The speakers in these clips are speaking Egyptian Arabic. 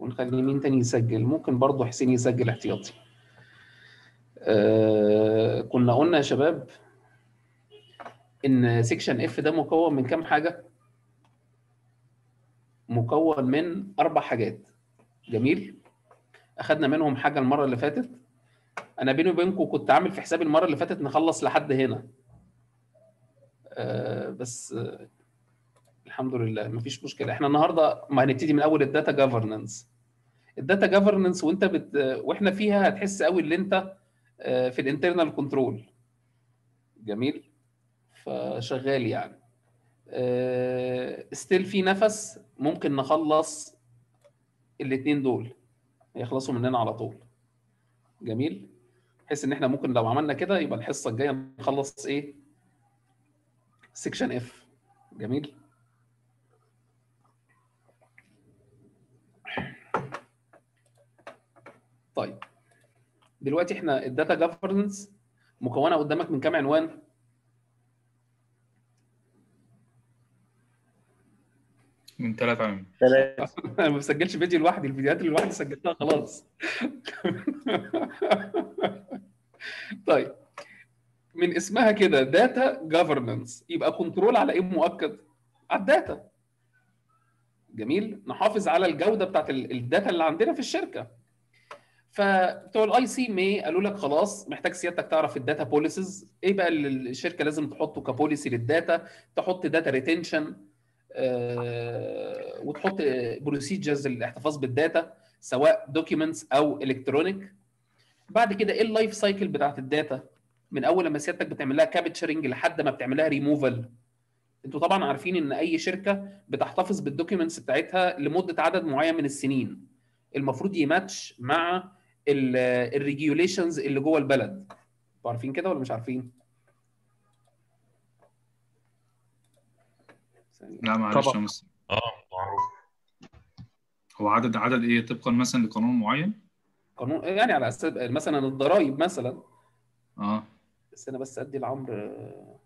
ونخلي مين تاني يسجل ممكن برضه حسين يسجل احتياطي آه كنا قلنا يا شباب ان سيكشن اف ده مكون من كام حاجه مكون من اربع حاجات جميل اخدنا منهم حاجه المره اللي فاتت انا بيني وبينكم كنت عامل في حسابي المره اللي فاتت نخلص لحد هنا آه بس آه الحمد لله مفيش مشكله احنا النهارده ما هنبتدي من اول الداتا جفرنس الداتا جفرنس وانت بت... واحنا فيها هتحس قوي ان انت آه، في الانترنال كنترول جميل فشغال يعني ستيل في نفس ممكن نخلص الاثنين دول يخلصوا مننا على طول جميل بحيث ان احنا ممكن لو عملنا كده يبقى الحصه الجايه نخلص ايه سيكشن اف جميل طيب دلوقتي احنا الداتا جفرنس مكونه قدامك من كام عنوان من ثلاث عام ثلاثة انا ما بسجلش فيديو لوحدي الفيديوهات اللي لوحدي سجلتها خلاص طيب من اسمها كده داتا جفرنس يبقى كنترول على ايه مؤكد على الداتا جميل نحافظ على الجوده بتاعت ال- الداتا اللي عندنا في الشركه فبتوع الاي سي مي قالوا لك خلاص محتاج سيادتك تعرف الداتا بوليسز ايه بقى اللي الشركه لازم تحطه كبوليسي للداتا تحط داتا ريتنشن وتحط بروسيجرز للاحتفاظ بالداتا سواء دوكيومنتس او الكترونيك بعد كده ايه اللايف سايكل بتاعت الداتا من اول لما سيادتك بتعمل لها كابتشرنج لحد ما بتعمل لها ريموفال انتوا طبعا عارفين ان اي شركه بتحتفظ بالدوكيومنتس بتاعتها لمده عدد معين من السنين المفروض يماتش مع الريجيوليشنز اللي جوه البلد انتوا عارفين كده ولا مش عارفين ثانية. لا معلش طبعا. يا مستر اه معروف هو عدد عدد ايه طبقا مثلا لقانون معين قانون يعني على اساس مثلا الضرايب مثلا اه بس انا بس ادي لعمرو آه،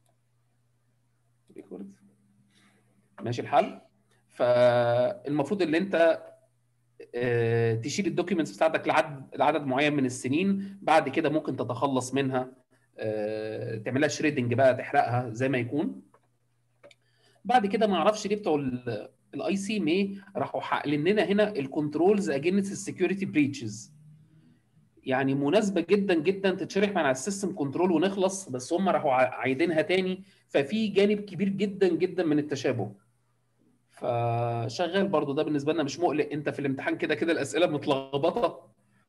ريكورد ماشي الحل فالمفروض ان انت آه، تشيل الدوكيومنتس بتاعتك لعدد لعدد معين من السنين بعد كده ممكن تتخلص منها آه، تعملها شريدنج بقى تحرقها زي ما يكون بعد كده ما اعرفش ليه بتوع الاي سي مي راحوا حاقلين لنا هنا الكنترولز اجينست السكيورتي بريتشز يعني مناسبه جدا جدا تتشرح مع السيستم كنترول ونخلص بس هم راحوا ع- عايدينها تاني ففي جانب كبير جدا جدا من التشابه فشغال برضو ده بالنسبه لنا مش مقلق انت في الامتحان كده كده الاسئله متلخبطه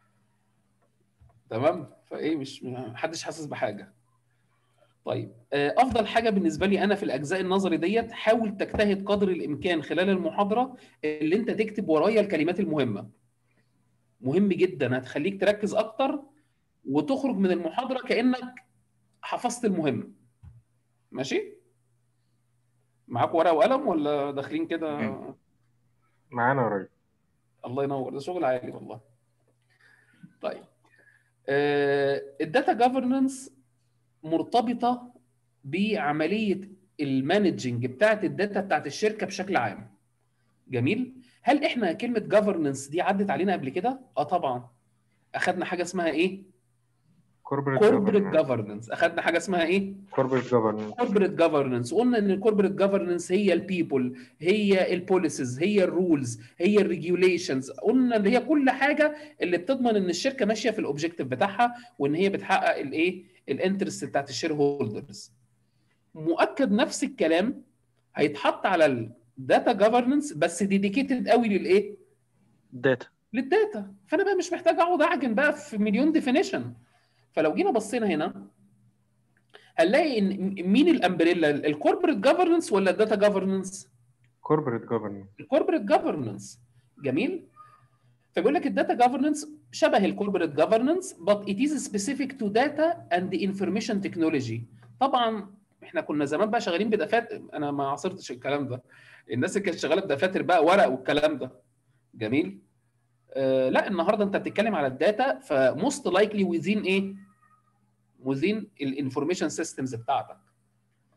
تمام فايه مش محدش حاسس بحاجه طيب آه، افضل حاجه بالنسبه لي انا في الاجزاء النظري ديت حاول تجتهد قدر الامكان خلال المحاضره اللي انت تكتب ورايا الكلمات المهمه مهم جدا هتخليك تركز اكتر وتخرج من المحاضره كانك حفظت المهم ماشي معاك ورقه وقلم ولا داخلين كده مم. معانا يا راجل الله ينور ده شغل عالي والله طيب الداتا جفرنس مرتبطه بعمليه المانجنج بتاعت الداتا بتاعت الشركه بشكل عام جميل هل احنا كلمه جفرنس دي عدت علينا قبل كده اه طبعا اخدنا حاجه اسمها ايه كوربريت كوربريت جفرنس اخدنا حاجه اسمها ايه كوربريت جفرنس كوربريت جفرنس قلنا ان الكوربريت جفرنس هي البيبل هي البوليسز هي الرولز هي الريجوليشنز قلنا ان هي كل حاجه اللي بتضمن ان الشركه ماشيه في الاوبجيكتيف بتاعها وان هي بتحقق الايه الانترست بتاعت الشير هولدرز مؤكد نفس الكلام هيتحط على الداتا جفرنس بس ديديكيتد قوي للايه داتا للداتا فانا بقى مش محتاج اقعد اعجن بقى في مليون ديفينيشن فلو جينا بصينا هنا هنلاقي ان مين الامبريلا الكوربريت جفرنس ولا الداتا جفرنس كوربريت جفرنس الكوربريت جفرنس جميل فبيقول لك الداتا جفرنس شبه الكوربريت جفرنس but it is specific to data and the information technology طبعا احنا كنا زمان بقى شغالين بدفاتر انا ما عاصرتش الكلام ده الناس اللي كانت شغاله بدفاتر بقى ورق والكلام ده جميل آه لا النهارده انت بتتكلم على الداتا فموست لايكلي ويزين ايه وزين الانفورميشن سيستمز بتاعتك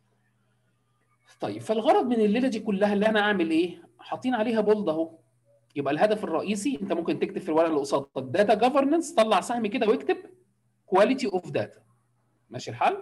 طيب فالغرض من الليله دي كلها اللي انا اعمل ايه حاطين عليها بولد اهو يبقى الهدف الرئيسي انت ممكن تكتب في الورقه اللي قصادك داتا جفرنس طلع سهم كده واكتب كواليتي اوف داتا ماشي الحال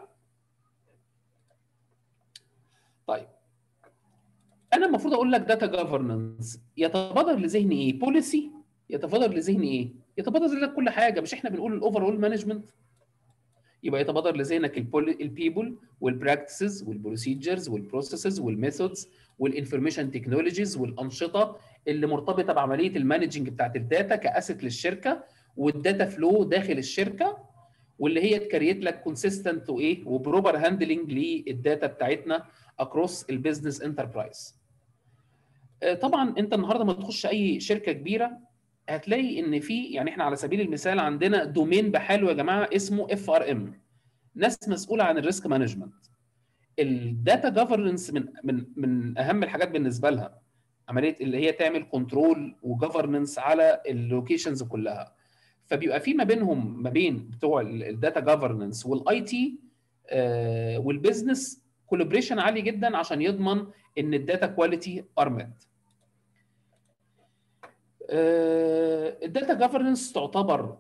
طيب انا المفروض اقول لك داتا جفرنس يتبادر لذهني ايه بوليسي يتبادر لذهني ايه يتبادر لذهنك كل حاجه مش احنا بنقول الاوفر اول مانجمنت يبقى يتبادر لذهنك البيبل والبراكتسز والبروسيجرز والبروسيسز والميثودز والانفورميشن تكنولوجيز والانشطه اللي مرتبطه بعمليه المانجنج بتاعت الداتا كاسيت للشركه والداتا فلو داخل الشركه واللي هي تكريت لك كونسيستنت وايه وبروبر هاندلنج للداتا بتاعتنا اكروس البيزنس انتربرايز طبعا انت النهارده ما تخش اي شركه كبيره هتلاقي ان في يعني احنا على سبيل المثال عندنا دومين بحاله يا جماعه اسمه اف ار ام ناس مسؤوله عن الريسك مانجمنت الداتا جفرنس من من من اهم الحاجات بالنسبه لها عمليه اللي هي تعمل كنترول وجفرنس على اللوكيشنز كلها فبيبقى في ما بينهم ما بين بتوع الداتا جفرنس والاي تي والبزنس كولابريشن عالي جدا عشان يضمن ان الداتا كواليتي ارمد الداتا جفرنس تعتبر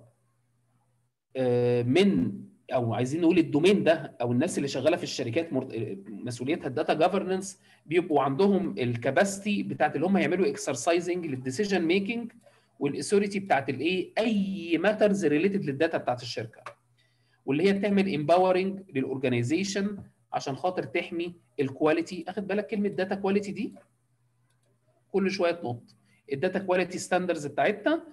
من او عايزين نقول الدومين ده او الناس اللي شغاله في الشركات مسؤوليتها الداتا جفرنس بيبقوا عندهم الكباستي بتاعت اللي هم يعملوا اكسرسايزنج للديسيجن ميكنج والاثوريتي بتاعت الايه اي ماترز ريليتد للداتا بتاعت الشركه واللي هي بتعمل امباورنج للاورجنايزيشن عشان خاطر تحمي الكواليتي اخد بالك كلمه داتا كواليتي دي كل شويه تنط الداتا كواليتي ستاندرز بتاعتنا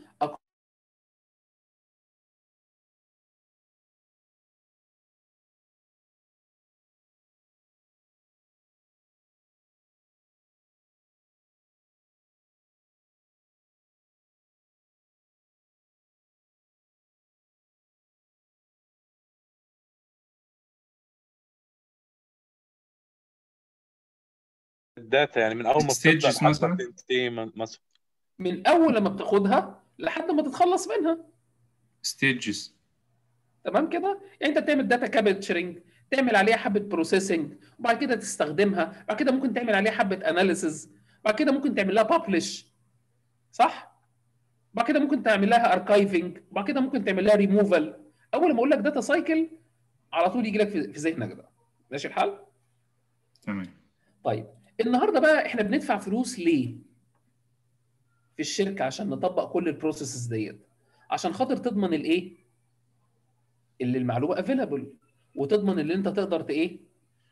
الداتا يعني من اول ما بتبدا Stages لحد ما مثلاً؟ تنتهي م- مثلا من اول لما بتاخدها لحد ما تتخلص منها ستيجز تمام كده يعني انت بتعمل داتا كابتشرنج تعمل عليها حبه بروسيسنج وبعد كده تستخدمها بعد كده ممكن تعمل عليها حبه اناليسز بعد كده ممكن تعمل لها ببلش صح بعد كده ممكن تعمل لها اركايفنج بعد كده ممكن تعمل لها ريموفال اول ما اقول لك داتا سايكل على طول يجي لك في في ذهنك ده ماشي الحال تمام طيب النهارده بقى احنا بندفع فلوس ليه في الشركه عشان نطبق كل البروسيسز ديت عشان خاطر تضمن الايه اللي المعلومه افيلابل وتضمن اللي انت تقدر ت- ايه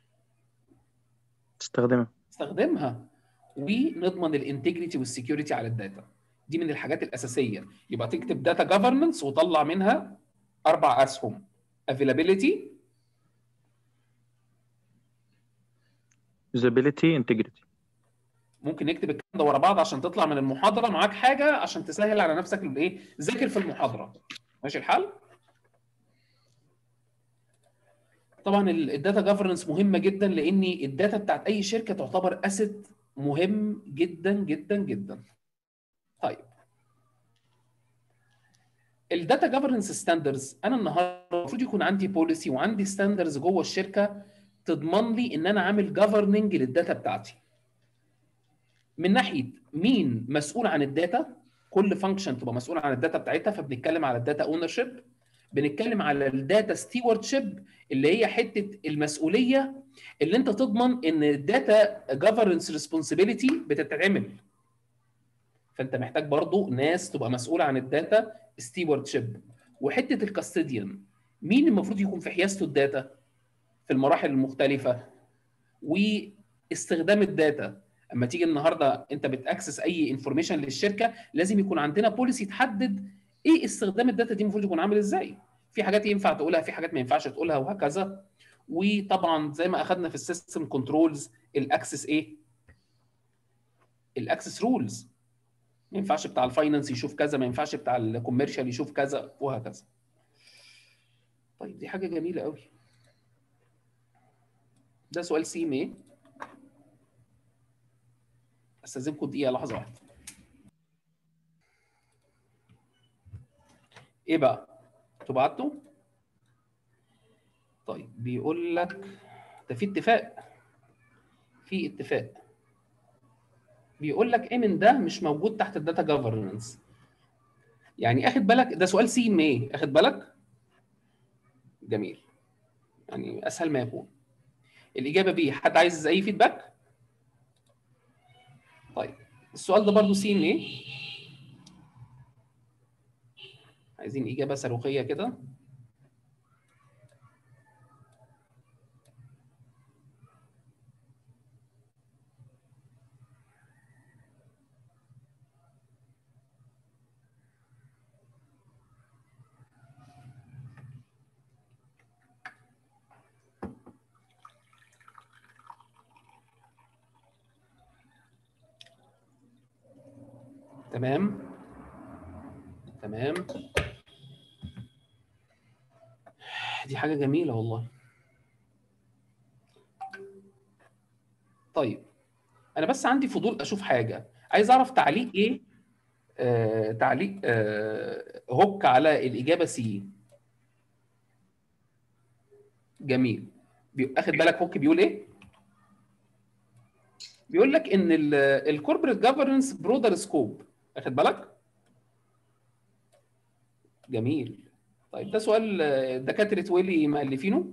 تستخدمها تستخدمها ونضمن الانتجريتي والسكيورتي على الداتا دي من الحاجات الاساسيه يبقى تكتب داتا جفرنس وطلع منها اربع اسهم availability usability integrity ممكن نكتب الكلام ده ورا بعض عشان تطلع من المحاضره معاك حاجه عشان تسهل على نفسك الايه ذاكر في المحاضره ماشي الحال طبعا الداتا جفرنس مهمه جدا لان الداتا بتاعت اي شركه تعتبر اسيت مهم جدا جدا جدا طيب الداتا جفرنس ستاندرز انا النهارده المفروض يكون عندي بوليسي وعندي ستاندرز جوه الشركه تضمن لي ان انا عامل جفرننج للداتا بتاعتي من ناحيه مين مسؤول عن الداتا كل فانكشن تبقى مسؤول عن الداتا بتاعتها فبنتكلم على الداتا اونر شيب بنتكلم على الداتا ستيوارد شيب اللي هي حته المسؤوليه اللي انت تضمن ان الداتا جفرنس ريسبونسبيلتي بتتعمل فانت محتاج برضو ناس تبقى مسؤوله عن الداتا ستيوارد شيب وحته الكاستديان مين المفروض يكون في حيازته الداتا في المراحل المختلفه واستخدام الداتا اما تيجي النهارده انت بتاكسس اي انفورميشن للشركه لازم يكون عندنا بوليسي تحدد ايه استخدام الداتا دي المفروض يكون عامل ازاي في حاجات ينفع تقولها في حاجات ما ينفعش تقولها وهكذا وطبعا زي ما اخذنا في السيستم كنترولز الاكسس ايه الاكسس رولز ما ينفعش بتاع الفاينانس يشوف كذا ما ينفعش بتاع الكوميرشال يشوف كذا وهكذا طيب دي حاجه جميله قوي ده سؤال سيم ايه استاذنكم دقيقه لحظه واحده ايه بقى انتوا بعتوا طيب بيقول لك ده في اتفاق في اتفاق بيقول لك ايه من ده مش موجود تحت الداتا جفرنس يعني اخد بالك ده سؤال سي ام ايه اخد بالك جميل يعني اسهل ما يكون الاجابه بي حد عايز اي فيدباك طيب السؤال ده برضو سي ام ايه عايزين اجابه صاروخيه كده تمام تمام دي حاجة جميلة والله طيب أنا بس عندي فضول أشوف حاجة عايز أعرف تعليق إيه آه تعليق آه هوك على الإجابة سي جميل بي- أخد بالك هوك بيقول إيه؟ بيقول لك إن الكوربريت جفرنس برودر سكوب أخد بالك؟ جميل طيب ده سؤال آه، دكاترة ويلي مؤلفينه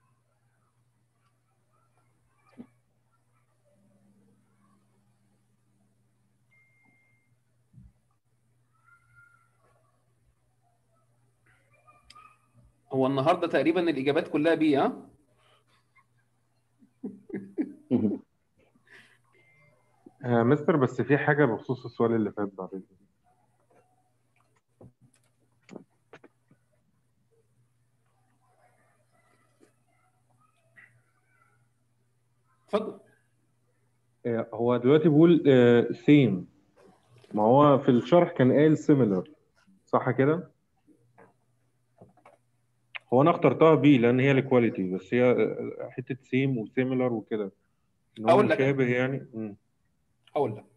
هو النهارده تقريبا الإجابات كلها بي ها؟ آه مستر بس في حاجة بخصوص السؤال اللي فات بعد إذنك. اتفضل آه هو دلوقتي بيقول آه سيم ما هو في الشرح كان قايل سيميلر صح كده؟ هو انا اخترتها بي لان هي الكواليتي بس هي آه، حته سيم وسيميلر وكده ان هو أقول لك. مشابه يعني مم. هقول لك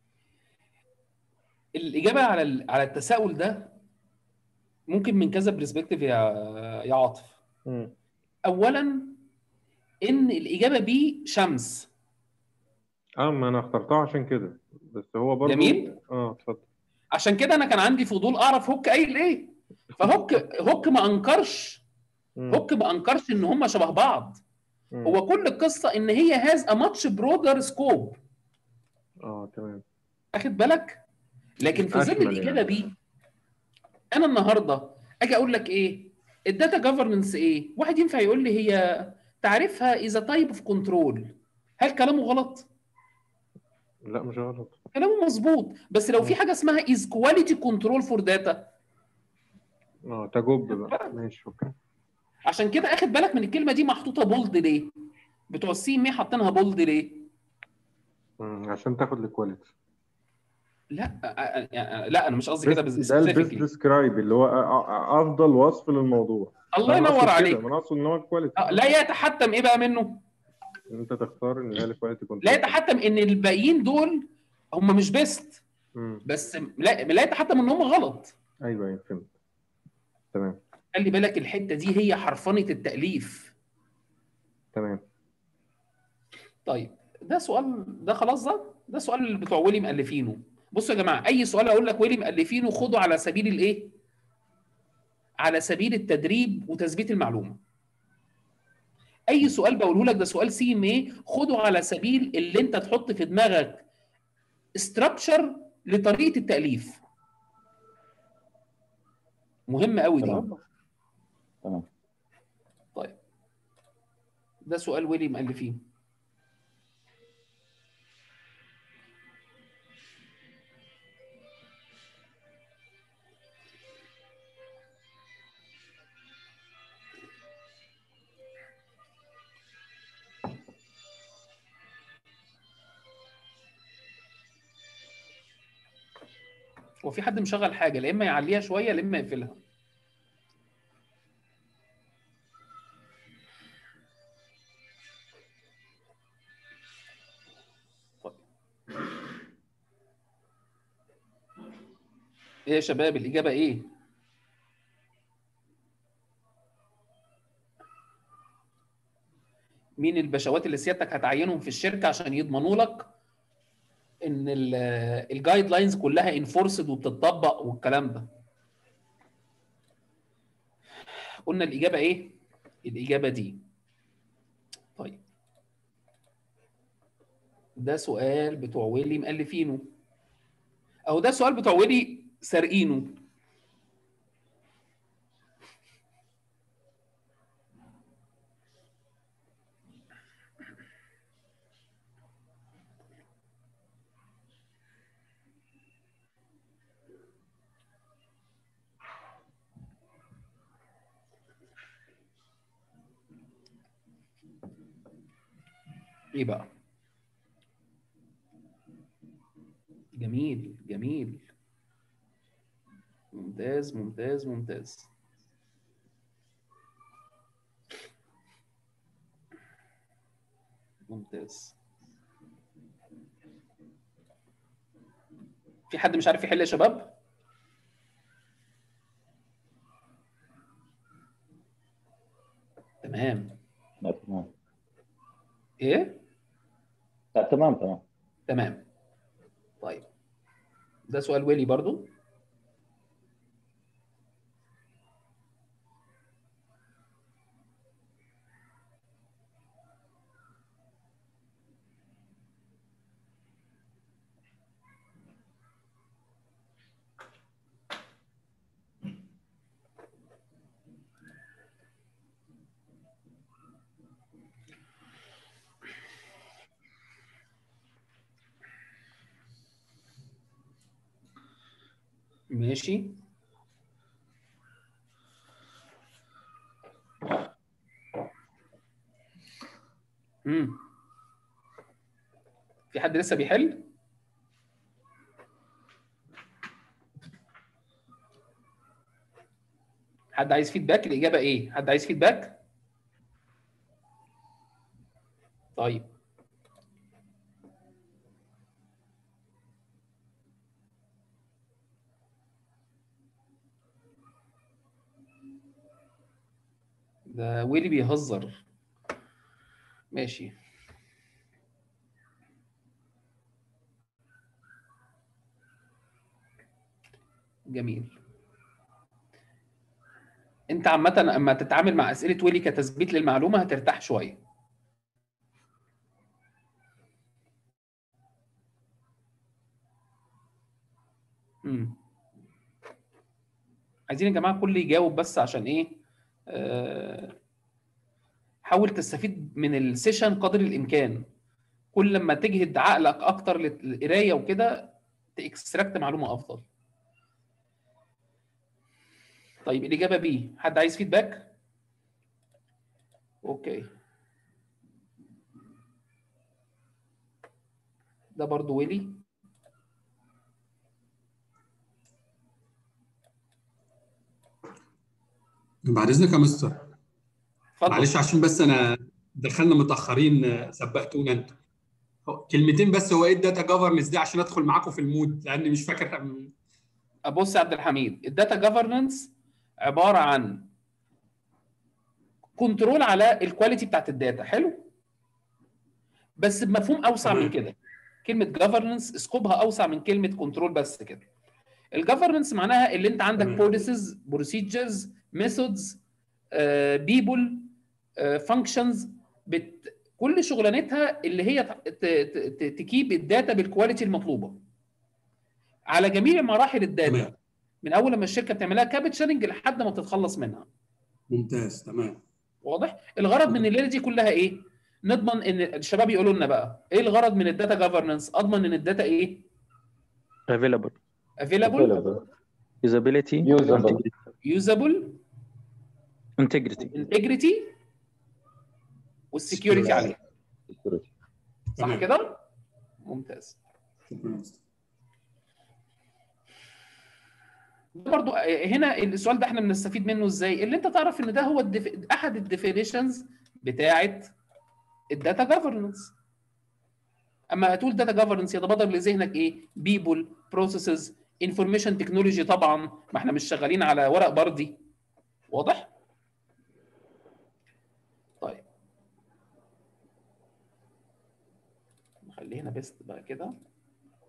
الإجابة على ال- على التساؤل ده ممكن من كذا برسبكتيف يا يا عاطف مم. أولا إن الإجابة بي شمس اه ما انا اخترتها عشان كده بس هو برضه جميل. اه اتفضل عشان كده أنا كان عندي فضول أعرف هوك قايل إيه فهوك هوك ما أنكرش مم. هوك ما أنكرش إن هم شبه بعض مم. هو كل القصة إن هي هاز أ ماتش برودر سكوب اه تمام اخد بالك لكن في ظل أشمل الاجابه يعني. بي انا النهارده اجي اقول لك ايه الداتا جفرنس ايه واحد ينفع يقول لي هي تعريفها اذا تايب اوف كنترول هل كلامه غلط لا مش غلط كلامه مظبوط بس لو في حاجه اسمها از كواليتي كنترول فور داتا اه تجب بقى ماشي اوكي عشان كده اخد بالك من الكلمه دي محطوطه بولد ليه بتوع السي ام حاطينها بولد ليه مم. عشان تاخد الكواليتي لا أ- أ- لا انا مش قصدي كده بس- ده البيست specifically. ديسكرايب اللي هو أ- أ- افضل وصف للموضوع الله أنا أقصد ينور كده، عليك ما انا اقصد ان هو الكواليتي آه، لا يتحتم ايه بقى منه ان انت تختار ان هي الكواليتي كنترول لا يتحتم ان الباقيين دول هم مش بيست مم. بس لا لا يتحتم ان هم غلط ايوه ايوه فهمت تمام خلي بالك الحته دي هي حرفنه التاليف تمام طيب ده سؤال ده خلاص ده ده سؤال اللي بتوع ويلي مؤلفينه بصوا يا جماعه اي سؤال اقول لك ويلي مؤلفينه خده على سبيل الايه على سبيل التدريب وتثبيت المعلومه اي سؤال بقوله لك ده سؤال سي ام ايه خده على سبيل اللي انت تحط في دماغك استراكشر لطريقه التاليف مهم قوي دي تمام تمام طيب ده سؤال ويلي مؤلفين هو في حد مشغل حاجه لا اما يعليها شويه لا اما يقفلها طيب. ايه يا شباب الاجابه ايه مين البشوات اللي سيادتك هتعينهم في الشركه عشان يضمنوا لك ان الجايد لاينز كلها انفورسد وبتطبق والكلام ده قلنا الاجابه ايه الاجابه دي طيب ده سؤال بتوع ويلي مؤلفينه اهو ده سؤال بتوع ويلي سارقينه ايه بقى جميل جميل ممتاز ممتاز ممتاز ممتاز في حد مش عارف يحل يا شباب تمام لا تمام ايه لا تمام تمام تمام طيب ده سؤال ويلي برضو ماشي امم في حد لسه بيحل حد عايز فيدباك الإجابة إيه؟ حد عايز فيدباك؟ طيب ده ويلي بيهزر ماشي جميل انت عامة اما تتعامل مع اسئلة ويلي كتثبيت للمعلومة هترتاح شوية امم عايزين يا جماعة كل يجاوب بس عشان ايه آه، حاول تستفيد من السيشن قدر الامكان كل لما تجهد عقلك اكتر للقرايه وكده تاكستراكت معلومه افضل طيب الاجابه بي حد عايز فيدباك اوكي ده برضو ويلي بعد اذنك يا مستر اتفضل معلش عشان بس انا دخلنا متاخرين آه، سبقتونا انتوا هو- كلمتين بس هو ايه الداتا جفرنس دي عشان ادخل معاكم في المود لاني مش فاكر بص يا عبد الحميد الداتا جفرنس عباره عن كنترول على الكواليتي بتاعت الداتا حلو بس بمفهوم اوسع من تمام. كده كلمه جفرنس اسكوبها اوسع من كلمه كنترول بس كده الجفرنس معناها اللي انت عندك تمام. بوليسز بروسيجرز ميثودز بيبل فانكشنز كل شغلانتها اللي هي ت- ت- ت- تكيب الداتا بالكواليتي المطلوبه على جميع مراحل الداتا تمام من اول لما الشركه بتعملها كابتشرنج لحد ما تتخلص منها ممتاز تمام واضح الغرض من الليله دي كلها ايه نضمن ان الشباب يقولوا لنا بقى ايه الغرض من الداتا جفرنس اضمن ان الداتا ايه available افيلابل usability Usable. يوزابل integrity انتجريتي والسكيورتي عليها security. صح تمام. كده ممتاز شكرا يا مستر. ده برضو هنا السؤال ده احنا بنستفيد منه ازاي اللي انت تعرف ان ده هو الدف... احد الديفينيشنز بتاعه الداتا جفرنس اما هتقول داتا جفرنس يتبادر لذهنك ايه بيبول بروسيسز انفورميشن تكنولوجي طبعا ما احنا مش شغالين على ورق بردي واضح طيب نخليه هنا بيست بقى كده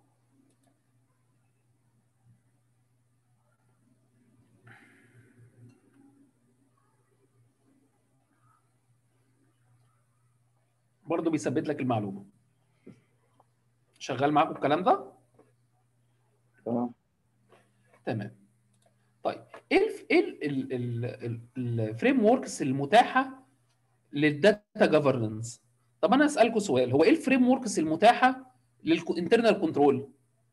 برضه بيثبت لك المعلومه شغال معاكم الكلام ده تمام تمام طيب ايه الف- ايه الفريم وركس المتاحه للداتا جفرنس طب انا اسالكم سؤال هو ايه الفريم وركس المتاحه للانترنال كنترول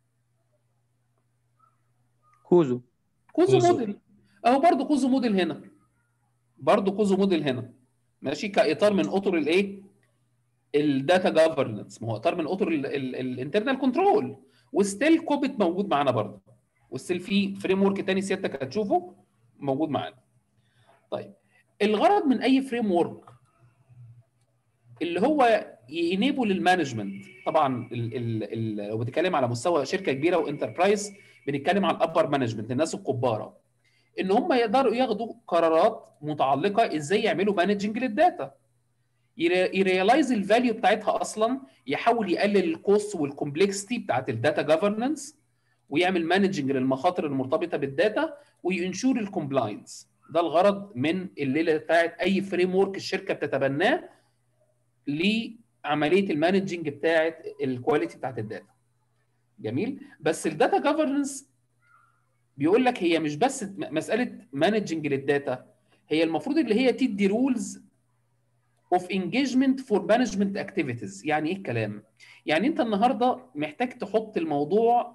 كوزو كوزو كوزو. موديل اهو برضه كوزو موديل هنا برضه كوزو موديل هنا ماشي كاطار من اطر الايه الداتا جفرنس ما هو اطار من اطر الانترنال كنترول وستيل كوبت موجود معانا برضه وستيل في فريم ورك تاني سيادتك هتشوفه موجود معانا طيب الغرض من اي فريم ورك اللي هو ينيبل المانجمنت طبعا ال ال ال لو بتتكلم على مستوى شركه كبيره وانتربرايز بنتكلم على الابر مانجمنت الناس الكباره ان هم يقدروا ياخدوا قرارات متعلقه ازاي يعملوا مانجنج للداتا يريلايز الفاليو بتاعتها اصلا يحاول يقلل الكوست والكومبلكسيتي بتاعت الداتا جفرنس ويعمل مانجنج للمخاطر المرتبطه بالداتا وينشور الكومبلاينس ده الغرض من الليله بتاعت اي فريم ورك الشركه بتتبناه لعمليه المانجنج بتاعت الكواليتي بتاعت الداتا جميل بس الداتا جفرنس بيقول لك هي مش بس م- مساله مانجنج للداتا هي المفروض اللي هي تدي رولز اوف انجيجمنت فور مانجمنت اكتيفيتيز يعني ايه الكلام يعني انت النهارده محتاج تحط الموضوع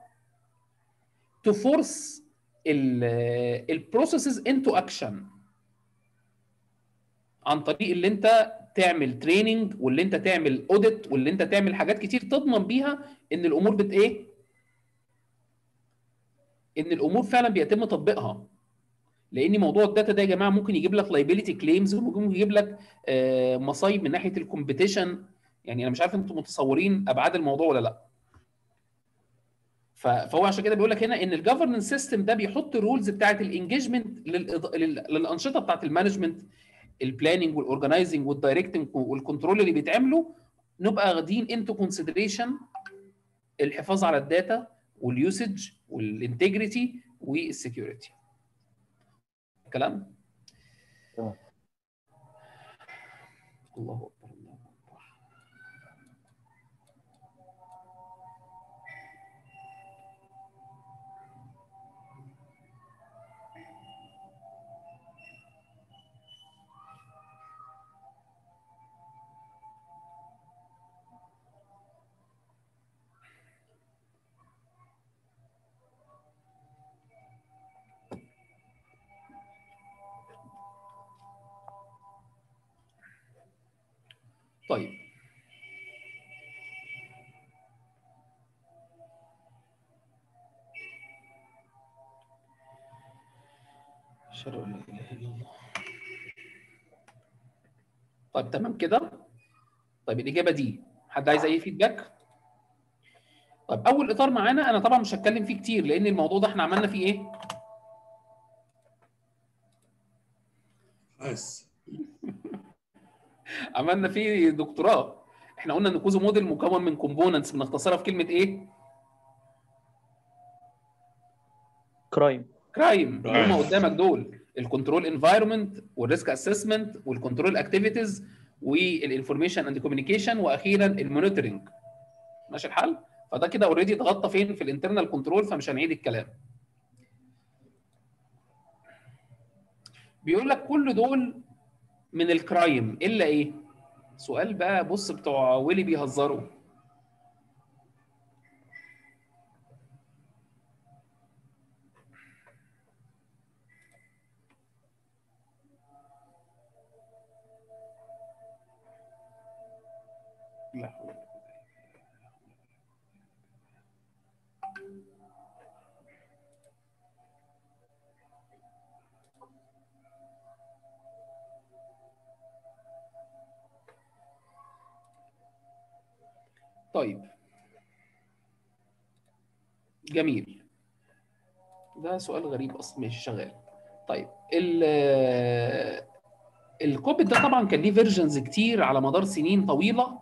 تفورس البروسيسز انتو اكشن عن طريق اللي انت تعمل تريننج واللي انت تعمل اوديت واللي انت تعمل حاجات كتير تضمن بيها ان الامور بت ايه ان الامور فعلا بيتم تطبيقها لان موضوع الداتا ده يا جماعه ممكن يجيب لك لايبيليتي كليمز وممكن يجيب لك آه، مصايب من ناحيه الكومبيتيشن يعني انا مش عارف انتم متصورين ابعاد الموضوع ولا لا ف- فهو عشان كده بيقول لك هنا ان الجفرنس سيستم ده بيحط الرولز بتاعت الانجيجمنت للانشطه بتاعت المانجمنت البلاننج والاورجنايزنج والدايركتنج والكنترول اللي بيتعملوا نبقى واخدين انتو كونسيدريشن الحفاظ على الداتا واليوسج والانتجريتي والسكيورتي كلام تمام. الله اكبر الله اكبر طيب أشهد أن لا إله إلا الله طيب تمام كده طيب الإجابة دي حد عايز أي فيدباك؟ طيب أول إطار معانا أنا طبعا مش هتكلم فيه كتير لأن الموضوع ده إحنا عملنا فيه إيه؟ بس عملنا فيه دكتوراه احنا قلنا ان كوزو موديل مكون من كومبوننتس بنختصرها في كلمه ايه؟ كرايم كرايم Crime. هم قدامك دول الكنترول انفايرمنت والريسك اسسمنت والكنترول اكتيفيتيز والانفورميشن اند كوميونيكيشن واخيرا المونيتورنج ماشي الحال؟ فده كده اوريدي اتغطى فين في الانترنال كنترول فمش هنعيد الكلام بيقول لك كل دول من الكرايم الا ايه؟ سؤال بقى بص بتوع ويلي بيهزروا لا حول ولا قوة طيب جميل ده سؤال غريب اصلا ماشي شغال طيب ال الكوبيت ده طبعا كان ليه فيرجنز كتير على مدار سنين طويله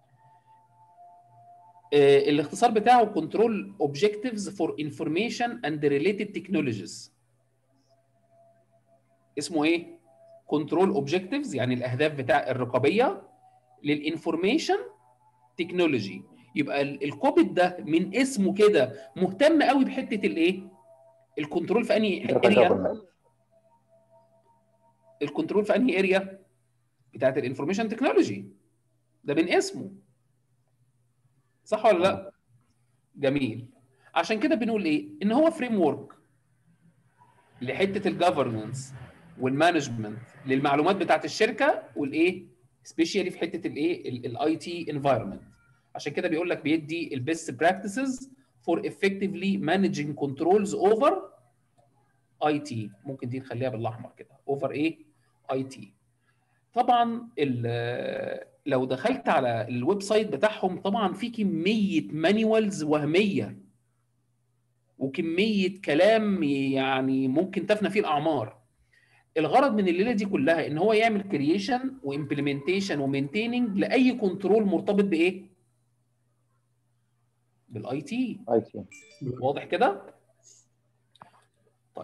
آه، الاختصار بتاعه كنترول اوبجكتيفز فور انفورميشن اند ريليتد تكنولوجيز اسمه ايه كنترول اوبجكتيفز يعني الاهداف بتاع الرقابيه للانفورميشن تكنولوجي يبقى ال- الكوبت ده من اسمه كده مهتم قوي بحته الايه الكنترول في انهي Data اريا governance. الكنترول في انهي اريا بتاعت الانفورميشن تكنولوجي ده من اسمه صح ولا لا جميل عشان كده بنقول ايه ان هو فريم ورك لحته الجفرنس والمانجمنت للمعلومات بتاعت الشركه والايه سبيشالي في حته الايه الاي تي انفايرمنت عشان كده بيقول لك بيدي البيست براكتسز فور افكتفلي مانجينج كنترولز اوفر اي تي ممكن دي نخليها بالاحمر كده اوفر ايه اي تي طبعا ال- لو دخلت على الويب سايت بتاعهم طبعا في كميه مانيوالز وهميه وكميه كلام يعني ممكن تفنى فيه الاعمار الغرض من الليله دي كلها ان هو يعمل كرييشن وامبلمنتيشن ومينتيننج لاي كنترول مرتبط بايه بالاي تي اي تي واضح كده طيب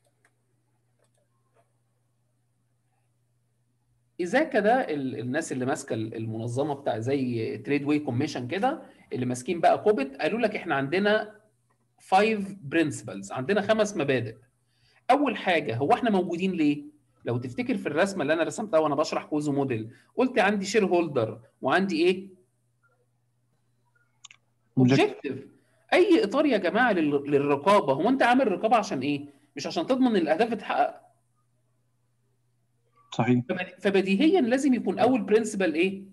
اذا كده ال- الناس اللي ماسكه المنظمه بتاع زي تريد واي كوميشن كده اللي ماسكين بقى كوبت قالوا لك احنا عندنا 5 برنسبلز عندنا خمس مبادئ اول حاجه هو احنا موجودين ليه لو تفتكر في الرسمه اللي انا رسمتها وانا بشرح كوزو موديل قلت عندي شير هولدر وعندي ايه اوبجيكتيف اي اطار يا جماعه لل- للرقابه هو انت عامل رقابه عشان ايه مش عشان تضمن ان الاهداف تتحقق صحيح فبد- فبديهيا لازم يكون اول برنسبل ايه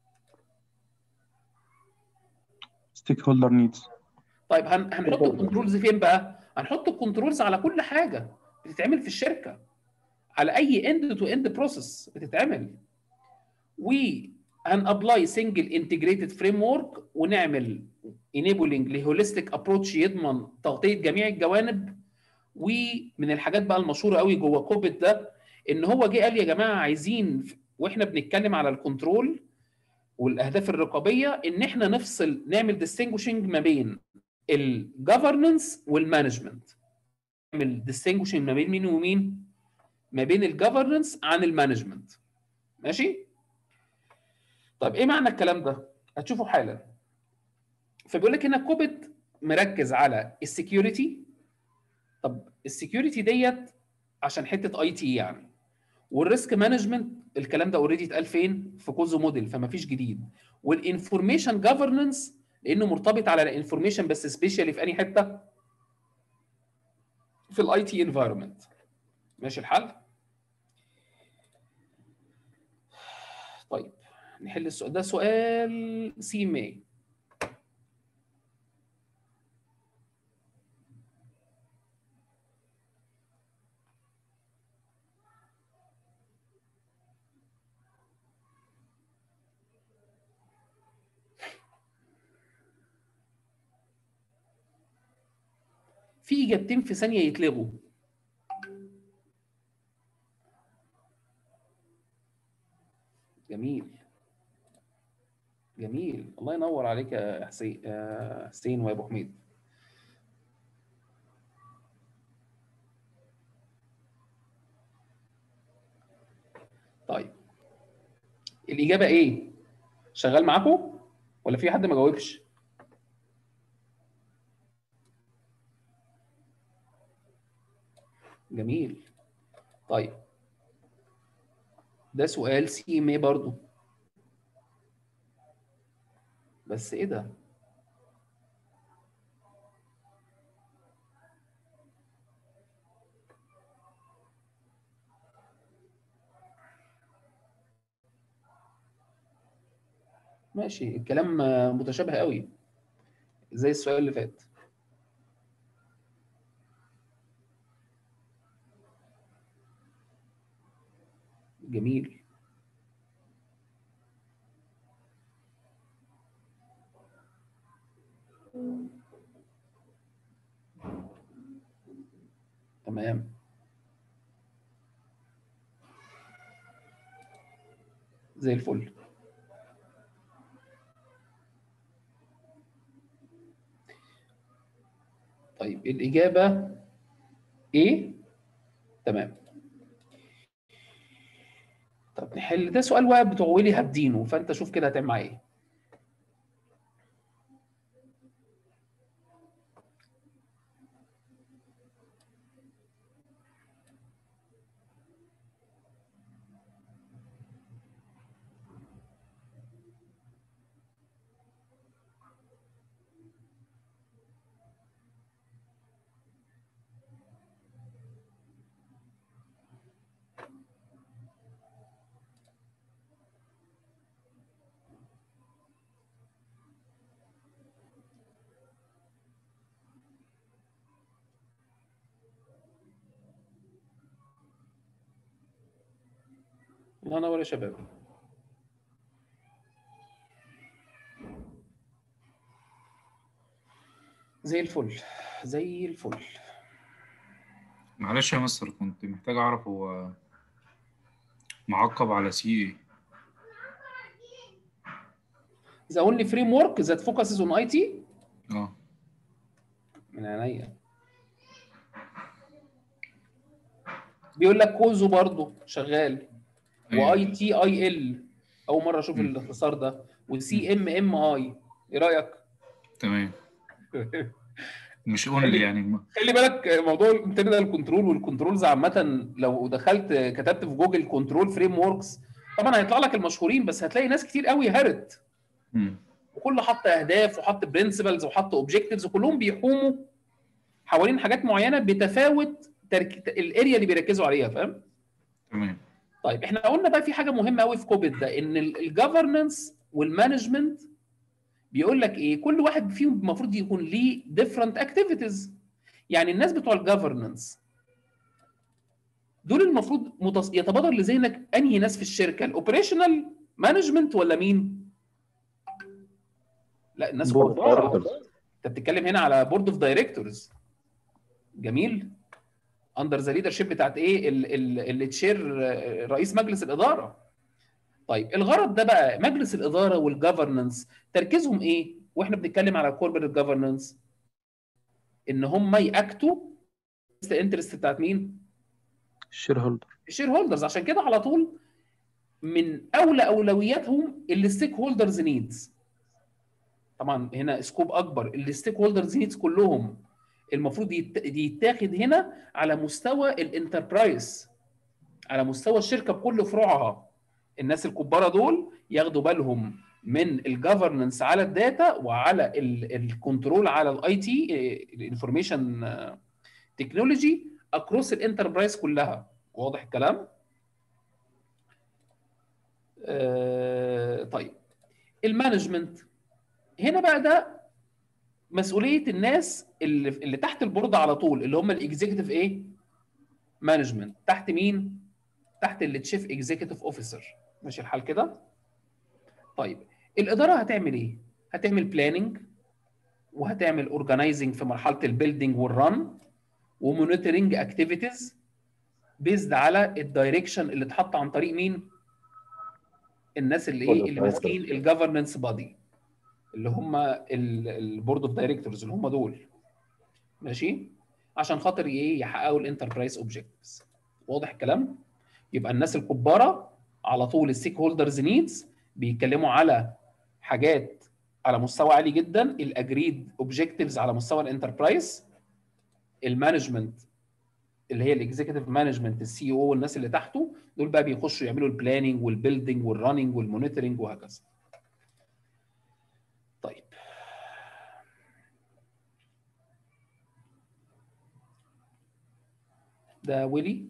ستيك هولدر نيدز طيب هن... هنحط الكنترولز فين بقى هنحط الكنترولز على كل حاجه بتتعمل في الشركه على اي اند تو اند بروسيس بتتعمل و هن ابلاي سنجل انتجريتد فريم ورك ونعمل انيبلنج لهوليستيك ابروتش يضمن تغطيه جميع الجوانب ومن الحاجات بقى المشهوره قوي جوه كوبت ده ان هو جه قال يا جماعه عايزين ف- واحنا بنتكلم على الكنترول والاهداف الرقابيه ان احنا نفصل نعمل ديستنجوشنج ما بين الجفرنس والمانجمنت نعمل ديستنجوشنج ما بين مين ومين ما بين الجفرنس عن المانجمنت ماشي طيب ايه معنى الكلام ده هتشوفوا حالا فبيقول لك هنا كوبت مركز على السكيورتي طب السكيورتي ديت عشان حته اي تي يعني والريسك مانجمنت الكلام ده اوريدي اتقال فين في كوزو موديل فما فيش جديد والانفورميشن جفرنس لانه مرتبط على الانفورميشن بس سبيشالي في انهي حته في الاي تي انفايرمنت ماشي الحل طيب نحل السؤال ده سؤال سي مي في اجابتين في ثانيه يتلغوا جميل جميل الله ينور عليك يا حسين يا حسين ويا ابو حميد طيب الاجابه ايه شغال معاكم ولا في حد ما جاوبش جميل طيب ده سؤال سي ام برضو بس ايه ده ماشي الكلام آه، متشابه قوي زي السؤال اللي فات جميل تمام زي الفل طيب الإجابة إيه؟ تمام طب نحل ده سؤال واحد بتوع ويلي هابدينه فانت شوف كده هتعمل معاه ايه الله ينور يا شباب زي الفل زي الفل معلش يا مستر كنت محتاج اعرف هو معقب على سي ايه The only framework that focuses on IT اه من عينيا بيقول لك كوزو برضه شغال أيوة. واي تي اي ال اول مره اشوف مم. الاختصار ده وسي ام ام اي ايه رايك؟ تمام مش اونلي يعني خلي بالك موضوع الانترنال كنترول والكنترولز عامه لو دخلت كتبت في جوجل كنترول فريم وركس طبعا هيطلع لك المشهورين بس هتلاقي ناس كتير قوي هرت مم. وكل حط اهداف وحط برنسبلز وحط اوبجكتيفز وكلهم بيحوموا حوالين حاجات معينه بتفاوت ترك... الاريا اللي بيركزوا عليها فاهم؟ تمام طيب احنا قلنا بقى في حاجه مهمه قوي في كوبيد ده ان الجفرنس والمانجمنت بيقول لك ايه كل واحد فيهم المفروض يكون ليه ديفرنت اكتيفيتيز يعني الناس بتوع الجفرنس دول المفروض متص... يتبادر لذهنك انهي ناس في الشركه الاوبريشنال مانجمنت ولا مين لا الناس Board كبار directors. انت بتتكلم هنا على بورد اوف دايركتورز جميل اندر ذا ليدرشيب بتاعت ايه اللي تشير رئيس مجلس الاداره طيب الغرض ده بقى مجلس الاداره والجفرننس تركيزهم ايه واحنا بنتكلم على كوربريت جفرننس ان هم ياكتوا الانترست بتاعت مين الشير هولدر الشير هولدرز عشان كده على طول من اولى اولوياتهم الستيك هولدرز نيدز طبعا هنا سكوب اكبر الستيك هولدرز نيدز كلهم المفروض يت- يتاخد هنا على مستوى الانتربرايز على مستوى الشركه بكل فروعها الناس الكبار دول ياخدوا بالهم من الجفرنس على الداتا وعلى الكنترول على الاي تي الانفورميشن تكنولوجي اكروس الانتربرايز كلها واضح الكلام آه، طيب المانجمنت هنا بقى ده مسؤوليه الناس اللي اللي تحت البورد على طول اللي هم الاكزيكتيف ايه مانجمنت تحت مين تحت اللي تشيف اكزيكتيف اوفيسر ماشي الحال كده طيب الاداره هتعمل ايه هتعمل بلاننج وهتعمل اورجنايزنج في مرحله البيلدينج والرن ومونيتورنج اكتيفيتيز بيزد على الدايركشن اللي اتحط عن طريق مين الناس اللي Board ايه of اللي directors. ماسكين الجفرنس بادي اللي هم البورد اوف دايركتورز اللي هم دول ماشي عشان خاطر ايه يحققوا الانتربرايز اوبجكتيفز واضح الكلام يبقى الناس الكباره على طول الستيك هولدرز نيدز بيتكلموا على حاجات على مستوى عالي جدا الاجريد اوبجكتيفز على مستوى الانتربرايز المانجمنت اللي هي الاكزيكتيف مانجمنت السي او والناس اللي تحته دول بقى بيخشوا يعملوا البلاننج والبيلدينج والرننج والمونيتورنج وهكذا طيب ده ويلي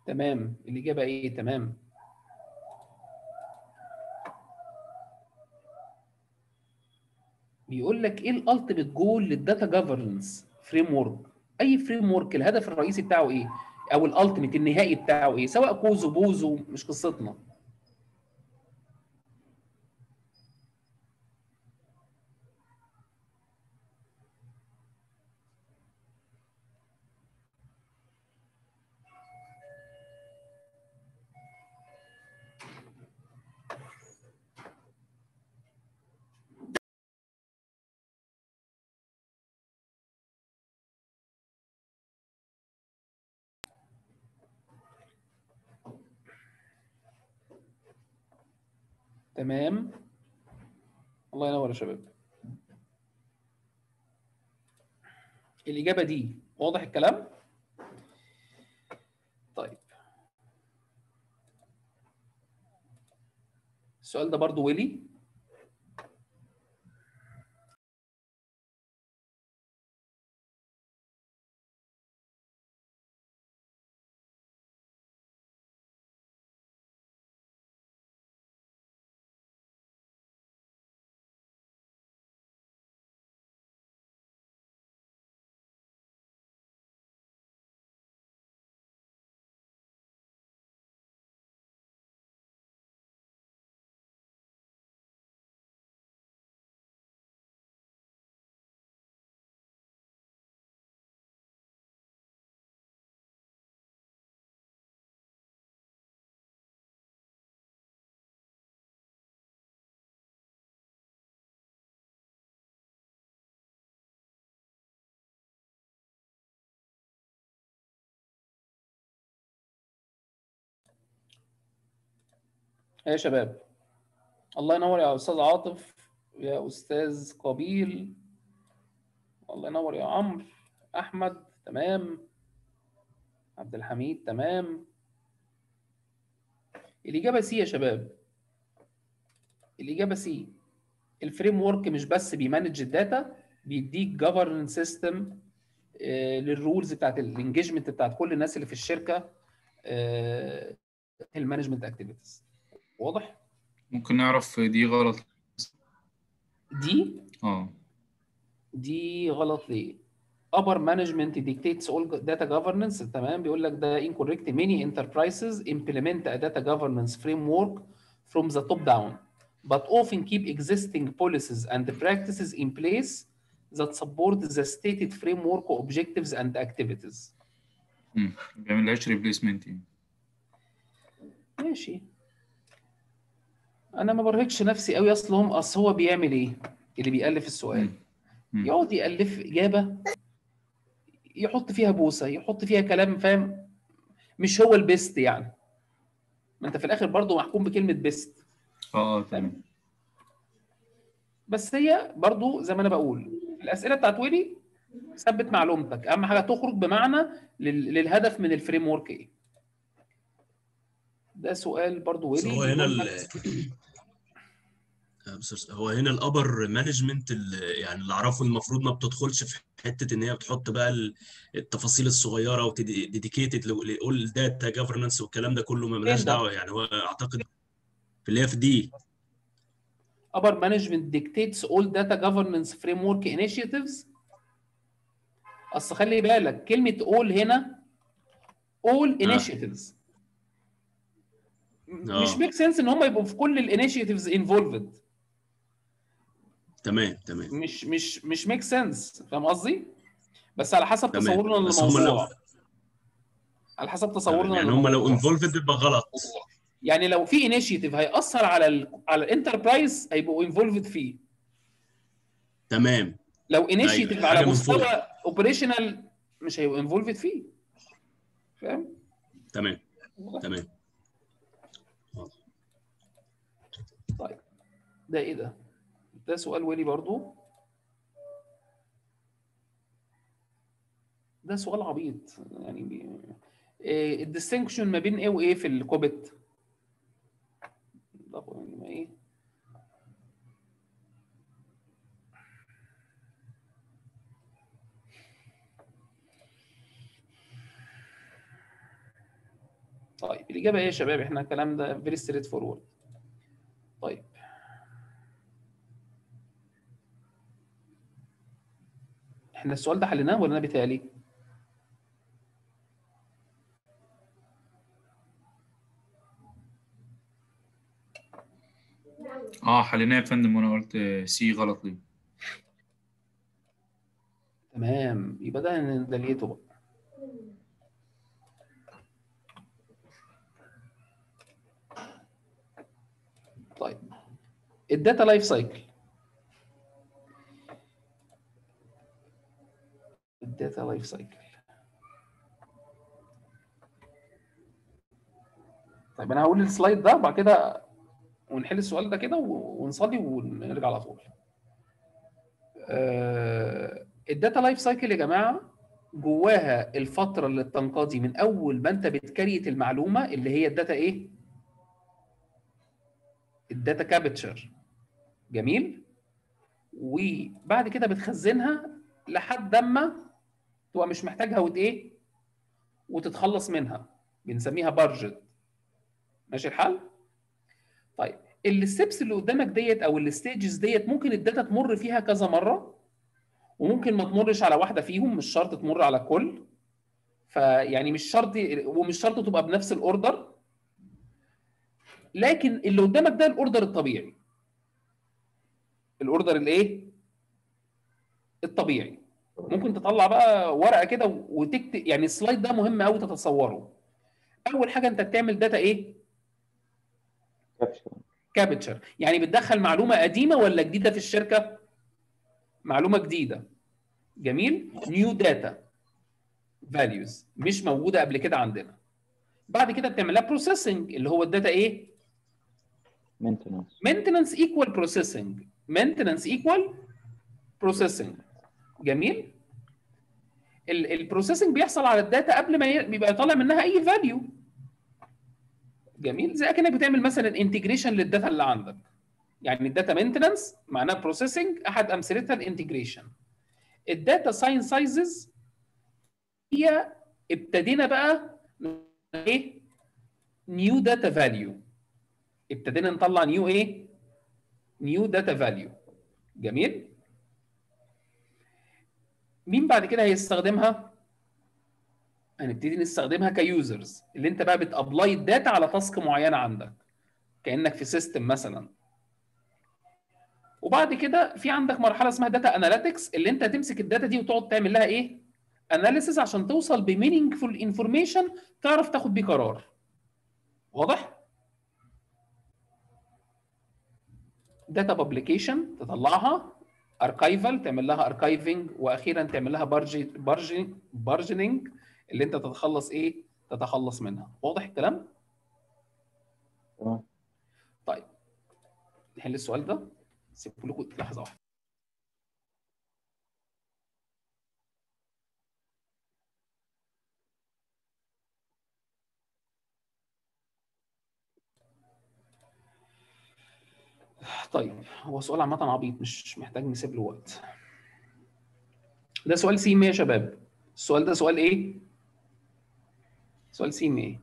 تمام الاجابه ايه تمام بيقول لك ايه الالتيميت جول للداتا جفرنس فريم ورك اي فريم ورك الهدف الرئيسي بتاعه ايه او الالتيميت النهائي بتاعه ايه سواء كوزو بوزو مش قصتنا تمام الله ينور يا شباب الإجابة دي واضح الكلام؟ طيب السؤال ده برضو ويلي يا شباب الله ينور يا استاذ عاطف يا استاذ قبيل الله ينور يا عمرو احمد تمام عبد الحميد تمام الاجابه سي يا شباب الاجابه سي الفريم ورك مش بس بيمانج الداتا بيديك جفرن سيستم للرولز بتاعت الانجيجمنت بتاعت كل الناس اللي في الشركه المانجمنت اكتيفيتيز واضح ممكن نعرف دي غلط دي اه دي غلط ليه upper management dictates all data governance تمام بيقول لك ده incorrect many enterprises implement a data governance framework from the top down but often keep existing policies and practices in place that support the stated framework objectives and activities مم. بيعملهاش ريبليسمنت يعني ماشي انا ما برهقش نفسي قوي اصلهم اصل هو بيعمل ايه اللي بيألف السؤال مم. مم. يقعد يألف إجابة يحط فيها بوسة يحط فيها كلام فاهم مش هو البيست يعني ما انت في الاخر برضو محكوم بكلمة بيست اه اه تمام بس هي برضو زي ما انا بقول الاسئله بتاعت ويلي ثبت معلومتك اهم حاجه تخرج بمعنى لل- للهدف من الفريم ورك ايه ده سؤال برضو بس ويلي هو هنا بيقول ال لك- آه، بس هو هنا الابر مانجمنت يعني اللي اعرفه المفروض ما بتدخلش في حته ان هي بتحط بقى ال- التفاصيل الصغيره وديديكيتد لأول داتا جفرنس والكلام ده كله ما ملهاش فين ده؟ دعوه يعني هو اعتقد في اللي هي في دي upper management dictates all data governance framework initiatives اصل خلي بالك كلمه all هنا all initiatives م- آه. مش ميك سنس ان هم يبقوا في كل الانيشيتيفز انفولفد تمام تمام مش مش مش ميك سنس فاهم قصدي بس على حسب تمام. تصورنا بس هم لو- للموضوع على حسب تصورنا يعني هم لو للموضوع. انفولفد يبقى غلط يعني لو في انيشيتيف هيأثر على ال على الانتربرايز هيبقوا انفولفد فيه تمام لو انيشيتيف أيوة، على حاجة من مستوى فوق. اوبريشنال مش هيبقوا انفولفد فيه فاهم تمام تمام طيب ده ايه ده ده سؤال ويلي برضو ده سؤال عبيط يعني بي... إيه الديستنكشن ما بين ايه وايه في الكوبت ده يعني ما ايه طيب الاجابه ايه يا شباب احنا الكلام ده فيري ستريت فورورد طيب احنا السؤال ده حليناه ولا انا بيتهيألي؟ اه حليناه يا فندم وانا قلت سي غلط ليه تمام يبقى ده ده لقيته بقى طيب الداتا لايف سايكل الداتا لايف سايكل طيب انا هقول السلايد ده بعد كده ونحل السؤال ده كده و- ونصلي ونرجع على طول آه، الداتا لايف سايكل يا جماعه جواها الفتره اللي بتنقضي من اول ما انت بتكريت المعلومه اللي هي الداتا ايه الداتا كابتشر جميل وبعد كده بتخزنها لحد اما تبقى مش محتاجها وت ايه وتتخلص منها بنسميها بارجت ماشي الحال طيب الستبس اللي قدامك ديت او الستيجز ديت ممكن الداتا تمر فيها كذا مره وممكن ما تمرش على واحده فيهم مش شرط تمر على كل فيعني مش شرط ومش شرط تبقى بنفس الاوردر لكن اللي قدامك ده الاوردر الطبيعي الاوردر الايه الطبيعي ممكن تطلع بقى ورقه كده وتكتب يعني السلايد ده مهم قوي تتصوره اول حاجه انت بتعمل داتا ايه كابشن كابتشر يعني بتدخل معلومه قديمه ولا جديده في الشركه معلومه جديده جميل نيو داتا فاليوز مش موجوده قبل كده عندنا بعد كده بتعملها بروسيسنج اللي هو الداتا ايه مينتنس maintenance equal processing maintenance equal processing جميل البروسيسنج بيحصل على الداتا قبل ما ي- بيبقى طالع منها اي فاليو جميل زي كانك بتعمل مثلا انتجريشن للداتا اللي عندك يعني الداتا مينتنس معناها بروسيسنج احد امثلتها الانتجريشن الداتا ساين سايزز هي ابتدينا بقى ايه نيو داتا فاليو ابتدينا نطلع نيو ايه نيو داتا فاليو جميل مين بعد كده هيستخدمها هنبتدي نستخدمها كيوزرز اللي انت بقى بتابلاي الداتا على تاسك معينه عندك كانك في سيستم مثلا وبعد كده في عندك مرحله اسمها داتا اناليتكس اللي انت تمسك الداتا دي وتقعد تعمل لها ايه اناليسيس عشان توصل بمينينجفول انفورميشن تعرف تاخد بيه قرار واضح داتا بابليكيشن تطلعها اركايفال تعمل لها اركايفنج واخيرا تعمل لها برجي برجي بارجنينج اللي انت تتخلص ايه تتخلص منها واضح الكلام تمام طيب نحل السؤال ده سيبوا لكم لحظه واحده طيب هو سؤال عامة عبيط مش محتاج نسيب له وقت. ده سؤال سيم يا شباب. السؤال ده سؤال ايه؟ سؤال سيم ايه؟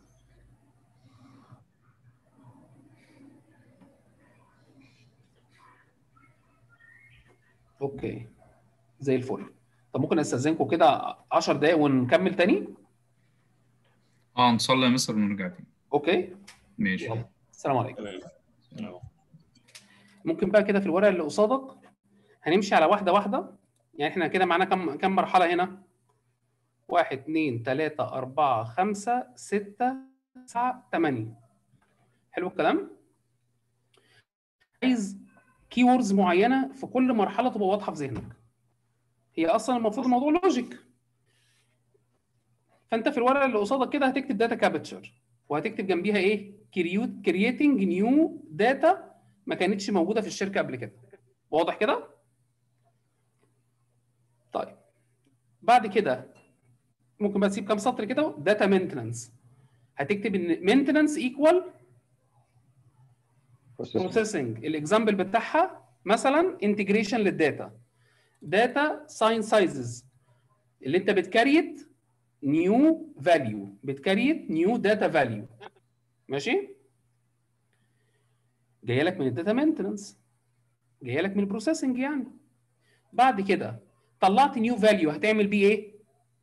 اوكي زي الفل. طب ممكن استاذنكم كده 10 دقايق ونكمل تاني؟ اه نصلي يا مستر ونرجع تاني اوكي؟ ماشي يلا السلام عليكم. تمام ممكن بقى كده في الورقه اللي قصادك هنمشي على واحده واحده يعني احنا كده معانا كم كم مرحله هنا؟ واحد اثنين ثلاثة أربعة خمسة ستة تسعة ثمانية حلو الكلام؟ عايز كيوردز معينة في كل مرحلة تبقى واضحة في ذهنك. هي أصلا المفروض الموضوع لوجيك. فأنت في الورقة اللي قصادك كده هتكتب داتا كابتشر وهتكتب جنبيها إيه؟ كريوت كرييتنج نيو داتا ما كانتش موجوده في الشركه قبل كده واضح كده طيب بعد كده ممكن بقى تسيب كام سطر كده داتا مينتننس هتكتب ان مينتننس ايكوال بروسيسنج الاكزامبل بتاعها مثلا انتجريشن للداتا داتا ساين سايزز اللي انت بتكريت نيو فاليو بتكريت نيو داتا فاليو ماشي جايه لك من الداتا مينتننس جايه لك من البروسيسنج يعني بعد كده طلعت نيو فاليو هتعمل بيه ايه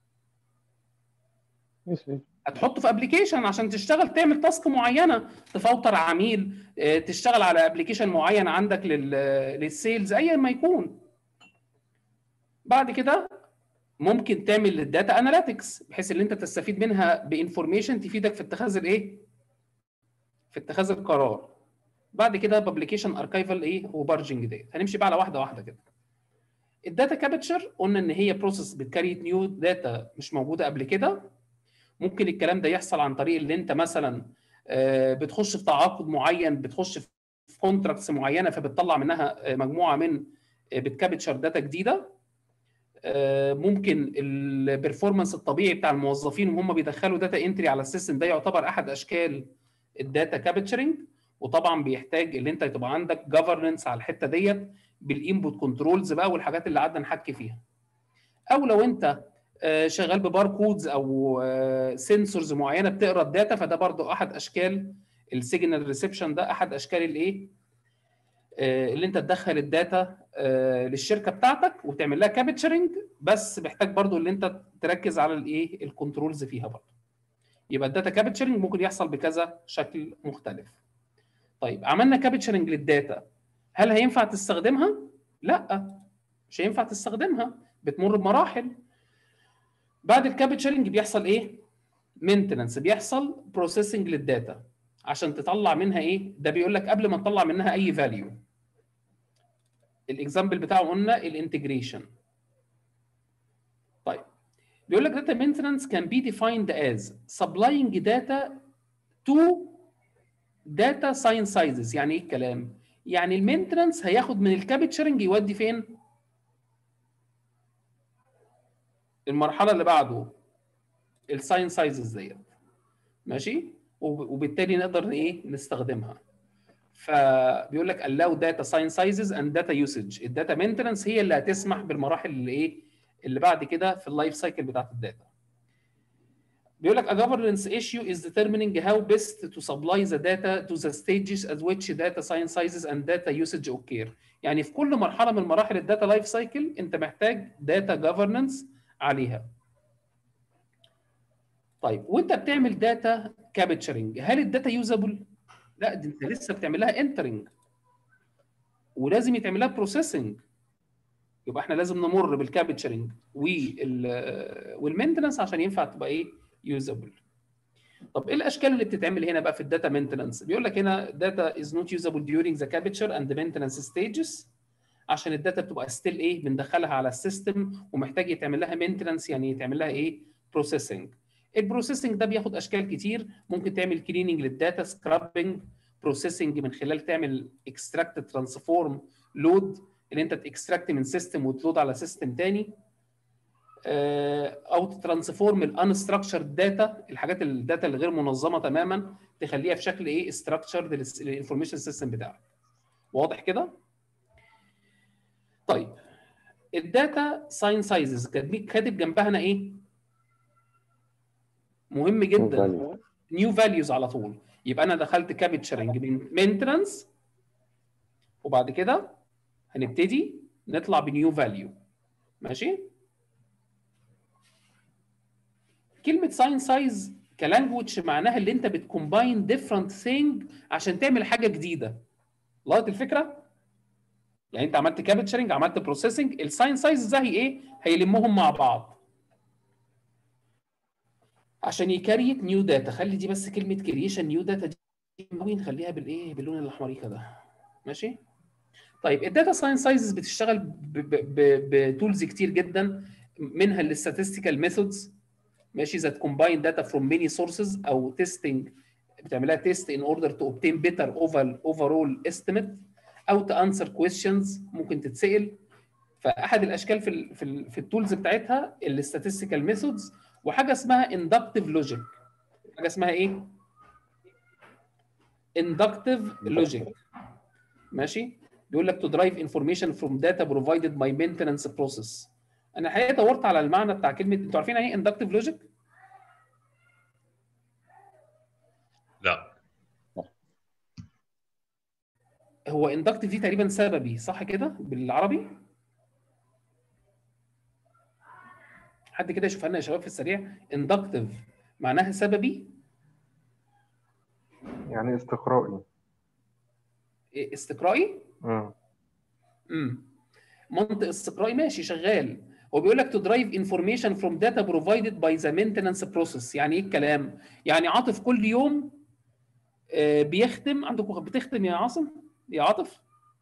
يوسف هتحطه في ابلكيشن عشان تشتغل تعمل تاسك معينه تفلتر عميل آه، تشتغل على ابلكيشن معين عندك لل للسيلز ايا ما يكون بعد كده ممكن تعمل الداتا اناليتكس بحيث ان انت تستفيد منها بانفورميشن تفيدك في اتخاذ الايه في اتخاذ القرار بعد كده بابليكيشن اركايفال ايه وبارجنج ديت هنمشي بقى على واحده واحده كده الداتا كابتشر قلنا ان هي بروسيس بتكريت نيو داتا مش موجوده قبل كده ممكن الكلام ده يحصل عن طريق اللي انت مثلا آه، بتخش في تعاقد معين بتخش في كونتراكتس معينه فبتطلع منها آه، مجموعه من آه، بتكابتشر داتا جديده آه، ممكن البرفورمانس الطبيعي بتاع الموظفين وهم بيدخلوا داتا انتري على السيستم ده يعتبر احد اشكال الداتا كابتشرنج وطبعا بيحتاج ان انت تبقى عندك جفرنس على الحته ديت بالانبوت كنترولز بقى والحاجات اللي قعدنا نحكي فيها او لو انت آه، شغال بباركودز او سنسورز معينه بتقرا الداتا فده برضو احد اشكال السيجنال ريسبشن ده احد اشكال الايه آه، اللي انت تدخل الداتا آه، للشركه بتاعتك وتعمل لها كابتشرنج بس محتاج برضو ان انت تركز على الايه الكنترولز فيها برضو يبقى الداتا كابتشرنج ممكن يحصل بكذا شكل مختلف طيب عملنا كابتشرنج للداتا هل هينفع تستخدمها لا مش هينفع تستخدمها بتمر بمراحل بعد الكابتشرنج بيحصل ايه مينتننس بيحصل بروسيسنج للداتا عشان تطلع منها ايه ده بيقول لك قبل ما تطلع منها اي فاليو الاكزامبل بتاعه قلنا الانتجريشن طيب بيقول لك data maintenance can be defined as supplying data to data sign sizes يعني ايه الكلام يعني المينتننس هياخد من الكابتشرنج يودي فين المرحله اللي بعده الساين سايزز ديت ماشي وب- وبالتالي نقدر ايه نستخدمها فبيقول لك allow data sign sizes and data usage الداتا مينتننس هي اللي هتسمح بالمراحل اللي ايه اللي بعد كده في اللايف سايكل بتاعت الداتا بيقول لك a governance issue is determining how best to supply the data to the stages at which data sign sizes and data usage occur يعني في كل مرحله من مراحل الداتا لايف سايكل انت محتاج داتا governance عليها طيب وانت بتعمل داتا كابتشرنج هل الداتا يوزابل لا دي انت لسه بتعملها انترنج ولازم يتعمل لها بروسيسنج يبقى احنا لازم نمر بالكابتشرنج وال والمينتنس عشان ينفع تبقى ايه يوزابل طب ايه الاشكال اللي بتتعمل هنا بقى في الداتا مينتنس بيقول لك هنا data is not usable during the capture and maintenance stages عشان الداتا بتبقى ستيل ايه بندخلها على السيستم ومحتاج يتعمل لها مينتنس يعني يتعمل لها ايه بروسيسنج البروسيسنج ده بياخد اشكال كتير ممكن تعمل كليننج للداتا سكرابنج بروسيسنج من خلال تعمل اكستراكت ترانسفورم لود ان انت تكستراكت من سيستم وتلود على سيستم تاني آه، او تترانسفورم الانستراكشرد داتا الحاجات الداتا اللي غير منظمه تماما تخليها في شكل ايه استراكشرد للانفورميشن سيستم بتاعك واضح كده طيب الداتا ساين سايزز كاتب جنبها هنا ايه مهم جدا نيو فاليوز على طول يبقى انا دخلت كابتشرنج من مينتنس وبعد كده هنبتدي نطلع بنيو فاليو ماشي كلمه ساين سايز كلانجوج معناها اللي انت بتكومباين ديفرنت ثينج عشان تعمل حاجه جديده لقيت الفكره يعني انت عملت كابتشرنج عملت بروسيسنج الساين سايز ده هي ايه هيلمهم مع بعض عشان يكريت نيو داتا خلي دي بس كلمه كرييشن نيو داتا دي قوي نخليها بالايه باللون الاحمر كده ماشي طيب الداتا ساين سايزز بتشتغل بتولز كتير جدا منها الاستاتستيكال ميثودز ماشي ذات كومباين داتا فروم ماني سورسز او تيستنج بتعملها تيست ان اوردر تو اوبتين بيتر اوفر اوفرول استيميت او تانسر كويستشنز ممكن تتسال فاحد الاشكال في ال في, ال في التولز بتاعتها الاستاتستيكال ميثودز وحاجه اسمها اندكتيف لوجيك حاجه اسمها ايه اندكتيف لوجيك ماشي بيقول لك to drive information from data provided by maintenance process انا الحقيقه دورت على المعنى بتاع كلمه انتوا عارفين يعني ايه اندكتيف لوجيك لا هو اندكتيف دي تقريبا سببي صح كده بالعربي حد كده يشوفها لنا يا شباب في السريع اندكتيف معناها سببي يعني استقرائي إيه، استقرائي مم. امم منطق استقرائي ماشي شغال هو بيقول لك to drive information from data provided by the maintenance process يعني ايه الكلام يعني عاطف كل يوم آه، بيختم عندكم بتختم يا عاصم يا عاطف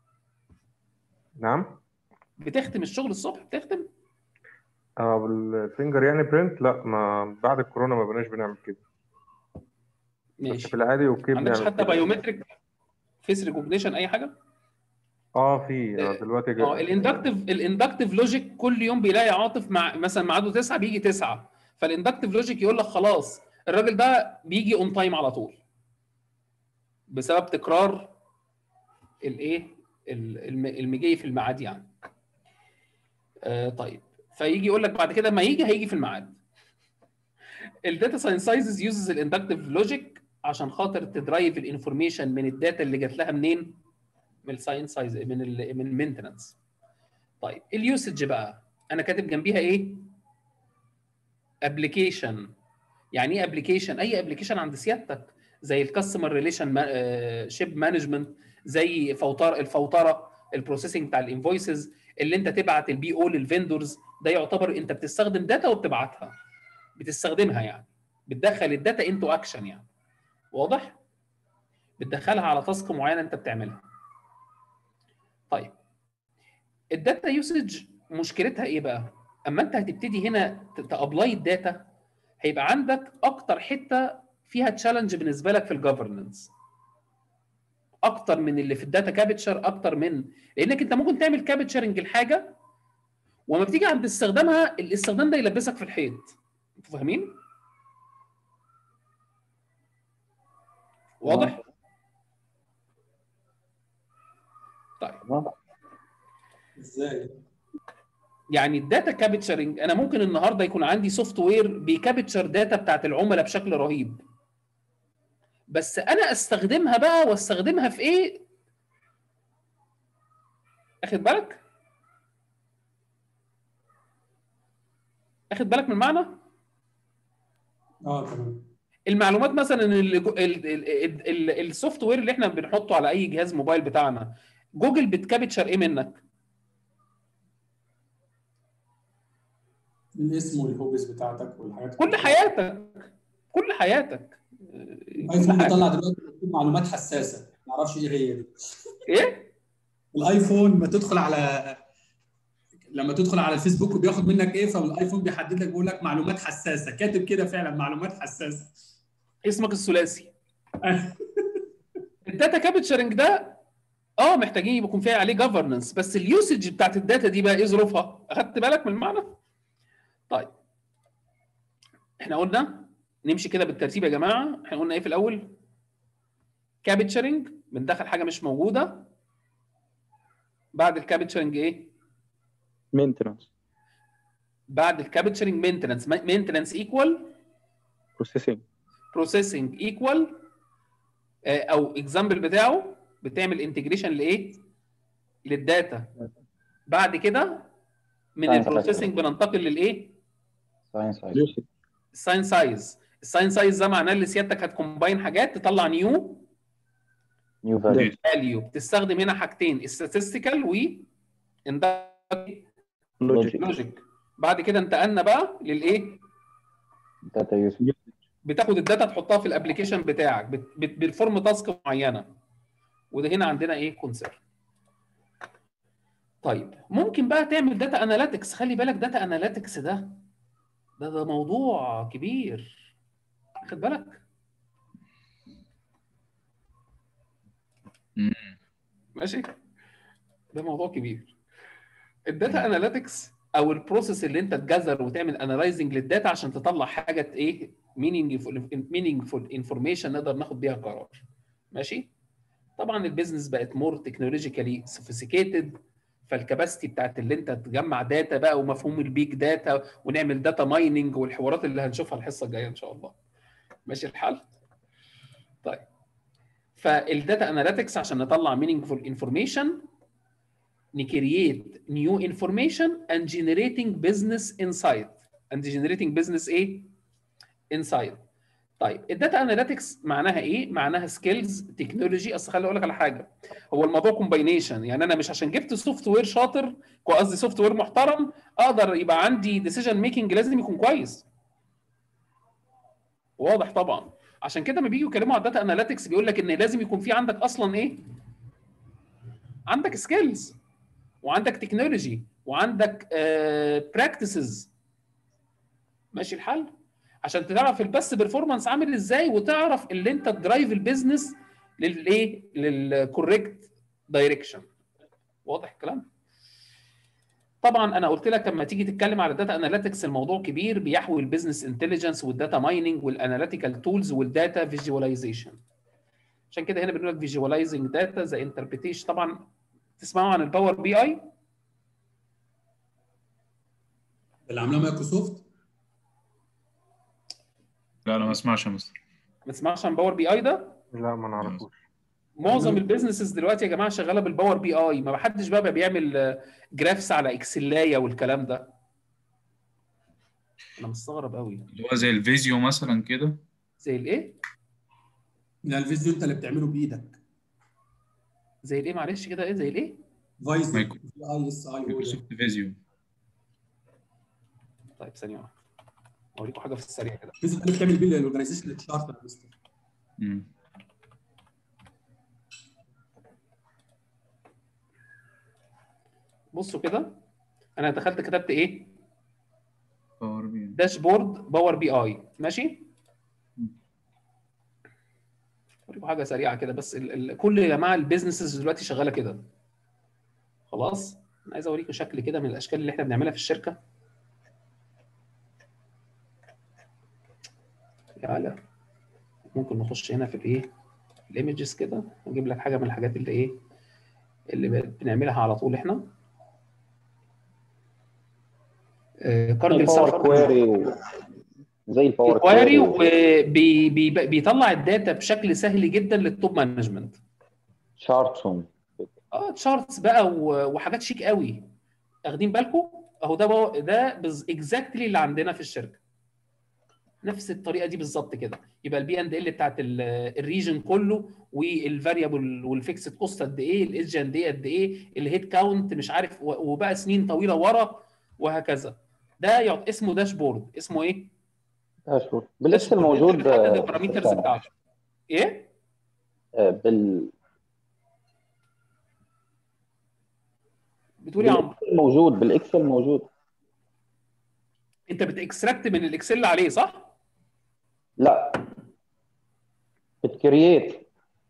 نعم بتختم الشغل الصبح بتختم اه بالفينجر يعني برنت لا ما بعد الكورونا ما بقناش بنعمل كده بس ماشي في العادي اوكي ما عندكش بنعمل حتى كده بايومتريك فيس ريكوجنيشن اي حاجه اه في آه، دلوقتي اه جا- الاندكتيف الاندكتيف لوجيك كل يوم بيلاقي عاطف مع مثلا ميعاده 9 بيجي 9 فالاندكتيف لوجيك يقول لك خلاص الراجل ده بيجي اون تايم على طول بسبب تكرار الايه ال- الم- المجي في الميعاد يعني آه طيب فيجي يقول لك بعد كده ما يجي هيجي في الميعاد الداتا ساينسايزز يوزز الاندكتيف لوجيك عشان خاطر تدرايف الانفورميشن من الداتا اللي جات لها منين من الساينسايز من ال من المينتننس طيب اليوسج بقى انا كاتب جنبيها ايه ابلكيشن يعني ايه ابلكيشن اي ابلكيشن عند سيادتك زي الكاستمر ريليشن شيب مانجمنت زي فوتر الفوتره البروسيسنج بتاع الانفويسز اللي انت تبعت البي او للفندورز ده يعتبر انت بتستخدم داتا وبتبعتها بتستخدمها يعني بتدخل الداتا انتو اكشن يعني واضح بتدخلها على تاسك معينه انت بتعملها طيب الداتا يوسج مشكلتها ايه بقى اما انت هتبتدي هنا تابلاي الداتا هيبقى عندك اكتر حته فيها تشالنج بالنسبه لك في الجفرننس اكتر من اللي في الداتا كابتشر اكتر من لانك انت ممكن تعمل كابتشرنج الحاجه وما بتيجي عند استخدامها الاستخدام ده يلبسك في الحيط انتوا فاهمين واضح طيب تمام ازاي؟ يعني الداتا كابتشرنج انا ممكن النهارده يكون عندي سوفت وير بيكابتشر داتا بتاعت العملاء بشكل رهيب بس انا استخدمها بقى واستخدمها في ايه اخد بالك اخد بالك من المعنى اه تمام المعلومات مثلا اللي جو- ال- ال- ال- ال- السوفت وير اللي احنا بنحطه على اي جهاز موبايل بتاعنا جوجل بتكابتشر ايه منك الاسم والهوبس بتاعتك والحاجات كل حياتك كل حياتك الايفون بيطلع دلوقتي معلومات حساسه ما اعرفش ايه هي دي ايه الايفون ما تدخل على لما تدخل على الفيسبوك وبياخد منك ايه فالايفون بيحدد لك بيقول لك معلومات حساسه كاتب كده فعلا معلومات حساسه اسمك الثلاثي الداتا كابتشرنج ده اه محتاجين يكون فيها عليه جفرنس بس اليوسج بتاعت الداتا دي بقى ايه ظروفها؟ اخدت بالك من المعنى؟ طيب احنا قلنا نمشي كده بالترتيب يا جماعه احنا قلنا ايه في الاول؟ كابتشرنج بندخل حاجه مش موجوده بعد الكابتشرنج ايه؟ مينتنس بعد الكابتشرنج مينتنس مينتنس ايكوال بروسيسنج بروسيسنج ايكوال او اكزامبل بتاعه بتعمل انتجريشن لايه؟ للداتا بعد كده من Science البروسيسنج بننتقل للايه؟ ساينس يوسف الساين سايز الساين سايز ده معناه ان سيادتك هتكومباين حاجات تطلع نيو نيو فاليو فاليو بتستخدم هنا حاجتين statistical و لوجيك لوجيك بعد كده انتقلنا بقى للايه؟ داتا يوسف بتاخد الداتا تحطها في الابلكيشن بتاعك بت- بت- بتفورم تاسك معينه وده هنا عندنا ايه كونسيرن طيب ممكن بقى تعمل داتا اناليتكس خلي بالك داتا اناليتكس ده ده ده موضوع كبير خد بالك مم. ماشي ده موضوع كبير الداتا اناليتكس او البروسيس اللي انت تجذر وتعمل انالايزنج للداتا عشان تطلع حاجه ايه مينينجفول مينينجفول انفورميشن نقدر ناخد بيها قرار ماشي طبعا البيزنس بقت مور تكنولوجيكالي سوفيستيكيتد فالكباستي بتاعت اللي انت تجمع داتا بقى ومفهوم البيج داتا ونعمل داتا مايننج والحوارات اللي هنشوفها الحصه الجايه ان شاء الله ماشي الحال طيب فالداتا اناليتكس عشان نطلع meaningful information نكرييت new information and generating business insight and generating business ايه insight طيب الداتا اناليتكس معناها ايه معناها سكيلز تكنولوجي اصل خليني اقول لك على حاجه هو الموضوع كومباينيشن يعني انا مش عشان جبت سوفت وير شاطر قصدي سوفت وير محترم اقدر يبقى عندي ديسيجن ميكنج لازم يكون كويس واضح طبعا عشان كده لما بييجوا يتكلموا على الداتا اناليتكس بيقول لك ان لازم يكون في عندك اصلا ايه عندك سكيلز وعندك تكنولوجي وعندك براكتسز ماشي الحال عشان تعرف البس بيرفورمانس عامل ازاي وتعرف اللي انت تدرايف البيزنس للايه للكوريكت دايركشن واضح الكلام طبعا انا قلت لك لما تيجي تتكلم على الداتا اناليتكس الموضوع كبير بيحوي البيزنس انتليجنس والداتا مايننج والاناليتيكال تولز والداتا فيجواليزيشن عشان كده هنا بنقول لك فيجواليزنج داتا زي انتربريتيشن طبعا تسمعوا عن الباور بي اي اللي عاملاه مايكروسوفت لا انا ما اسمعش يا مستر ما تسمعش عن باور بي اي ده لا ما نعرفوش معظم البيزنسز دلوقتي يا جماعه شغاله بالباور بي اي ما حدش بقى, بقى بيعمل جرافس على اكسلايه والكلام ده انا مستغرب قوي اللي هو زي الفيزيو مثلا كده زي الايه لا الفيديو انت اللي بتعمله بايدك زي الايه معلش كده ايه زي الايه فايز مايكرو- في اي اس اي او مايكروسوفت فيزيو طيب ثانيه واحده اوريكم حاجه في السريع كده الفيديو اللي بتعمل بيه الاورجنايزيشن تشارت يا مستر مم. بصوا كده انا دخلت كتبت ايه باور بي داشبورد باور بي اي ماشي اوريكم حاجه سريعه كده بس ال ال كل يا جماعه البيزنسز دلوقتي شغاله كده خلاص انا عايز اوريكم شكل كده من الاشكال اللي احنا بنعملها في الشركه تعالى ممكن نخش هنا في الايه الايمجز كده اجيب لك حاجه من الحاجات اللي ايه اللي بنعملها على طول احنا آه، كارجل الباور سفر كويري و... زي الباور كويري كويري وبيطلع الداتا بشكل سهل جدا للتوب مانجمنت شارتسون اه تشارتس بقى و- وحاجات شيك قوي واخدين بالكم اهو ده بقى- ده اكزاكتلي اللي عندنا في الشركه نفس الطريقه دي بالظبط كده يبقى البي اند ال بتاعت الريجن كله والفاريبل والفيكسد كوست قد ايه الايدج قد ايه قد ايه الهيد كاونت مش عارف و- وبقى سنين طويله ورا وهكذا ده يعط اسمه داشبورد اسمه ايه؟ داشبورد بالاكسل موجود بتحدد آه، البارامترز بتاعته ايه؟ آه، بال بتقول يا عمرو بالاكسل موجود بالاكسل موجود انت بتاكستراكت من الاكسل عليه صح؟ لا بتكرييت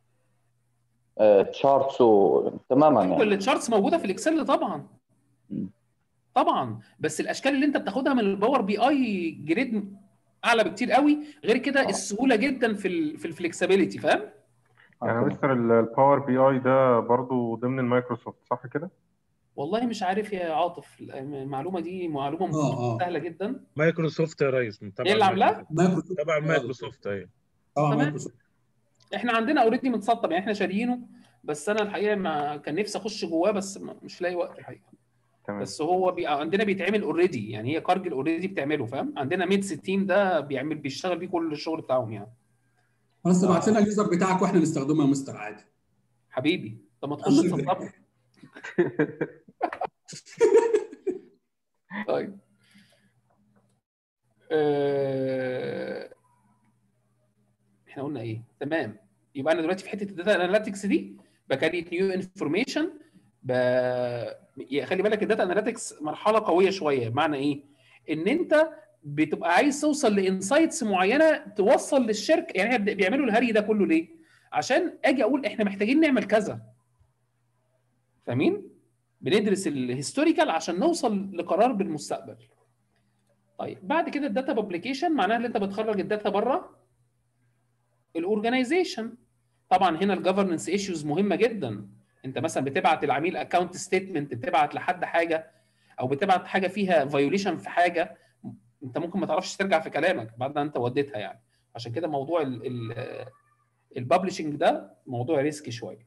تشارتس و... تماما يعني كل التشارتس موجوده في الاكسل طبعا مم. طبعا بس الاشكال اللي انت بتاخدها من الباور بي اي جريد اعلى بكتير قوي غير كده السهوله جدا في ال في الفلكسبيليتي فاهم يعني آه، مستر ال- الباور بي اي ده برضو ضمن المايكروسوفت صح كده؟ والله مش عارف يا عاطف المعلومه دي معلومه اه اه سهله جدا مايكروسوفت يا ريس تبع ايه اللي عاملاه مايكروسوفت تبع آه، مايكروسوفت ايوه طبعا تمام. مايكروسوفت احنا عندنا اوريدي متسطب يعني احنا شاريينه بس انا الحقيقه ما كان نفسي اخش جواه بس ما- مش لاقي وقت الحقيقه تمام بس هو بي... عندنا بيتعمل اوريدي يعني هي كارجل اوريدي بتعمله فاهم عندنا ميدس تيم ده بيعمل بيشتغل بيه كل الشغل بتاعهم يعني خلاص ابعت لنا اليوزر بتاعك واحنا نستخدمه يا مستر عادي حبيبي طب ما تخش الله تسطبه طيب آه، احنا قلنا ايه تمام يبقى انا دلوقتي في حته الداتا اناليتكس دي بكريت نيو انفورميشن ب... يا خلي بالك الداتا اناليتكس مرحله قويه شويه بمعنى ايه ان انت بتبقى عايز توصل لانسايتس معينه توصل للشركه يعني إحنا بيعملوا الهري ده كله ليه عشان اجي اقول احنا محتاجين نعمل كذا فاهمين بندرس الهيستوريكال عشان نوصل لقرار بالمستقبل طيب بعد كده الداتا بابليكيشن معناها ان انت بتخرج الداتا بره الاورجنايزيشن طبعا هنا الجفرنس ايشوز مهمه جدا انت مثلا بتبعت العميل اكونت ستيتمنت بتبعت لحد حاجه او بتبعت حاجه فيها فايوليشن في حاجه انت ممكن ما تعرفش ترجع في كلامك بعد ما انت وديتها يعني عشان كده موضوع ال ال الببلشنج ده موضوع ريسكي شويه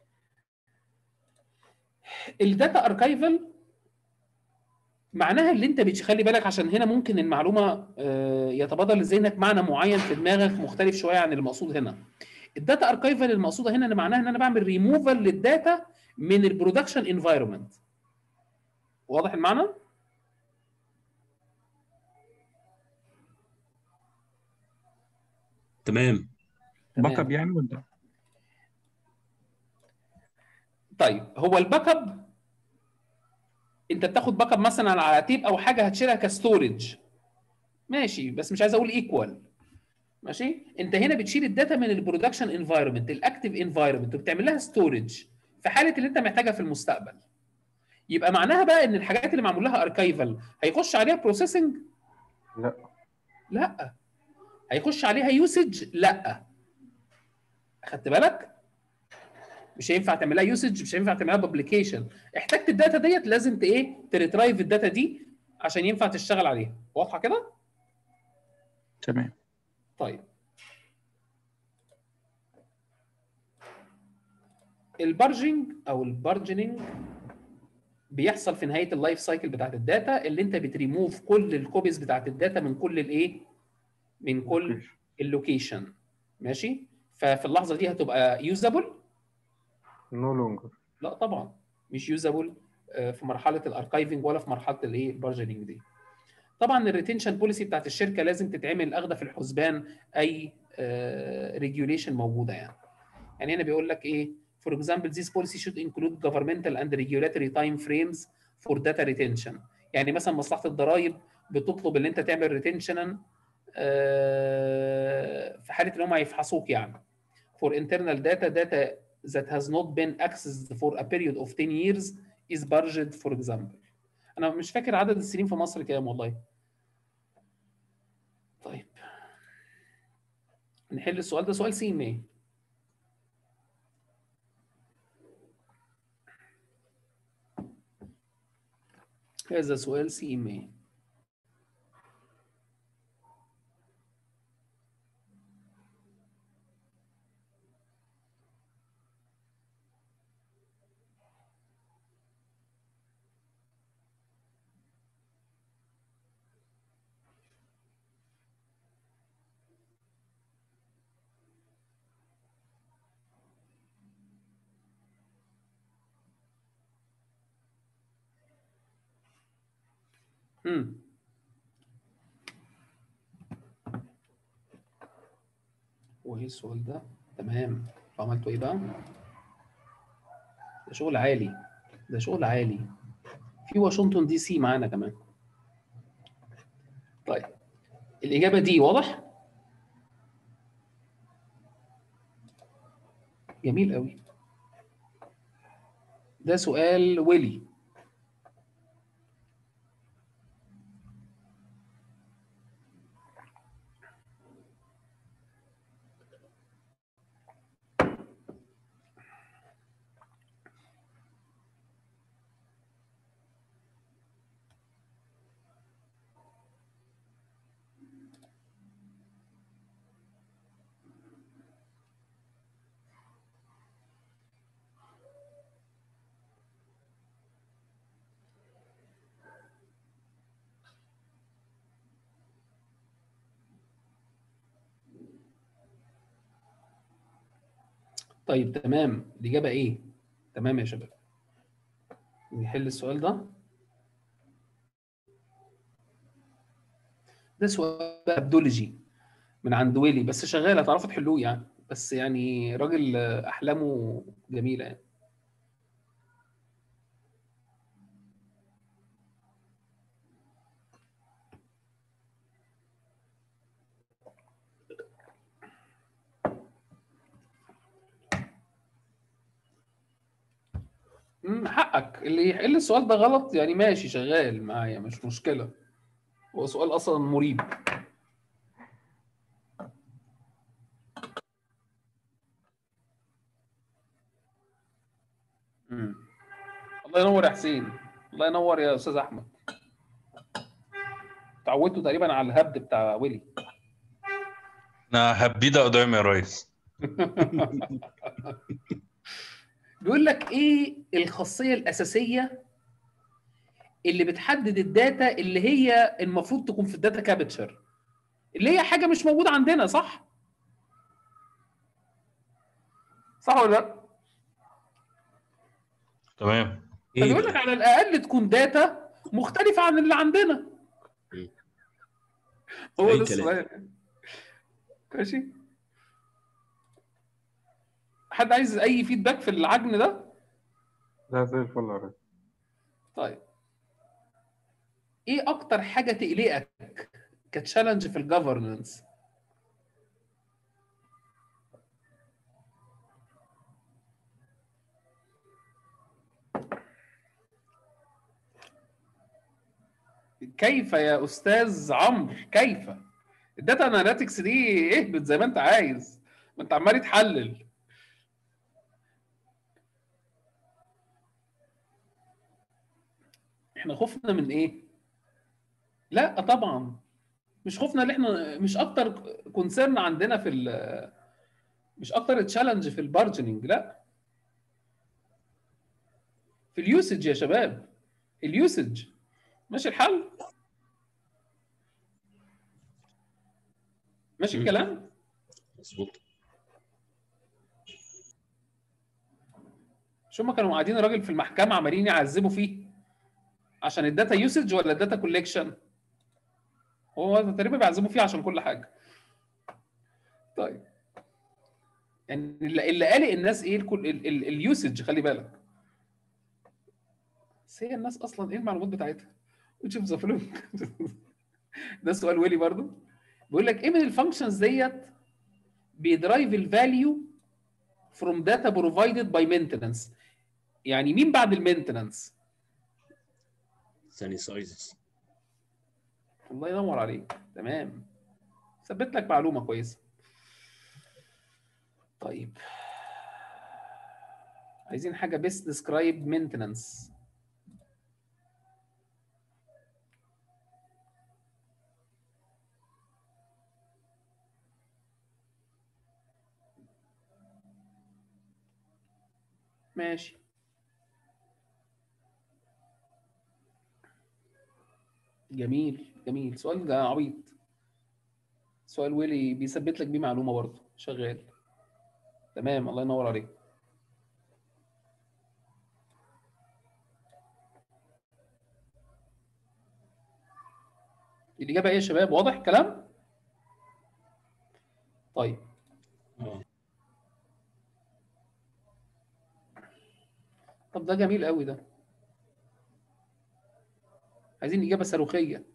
الداتا اركايفل معناها اللي انت بتخلي بالك عشان هنا ممكن المعلومه آه، يتبادر لذهنك معنى معين في دماغك مختلف شويه عن المقصود هنا الداتا اركايفل المقصوده هنا ان معناها ان انا بعمل ريموفال للداتا من البرودكشن انفايرمنت واضح المعنى تمام باك اب يعني ولا طيب هو الباك اب انت بتاخد باك اب مثلا على تيب او حاجه هتشيلها كستورج ماشي بس مش عايز اقول ايكوال ماشي انت هنا بتشيل الداتا من البرودكشن انفايرمنت الاكتيف انفايرمنت وبتعمل لها ستورج في حاله اللي انت محتاجها في المستقبل يبقى معناها بقى ان الحاجات اللي معمول لها اركايفل هيخش عليها بروسيسنج لا لا هيخش عليها يوسج لا اخدت بالك مش هينفع تعملها يوسج مش هينفع تعملها بابليكيشن احتجت الداتا ديت لازم ت ايه تريترايف الداتا دي عشان ينفع تشتغل عليها واضحه كده تمام طيب البارجنج او البارجنينج بيحصل في نهايه اللايف سايكل بتاعت الداتا اللي انت بتريموف كل الكوبيز بتاعت الداتا من كل الايه من كل اللوكيشن ماشي ففي اللحظه دي هتبقى يوزابل نو لونجر لا طبعا مش يوزابل في مرحله الاركايفنج ولا في مرحله الايه البارجنينج دي طبعا الريتنشن بوليسي بتاعت الشركه لازم تتعمل اخده في الحسبان اي ريجوليشن موجوده يعني يعني هنا بيقول لك ايه for example this policy should include governmental and regulatory time frames for data retention يعني مثلا مصلحه الضرائب بتطلب ان انت تعمل ريتنشن في حاله ان هم هيفحصوك يعني for internal data data that has not been accessed for a period of 10 years is purged for example انا مش فاكر عدد السنين في مصر كام والله طيب نحل السؤال ده سؤال سين ايه هذا سؤال سي ام ايه امم وايه السؤال ده تمام عملتوا ايه بقى ده شغل عالي ده شغل عالي في واشنطن دي سي معانا كمان طيب الاجابه دي واضح جميل قوي ده سؤال ويلي طيب تمام الإجابة إيه؟ تمام يا شباب نحل السؤال ده ده سؤال ابدولوجي من عند ويلي بس شغال هتعرفوا تحلوه يعني بس يعني راجل أحلامه جميلة يعني مم، حقك اللي يحل السؤال ده غلط يعني ماشي شغال معايا مش مشكلة هو سؤال أصلا مريب مم. الله ينور يا حسين الله ينور يا أستاذ أحمد تعودتوا تقريبا على الهبد بتاع ويلي انا هبيده قدامي يا ريس بيقول لك ايه الخاصيه الاساسيه اللي بتحدد الداتا اللي هي المفروض تكون في الداتا كابتشر اللي هي حاجه مش موجوده عندنا صح صح ولا لا تمام فبيقول لك على الاقل تكون داتا مختلفه عن اللي عندنا هو أي ده كلام. السؤال ماشي حد عايز اي فيدباك في العجن ده لا زي الفل يا ريس طيب ايه اكتر حاجه تقلقك كتشالنج في الجفرننس كيف يا استاذ عمرو كيف الداتا اناليتكس دي اهبط زي ما انت عايز ما انت عمال تحلل احنا خفنا من ايه لا طبعا مش خوفنا اللي احنا مش اكتر كونسيرن عندنا في ال مش اكتر تشالنج في البارجنينج لا في اليوسج يا شباب اليوسج ماشي الحل ماشي مم. الكلام مظبوط شو ما كانوا قاعدين راجل في المحكمه عمالين يعذبوا فيه عشان الداتا يوسج ولا الداتا كوليكشن هو تقريبا بيعذبوا فيه عشان كل حاجه طيب يعني اللي اللي قلق الناس ايه الكل ال- ال- اليوسج خلي بالك بس هي الناس اصلا ايه المعلومات بتاعتها which of the following ده سؤال ويلي برضو بيقول لك ايه من الفانكشنز ديت بيدرايف الفاليو from data provided by maintenance يعني مين بعد المينتننس ثاني سايزز الله ينور عليك تمام ثبت لك معلومه كويسه طيب عايزين حاجه best described maintenance ماشي جميل جميل سؤال ده عبيط سؤال ويلي بيثبت لك بيه معلومه برضه شغال تمام الله ينور عليك الإجابة إيه يا شباب؟ واضح الكلام؟ طيب اه طب ده جميل قوي ده عايزين إجابة صاروخية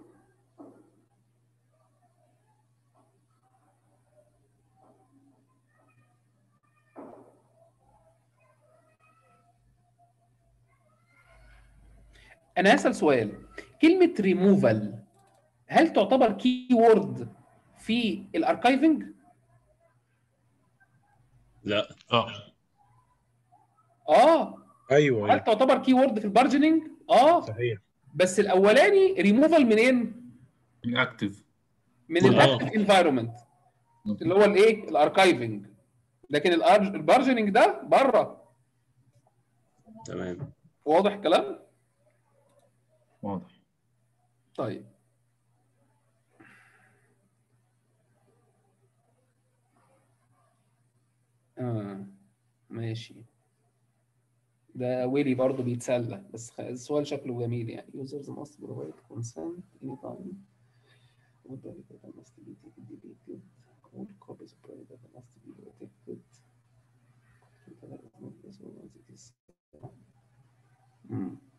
أنا هسأل سؤال كلمة ريموفال هل تعتبر كي وورد في الاركايفنج؟ لا اه اه ايوه هل ايوه تعتبر كي وورد في البارجنينج؟ اه صحيح بس الاولاني ريموفال منين؟ اكتف من آه. الاكتف انفايرمنت اللي هو الايه؟ الاركايفنج لكن الأرج- البارجنينج ده بره تمام واضح الكلام؟ واضح طيب اه ماشي ده ويلي برضه بيتسلى بس خ- السؤال شكله جميل يعني users must provide consent anytime all the data must be deleted all copies of private data must be protected Data is not visible once it is- مم.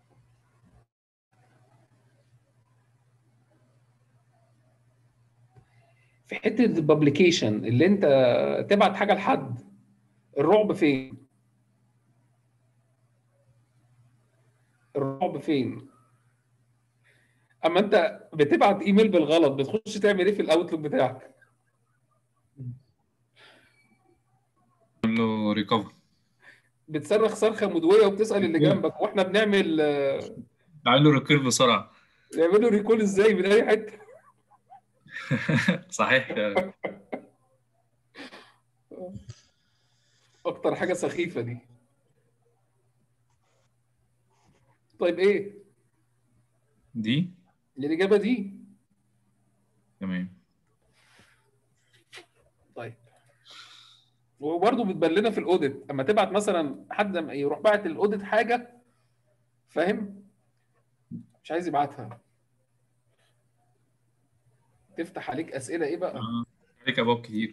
في حته الببليكيشن اللي انت تبعت حاجه لحد الرعب فين؟ الرعب فين؟ اما انت بتبعت ايميل بالغلط بتخش تعمل ايه في الاوتلوك بتاعك؟ قول له ريكفر بتصرخ صرخه مدويه وبتسال اللي جنبك واحنا بنعمل آه، اعمل له ريكير بسرعه نعمله ريكول ازاي من اي حته؟ صحيح اكتر حاجه سخيفه دي طيب ايه دي الاجابه دي تمام طيب وبرضه بتبان لنا في الاوديت اما تبعت مثلا حد لما يروح باعت الاوديت حاجه فاهم مش عايز يبعتها تفتح عليك اسئله ايه بقى آه. عليك ابواب كتير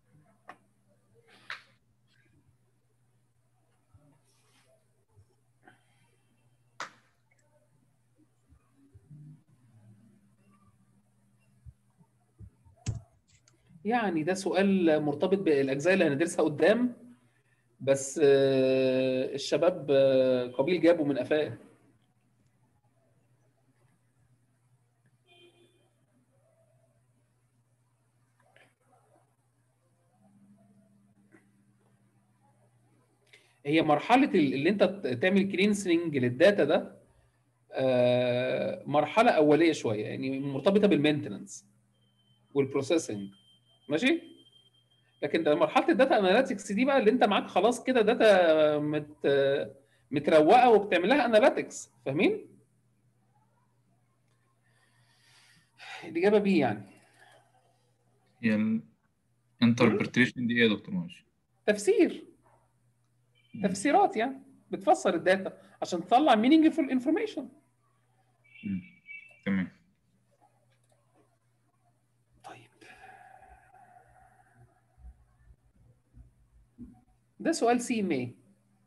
يعني ده سؤال مرتبط بالاجزاء اللي هندرسها قدام بس آه، الشباب آه، قبيل جابوا من قفاه هي مرحله ال- اللي انت ت- تعمل كلينسنج للداتا ده آه، مرحله اوليه شويه يعني مرتبطه بالمينتننس والبروسيسنج ماشي لكن ده مرحله الداتا اناليتكس دي بقى اللي انت معاك خلاص كده داتا مت متروقه وبتعمل لها اناليتكس فاهمين الاجابه بي يعني هي الانتربريتيشن دي ايه يا دكتور ماشي تفسير تفسيرات يعني بتفسر الداتا عشان تطلع meaningful information تمام طيب ده سؤال سي ام اي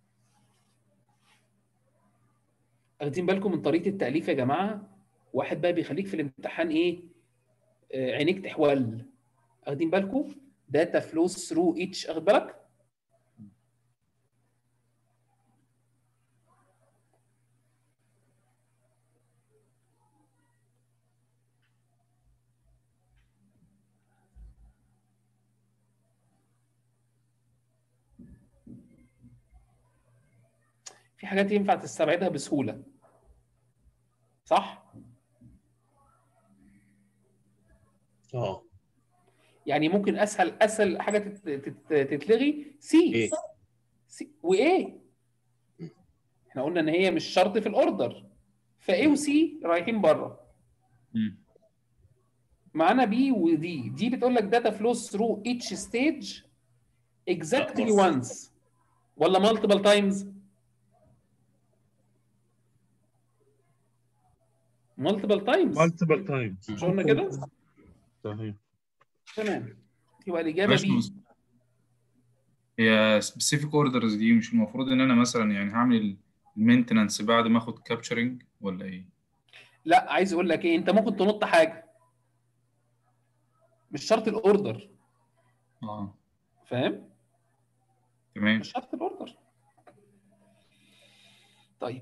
واخدين بالكم من طريقه التاليف يا جماعه واحد بقى بيخليك في الامتحان ايه آه، عينيك تحول واخدين بالكم داتا فلوز ثرو ايتش واخد بالك في حاجات ينفع تستبعدها بسهوله صح اه يعني ممكن اسهل اسهل حاجه تت- تت- تتلغي سي ايه سي وايه احنا قلنا ان هي مش شرط في الاوردر فايه وسي رايحين بره مم. معانا بي ودي دي بتقول لك داتا فلوز ثرو each ستيج exactly once ولا multiple times multiple times مالتيبل تايمز مش قلنا كده صحيح تمام يبقى الاجابه باش بي مس- هي سبيسيفيك اوردرز دي مش المفروض ان انا مثلا يعني هعمل المينتنانس بعد ما اخد كابتشرنج ولا ايه؟ لا عايز اقول لك ايه انت ممكن تنط حاجه مش شرط الاوردر اه فاهم تمام مش شرط الاوردر طيب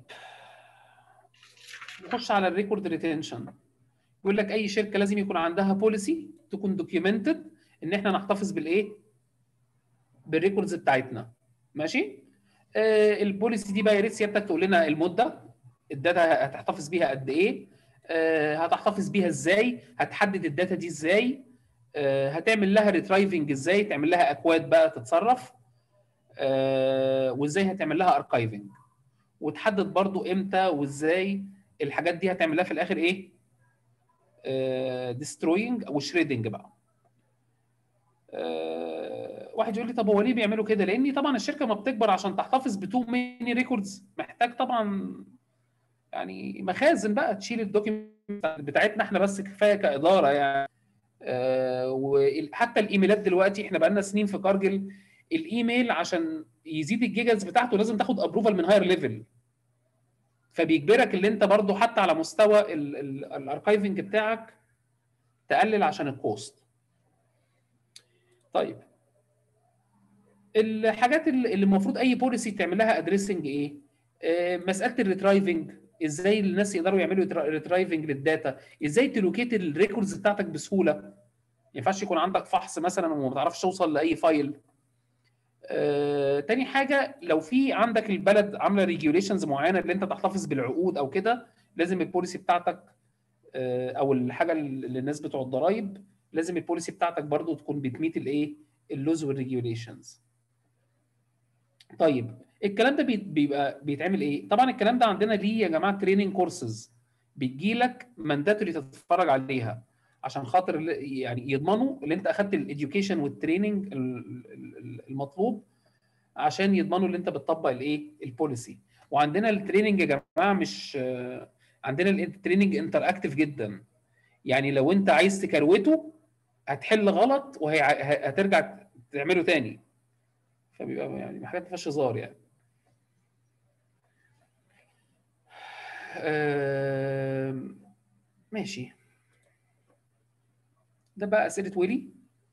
نخش على الريكورد ريتنشن يقول لك اي شركه لازم يكون عندها بوليسي تكون دوكيومنتد ان احنا نحتفظ بالايه بالريكوردز بتاعتنا ماشي آه البوليسي دي بقى يا ريت سيادتك تقول لنا المده الداتا هتحتفظ بيها قد ايه آه هتحتفظ بيها ازاي هتحدد الداتا دي ازاي آه هتعمل لها ريترايفنج ازاي تعمل لها اكواد بقى تتصرف آه وازاي هتعمل لها اركايفنج وتحدد برضو امتى وازاي الحاجات دي هتعمل لها في الاخر ايه ديستروينج او شريدنج بقى آه، واحد يقول لي طب هو ليه بيعملوا كده لان طبعا الشركه ما بتكبر عشان تحتفظ بتو ميني ريكوردز محتاج طبعا يعني مخازن بقى تشيل الدوكيمنت بتاعتنا احنا بس كفايه كاداره يعني آه، وحتى الايميلات دلوقتي احنا بقالنا سنين في كارجل الايميل عشان يزيد الجيجاز بتاعته لازم تاخد ابروفال من هاير ليفل فبيجبرك اللي انت برضو حتى على مستوى الاركايفنج بتاعك تقلل عشان الكوست طيب الحاجات اللي اللي المفروض اي بوليسي تعمل لها ادريسنج ايه آه، مساله الريترايفنج ازاي الناس يقدروا يعملوا ريترايفنج للداتا ازاي تلوكيت الريكوردز بتاعتك بسهوله ما ينفعش يكون عندك فحص مثلا وما بتعرفش توصل لاي فايل آه، تاني حاجه لو في عندك البلد عامله ريجوليشنز معينه اللي انت تحتفظ بالعقود او كده لازم البوليسي بتاعتك آه، او الحاجه اللي الناس بتوع الضرايب لازم البوليسي بتاعتك برضو تكون بتميت الايه اللوز والريجوليشنز طيب الكلام ده بي- بيبقى بيتعمل ايه طبعا الكلام ده عندنا ليه يا جماعه تريننج كورسز بتجي لك مانداتوري تتفرج عليها عشان خاطر ال- يعني يضمنوا اللي انت اخدت الاديوكيشن والتريننج ال- ال- المطلوب عشان يضمنوا اللي انت بتطبق الايه البوليسي وعندنا التريننج يا جماعه مش آه، عندنا التريننج انتر اكتف جدا يعني لو انت عايز تكروته هتحل غلط وهترجع تعمله تاني فبيبقى يعني حاجات ما فيهاش هزار يعني آم، ماشي ده بقى اسئله ويلي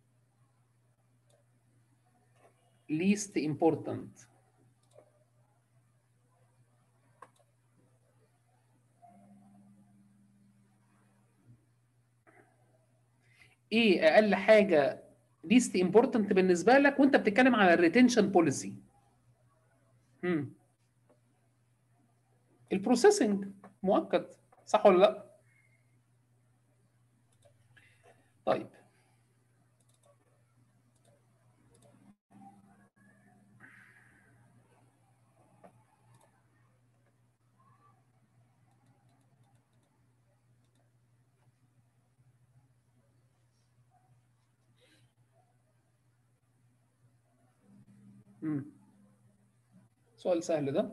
least important ايه اقل حاجه least important بالنسبه لك وانت بتتكلم على الريتنشن بوليسي البروسيسنج مؤكد صح ولا لا طيب مم. سؤال سهل ده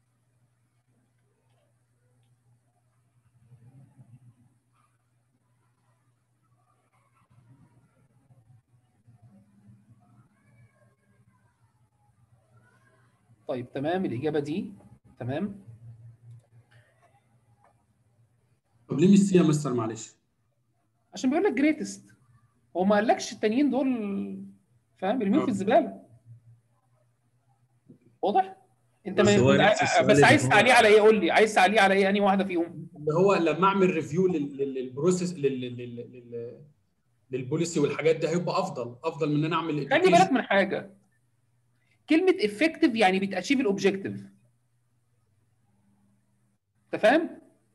طيب تمام الإجابة دي تمام طب ليه مش سي يا مستر معلش؟ عشان بيقول لك جريتست هو ما قالكش التانيين دول فاهم ارميهم في آه. الزبالة واضح؟ انت بس ما هو انت نفس ع- السؤال بس اللي عايز هو- تعليق على ايه قول لي عايز تعليق على ايه انهي واحدة فيهم؟ اللي هو لما اعمل ريفيو لل- لل- للبروسيس لل- لل- لل- لل- للبوليسي والحاجات دي هيبقى افضل افضل من ان انا اعمل خلي بالك من حاجة كلمة افكتيف يعني بتأشيف الاوبجيكتيف انت فاهم؟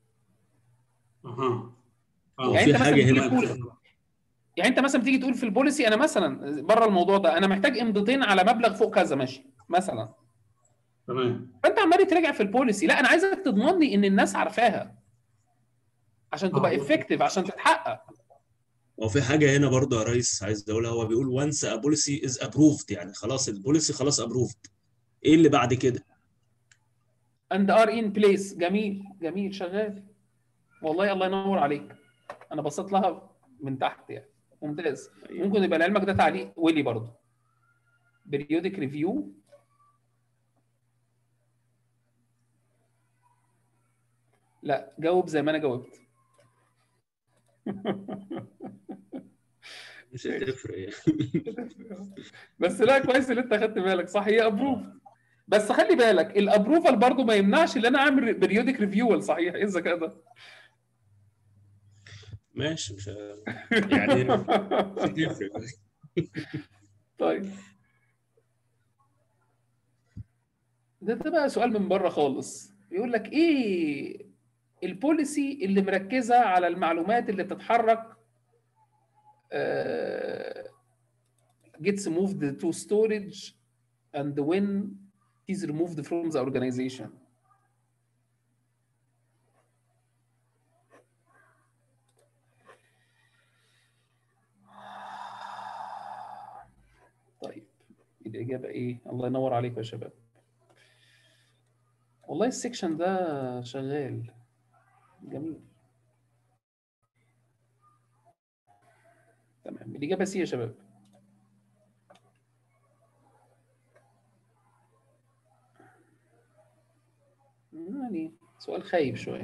اها هو يعني في انت مثلا حاجه بتيجي هنا تقول يعني انت مثلا بتيجي تقول في البوليسي انا مثلا بره الموضوع ده انا محتاج امضتين على مبلغ فوق كذا ماشي مثلا تمام فانت عمال تراجع في البوليسي لا انا عايزك تضمن لي ان الناس عارفاها عشان تبقى آه. افكتيف عشان تتحقق وفي حاجه هنا برضه يا ريس عايز اقولها هو بيقول وانس ا بوليسي از ابروفد يعني خلاص البوليسي خلاص ابروفد ايه اللي بعد كده؟ and are in place جميل جميل شغال والله الله ينور عليك انا بصيت لها من تحت يعني ممتاز ممكن يبقى لعلمك ده تعليق ويلي برضه periodic review لا جاوب زي ما انا جاوبت مش هتفرق يعني بس لا كويس ان انت خدت بالك صح هي ابروف بس خلي بالك الابروفال برضو ما يمنعش ان انا اعمل بريودك ريفيول صحيح ايه الذكاء ده؟ ماشي مش ه- يعني مش هتفرق طيب ده ده بقى سؤال من بره خالص يقول لك ايه البوليسي اللي مركزه على المعلومات اللي بتتحرك آه، gets moved to storage and when it is removed from the organization طيب الإجابة إيه؟ الله ينور عليكم يا شباب. والله السكشن ده شغال جميل. تمام الإجابة سي يا شباب. يعني سؤال خايب شوية.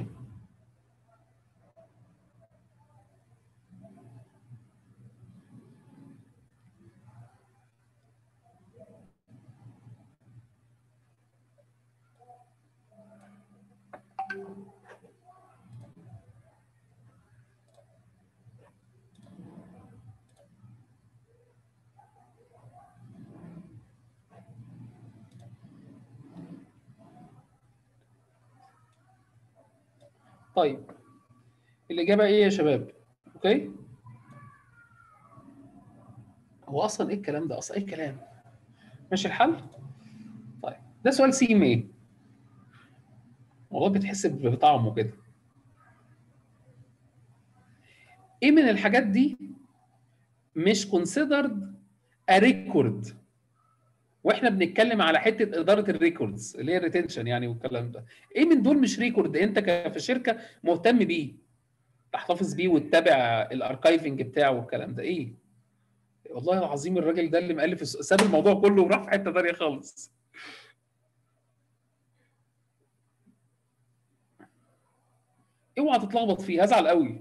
طيب الإجابة إيه يا شباب؟ أوكي؟ هو اصلا ايه الكلام ده اصلا ايه الكلام ماشي الحل طيب ده سؤال سي ايه والله بتحسب بطعمه كده ايه من الحاجات دي مش كونسيدرد ا ريكورد واحنا بنتكلم على حته اداره الريكوردز اللي هي الريتنشن يعني والكلام ده ايه من دول مش ريكورد انت ك- في شركه مهتم بيه تحتفظ بيه وتتابع الاركايفنج بتاعه والكلام ده ايه والله العظيم الراجل ده اللي مؤلف الس- ساب الموضوع كله وراح في حته ثانيه خالص اوعى تتلخبط فيه هزعل قوي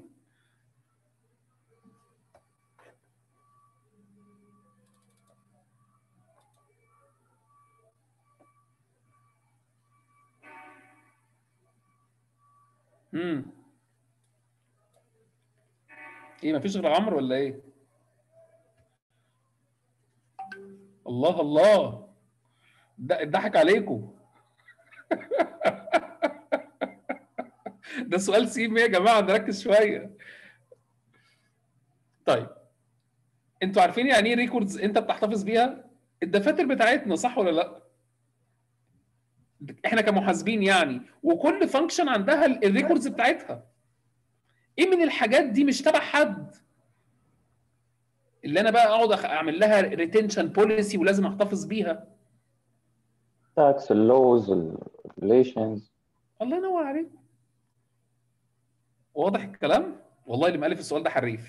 امم ايه مفيش غير عمرو ولا ايه الله الله ده اتضحك عليكم ده سؤال سيم يا جماعه نركز شويه طيب انتوا عارفين يعني ايه ريكوردز انت بتحتفظ بيها الدفاتر بتاعتنا صح ولا لا احنا كمحاسبين يعني وكل فانكشن عندها ال- الريكوردز بتاعتها ايه من الحاجات دي مش تبع حد اللي انا بقى اقعد أخ- اعمل لها ريتنشن بوليسي ولازم احتفظ بيها تاكس اللوز الريليشنز الله ينور عليك واضح الكلام والله اللي مؤلف السؤال ده حريف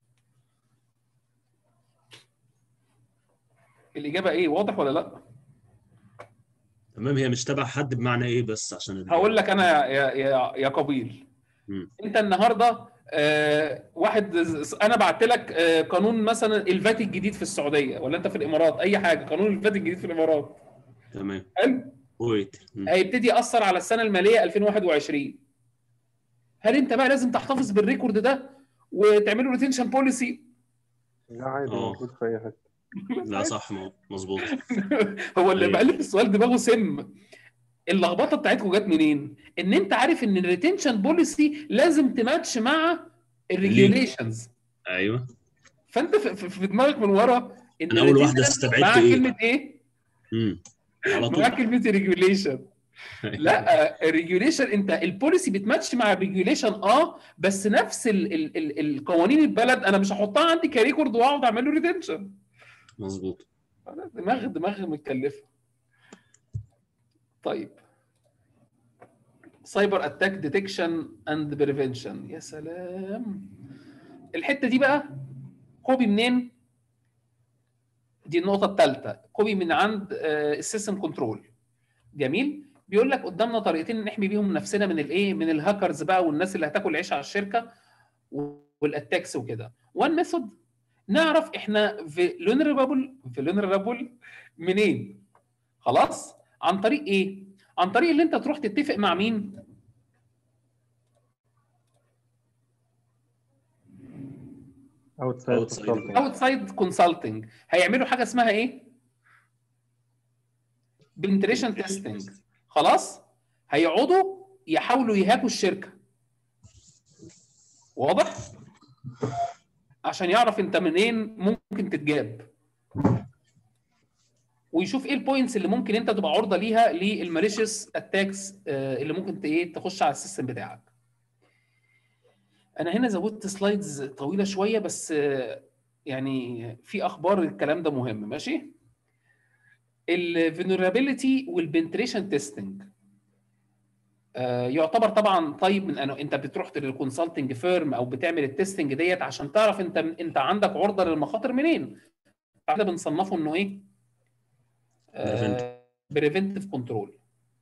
الاجابه ايه واضح ولا لا تمام هي مش تبع حد بمعنى ايه بس عشان ال- هقول لك انا يا يا يا قبيل مم. انت النهارده آه واحد ز- انا بعت لك آه قانون مثلا الفات الجديد في السعوديه ولا انت في الامارات اي حاجه قانون الفات الجديد في الامارات تمام حلو ويت مم. هيبتدي ياثر على السنه الماليه 2021 هل انت بقى لازم تحتفظ بالريكورد ده وتعمله ريتنشن بوليسي لا عادي اه. موجود في اي حته لا صح م- مظبوط هو اللي أيوة. مؤلف السؤال دماغه سم اللخبطه بتاعتكم جت منين؟ ان انت عارف ان الريتنشن بوليسي لازم تماتش مع الريجوليشنز ايوه فانت في, في, في دماغك من ورا ان أنا أول واحدة الretention استبعدت مع إيه؟ كلمه ايه؟ امم على مع طول كلمه ريجوليشن لا الريجوليشن انت البوليسي بتماتش مع الريجوليشن اه بس نفس ال ال ال القوانين البلد انا مش هحطها عندي كريكورد واقعد اعمل له ريتنشن مظبوط دماغ دماغ متكلفه طيب سايبر اتاك ديتكشن اند بريفنشن يا سلام الحته دي بقى كوبي منين دي النقطه الثالثه كوبي من عند السيستم كنترول جميل بيقول لك قدامنا طريقتين نحمي بيهم نفسنا من الايه من الهاكرز بقى والناس اللي هتاكل عيش على الشركه والاتاكس وكده وان ميثود نعرف احنا فيلونربل فيلونربل منين خلاص عن طريق ايه عن طريق اللي انت تروح تتفق مع مين اوتسايد Outside. اوتسايد كونسلتنج هيعملوا حاجه اسمها ايه بنتريشن تيستنج خلاص هيقعدوا يحاولوا يهاكوا الشركه واضح عشان يعرف انت منين ممكن تتجاب ويشوف ايه البوينتس اللي ممكن انت تبقى عرضه ليها للماليشيس اتاكس اللي ممكن ت- ايه تخش على السيستم بتاعك انا هنا زودت سلايدز طويله شويه بس آه، يعني في اخبار الكلام ده مهم ماشي الفينرابيلتي والبنتريشن تيستنج يعتبر طبعا طيب من انه انت بتروح للكونسلتنج فيرم او بتعمل التستنج ديت عشان تعرف انت انت عندك عرضه للمخاطر منين فاحنا بنصنفه انه ايه بريفنتيف كنترول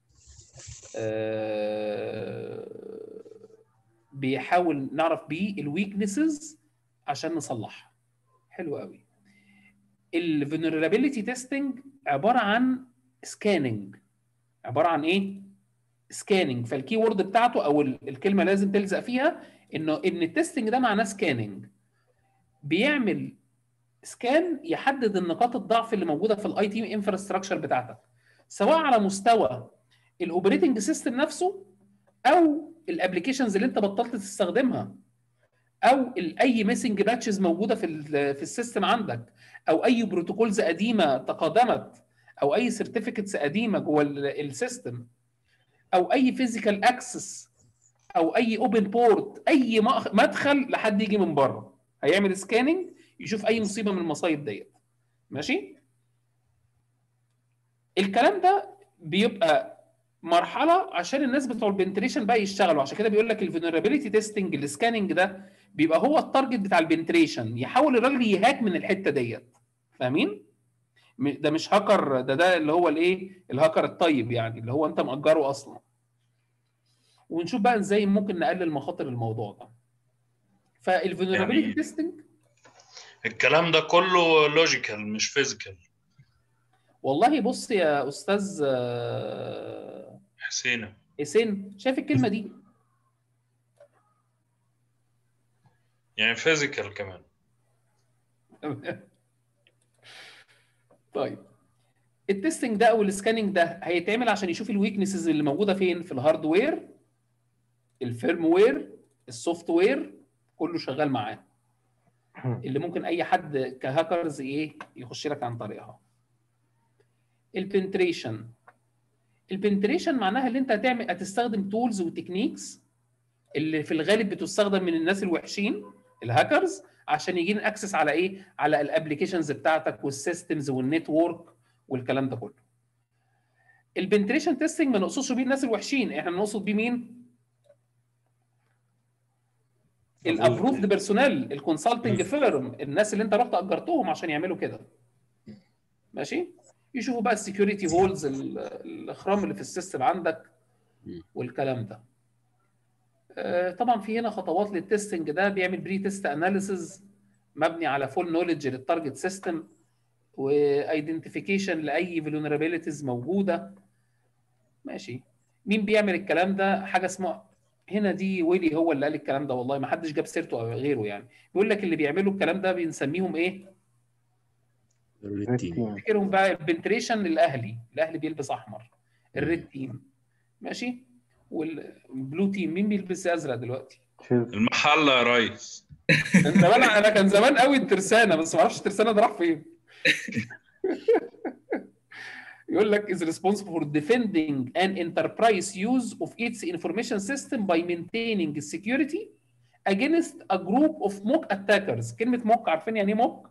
بيحاول نعرف بيه الويكنسز عشان نصلحها حلو قوي الفولنربيلتي تيستنج عباره عن سكاننج عباره عن ايه سكاننج فالكي وورد بتاعته او ال- الكلمه لازم تلزق فيها انه ان التستنج ده معناه سكاننج بيعمل سكان يحدد النقاط الضعف اللي موجوده في الاي تي انفراستراكشر بتاعتك سواء على مستوى الاوبريتنج سيستم نفسه او الابلكيشنز اللي انت بطلت تستخدمها او ال- اي ميسنج باتشز موجوده في ال- في السيستم عندك او اي بروتوكولز قديمه تقادمت او اي سيرتيفيكتس قديمه جوه ال- السيستم او اي فيزيكال اكسس او اي اوبن بورت اي مأخ- مدخل لحد يجي من بره هيعمل سكاننج يشوف اي مصيبه من المصايب ديت ماشي الكلام ده بيبقى مرحله عشان الناس بتوع البنتريشن بقى يشتغلوا عشان كده بيقول لك الفولنربيلتي تيستنج السكاننج ده بيبقى هو التارجت بتاع البنتريشن يحاول الراجل يهاك من الحته ديت فاهمين م- ده مش هاكر ده ده اللي هو الايه الهاكر الطيب يعني اللي هو انت مأجره اصلا ونشوف بقى ازاي ممكن نقلل مخاطر الموضوع ده فالفولنربيلتي يعني- تيستنج الكلام ده كله لوجيكال مش فيزيكال والله بص يا استاذ آه، حسين حسين شايف الكلمه دي يعني فيزيكال كمان طيب التستنج ده او السكاننج ده هيتعمل عشان يشوف الويكنسز اللي موجوده فين في الهاردوير الفيرم وير السوفت وير كله شغال معاه اللي ممكن اي حد كهاكرز ايه يخش لك عن طريقها البنتريشن البنتريشن معناها اللي انت هتعمل هتستخدم تولز وتكنيكس اللي في الغالب بتستخدم من الناس الوحشين الهاكرز عشان يجي اكسس على ايه على الابلكيشنز بتاعتك والسيستمز والنتورك والكلام ده كله البنتريشن تيستنج ما نقصدش بيه الناس الوحشين احنا نقصد بيه مين الابروفد بيرسونال الكونسلتنج فيرم الناس اللي انت رحت اجرتهم عشان يعملوا كده ماشي يشوفوا بقى السكيورتي هولز الاخرام اللي في السيستم عندك والكلام ده آه، طبعا في هنا خطوات للتستنج ده بيعمل بري تيست اناليسز مبني على فول نوليدج للتارجت سيستم وايدنتيفيكيشن لاي فولنربيلتيز موجوده ماشي مين بيعمل الكلام ده حاجه اسمها هنا دي ويلي هو اللي قال الكلام ده والله ما حدش جاب سيرته او غيره يعني بيقول لك اللي بيعملوا الكلام ده بنسميهم ايه الريد تيم فاكرهم بقى البنتريشن الاهلي الاهلي بيلبس احمر الريد تيم ماشي والبلو تيم مين بيلبس ازرق دلوقتي المحلة يا ريس كان زمان انا كان زمان قوي الترسانه بس ما اعرفش الترسانه ده راح فين يقول لك is responsible for defending an enterprise use of its information system by maintaining security against a group of mock attackers كلمة موك عارفين يعني ايه موك؟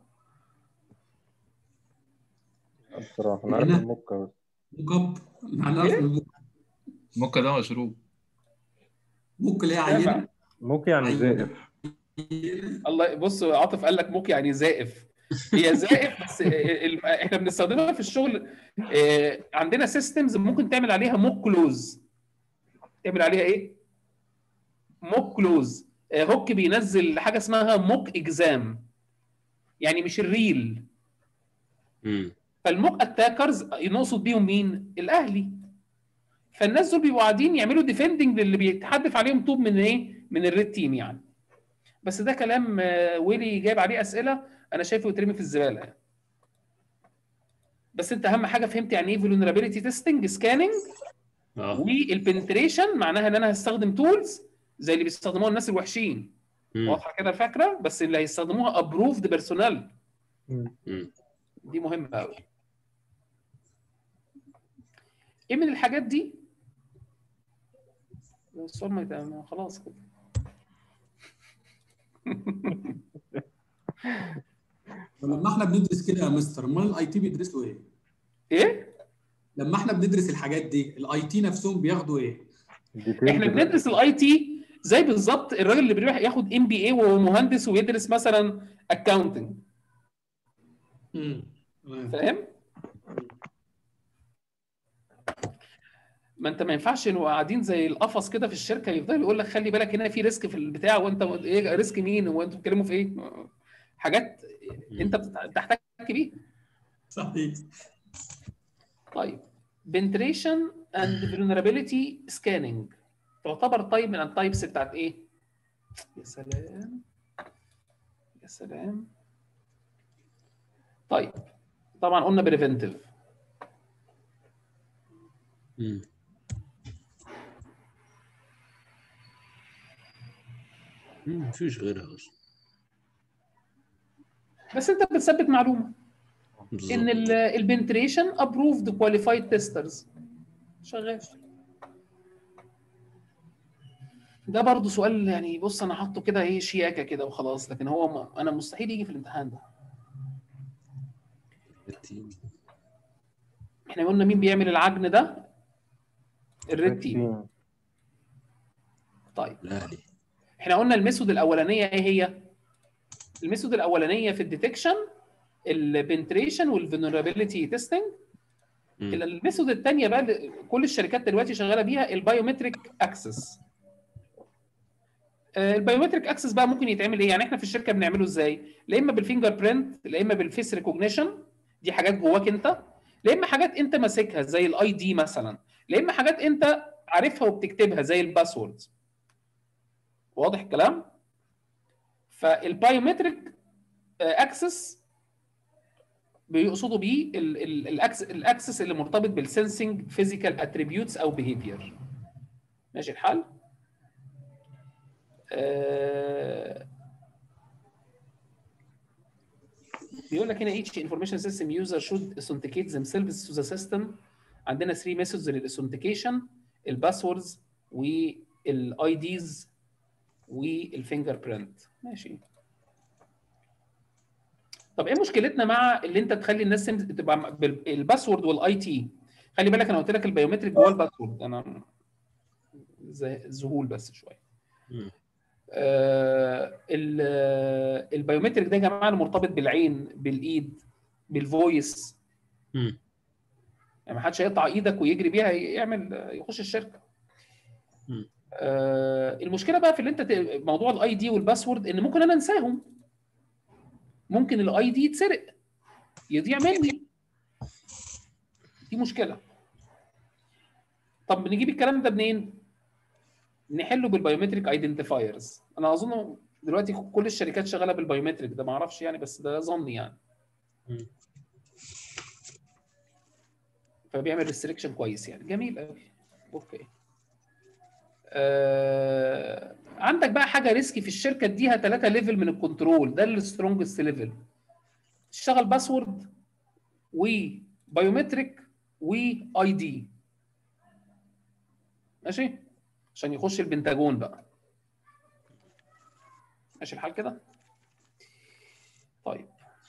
بصراحه انا عارف هنا؟ الموكا بس مكب هنعرف المك الموكا ده مشروب مك اللي هي عينه موكا يعني زائف الله بص عاطف قال لك موك يعني زائف هي زائف بس ال- احنا بنستخدمها في الشغل آه، عندنا سيستمز ممكن تعمل عليها موك كلوز تعمل عليها ايه؟ موك كلوز هوك بينزل حاجه اسمها موك اكزام يعني مش الريل مم. فالموك اتاكرز نقصد بيهم مين؟ الاهلي فالناس دول بيبقوا قاعدين يعملوا ديفندنج للي بيتحدف عليهم طوب من ايه؟ من الريد تيم يعني بس ده كلام آه، ويلي جايب عليه اسئله انا شايفه يترمي في الزباله يعني. بس انت اهم حاجه فهمت يعني ايه فولنربيلتي تيستنج سكاننج اه والبنتريشن معناها ان انا هستخدم تولز زي اللي بيستخدموها الناس الوحشين مم. واضحه كده الفكره بس اللي هيستخدموها ابروفد بيرسونال مم. دي مهمه قوي ايه من الحاجات دي السؤال ما يتعمل- خلاص كده لما احنا بندرس كده يا مستر امال الاي تي بيدرسوا ايه؟ ايه لما احنا بندرس الحاجات دي الاي تي نفسهم بياخدوا ايه؟ احنا بندرس الاي تي زي بالظبط الراجل اللي بيروح ياخد ام بي اي وهو مهندس ويدرس مثلا اكاونتنج فاهم؟ ما انت ما ينفعش نبقى قاعدين زي القفص كده في الشركه يفضل يقول لك خلي بالك هنا في ريسك في البتاع وانت ايه ريسك مين هو انتوا بتتكلموا في ايه؟ حاجات انت بتت- بتحتك بيها صحيح طيب penetration and vulnerability scanning تعتبر طيب من التايبس بتاعت ايه؟ يا سلام يا سلام طيب طبعا قلنا بريفنتيف مم. مم، مفيش غيرها اصلا بس انت بتثبت معلومه ان بالظبط البنتريشن ابروفد كواليفايد تيسترز شغال ده برضو سؤال يعني بص انا حاطه كده ايه شياكه كده وخلاص لكن هو ما انا مستحيل يجي في الامتحان ده احنا قلنا مين بيعمل العجن ده الريد تيم طيب لا ليه احنا قلنا الميثود الاولانيه ايه هي الميثود الاولانيه في الديتكشن البنتريشن والفولنربيلتي تيستنج مم. الميثود الثانيه بقى اللي كل الشركات دلوقتي شغاله بيها البايومتريك اكسس البايومتريك اكسس بقى ممكن يتعمل ايه يعني احنا في الشركه بنعمله ازاي لا اما بالفينجر برينت لا اما بالفيس ريكوجنيشن دي حاجات جواك انت لا اما حاجات انت ماسكها زي الاي دي مثلا لا اما حاجات انت عارفها وبتكتبها زي الباسورد واضح الكلام فالبايومتريك اكسس بيقصدوا بيه ال- ال- الاكس الاكسس اللي مرتبط بالسنسنج فيزيكال اتريبيوتس او بيهيفير ماشي الحال آه، بيقول لك هنا each information system user should authenticate themselves to the system عندنا 3 methods للاثنتيكيشن الباسوردز والاي ديز والفينجر برينت ماشي طب ايه مشكلتنا مع اللي انت تخلي الناس تم- تبقى م- بال- الباسورد والاي تي خلي بالك انا قلت لك البيومتريك جوه الباسورد انا زي- ذهول بس شويه مم. آه، ال- آه، البيومتريك ده يا جماعه اللي مرتبط بالعين بالايد بالفويس مم. يعني ما حدش هيقطع ايدك ويجري بيها يعمل يخش الشركه مم. آه، المشكله بقى في اللي انت ت- موضوع الاي دي والباسورد ان ممكن انا انساهم ممكن الاي دي يتسرق يضيع مني دي مشكله طب نجيب الكلام ده منين نحله بالبايومتريك ايدنتيفايرز انا اظن دلوقتي كل الشركات شغاله بالبايومتريك ده ما اعرفش يعني بس ده ظني يعني مم. فبيعمل ريستريكشن كويس يعني جميل قوي اوكي آه... عندك بقى حاجه ريسكي في الشركه اديها ثلاثه ليفل من الكنترول ده السترونجست ليفل تشتغل باسورد وبايومتريك واي دي ماشي عشان يخش البنتاجون بقى ماشي الحال كده طيب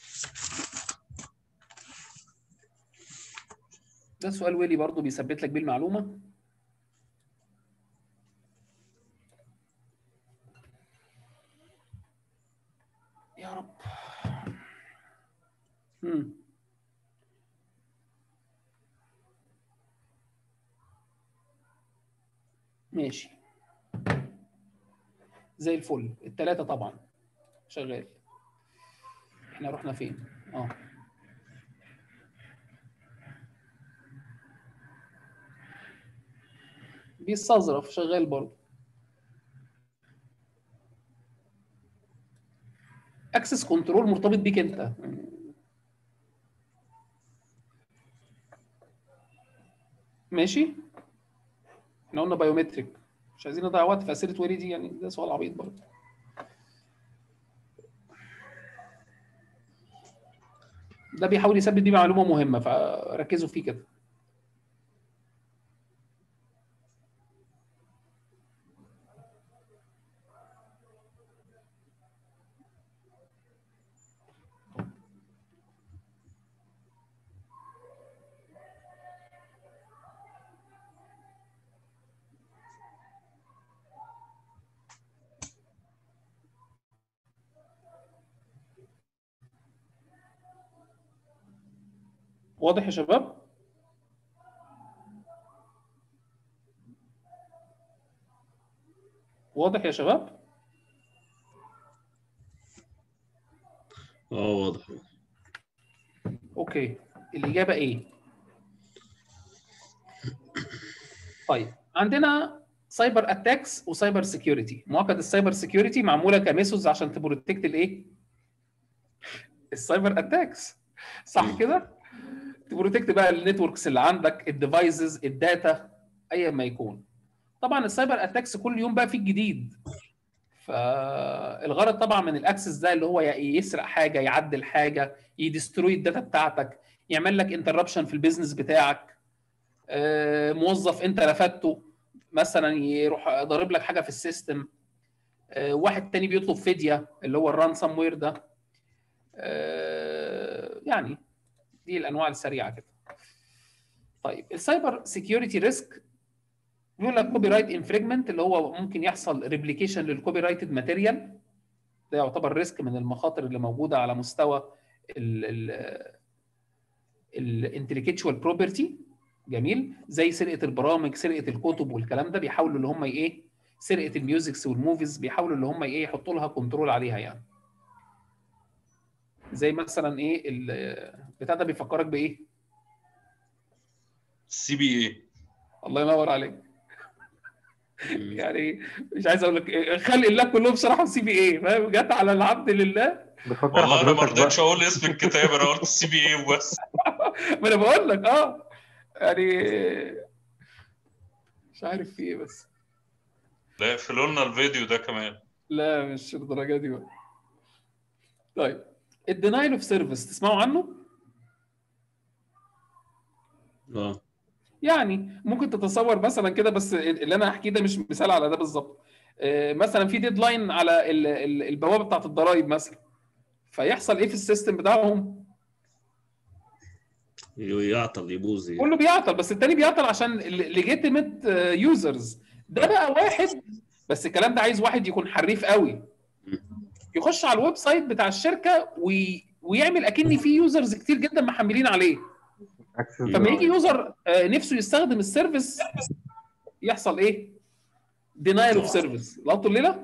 ده سؤال ويلي برضو بيثبت لك بيه المعلومه يا رب مم. ماشي زي الفل التلاتة طبعا شغال احنا رحنا فين اه بيستظرف شغال برضه اكسس كنترول مرتبط بيك انت ماشي احنا قلنا بايومتريك مش عايزين نضيع وقت في اسئله ويلي دي يعني ده سؤال عبيط برضه ده بيحاول يثبت بيه معلومه مهمه فركزوا فيه كده واضح يا شباب واضح يا شباب اه واضح اوكي الاجابه ايه طيب عندنا سايبر اتاكس وسايبر سيكيورتي مؤكد السايبر سيكيورتي معموله كميثودز عشان تبروتكت الايه السايبر اتاكس صح كده تبروتكت بقى النتوركس اللي عندك الديفايسز الداتا ايا ما يكون طبعا السايبر اتاكس كل يوم بقى في جديد فالغرض طبعا من الاكسس ده اللي هو ي- يسرق حاجه يعدل حاجه يدستروي الداتا بتاعتك يعمل لك انتربشن في البيزنس بتاعك آه، موظف انت رفدته مثلا يروح ضارب لك حاجه في السيستم آه، واحد تاني بيطلب فديه اللي هو الرانسام وير ده آه، يعني دي الانواع السريعه كده طيب السايبر سيكيورتي ريسك بيقول لك كوبي رايت انفريجمنت اللي هو ممكن يحصل ريبليكيشن للكوبي رايتد ماتيريال ده يعتبر ريسك من المخاطر اللي موجوده على مستوى الانتلكتشوال بروبرتي جميل زي سرقه البرامج سرقه الكتب والكلام ده بيحاولوا اللي هم ايه سرقه الميوزكس والموفيز بيحاولوا اللي هم ايه يحطوا لها كنترول عليها يعني زي مثلا ايه ال- بتاع ده بيفكرك بايه السي بي اي الله ينور عليك يعني مش عايز اقول لك إيه، خلق الله كلهم شرحوا سي بي اي فاهم جت على العبد لله بفكر والله انا ما حضرتك بقى رضيتش اقول اسم الكتاب انا قلت السي بي اي وبس ما انا بقول لك اه يعني مش عارف في ايه بس لا اقفلوا لنا الفيديو ده كمان لا مش الدرجه دي بقى طيب الدينايل اوف سيرفيس تسمعوا عنه؟ اه يعني ممكن تتصور مثلا كده بس اللي انا هحكيه ده مش مثال على ده بالظبط آه، مثلا في ديدلاين على ال- ال- البوابه بتاعت الضرايب مثلا فيحصل ايه في السيستم بتاعهم يعطل يبوظ يعني. كله بيعطل بس التاني بيعطل عشان ليجيتيمت يوزرز ده بقى واحد بس الكلام ده عايز واحد يكون حريف قوي يخش على الويب سايت بتاع الشركه وي... ويعمل اكن في يوزرز كتير جدا محملين عليه اكسس فما يجي يوزر آه، نفسه يستخدم السيرفيس يحصل ايه؟ دينايل اوف سيرفيس لقطوا الليله؟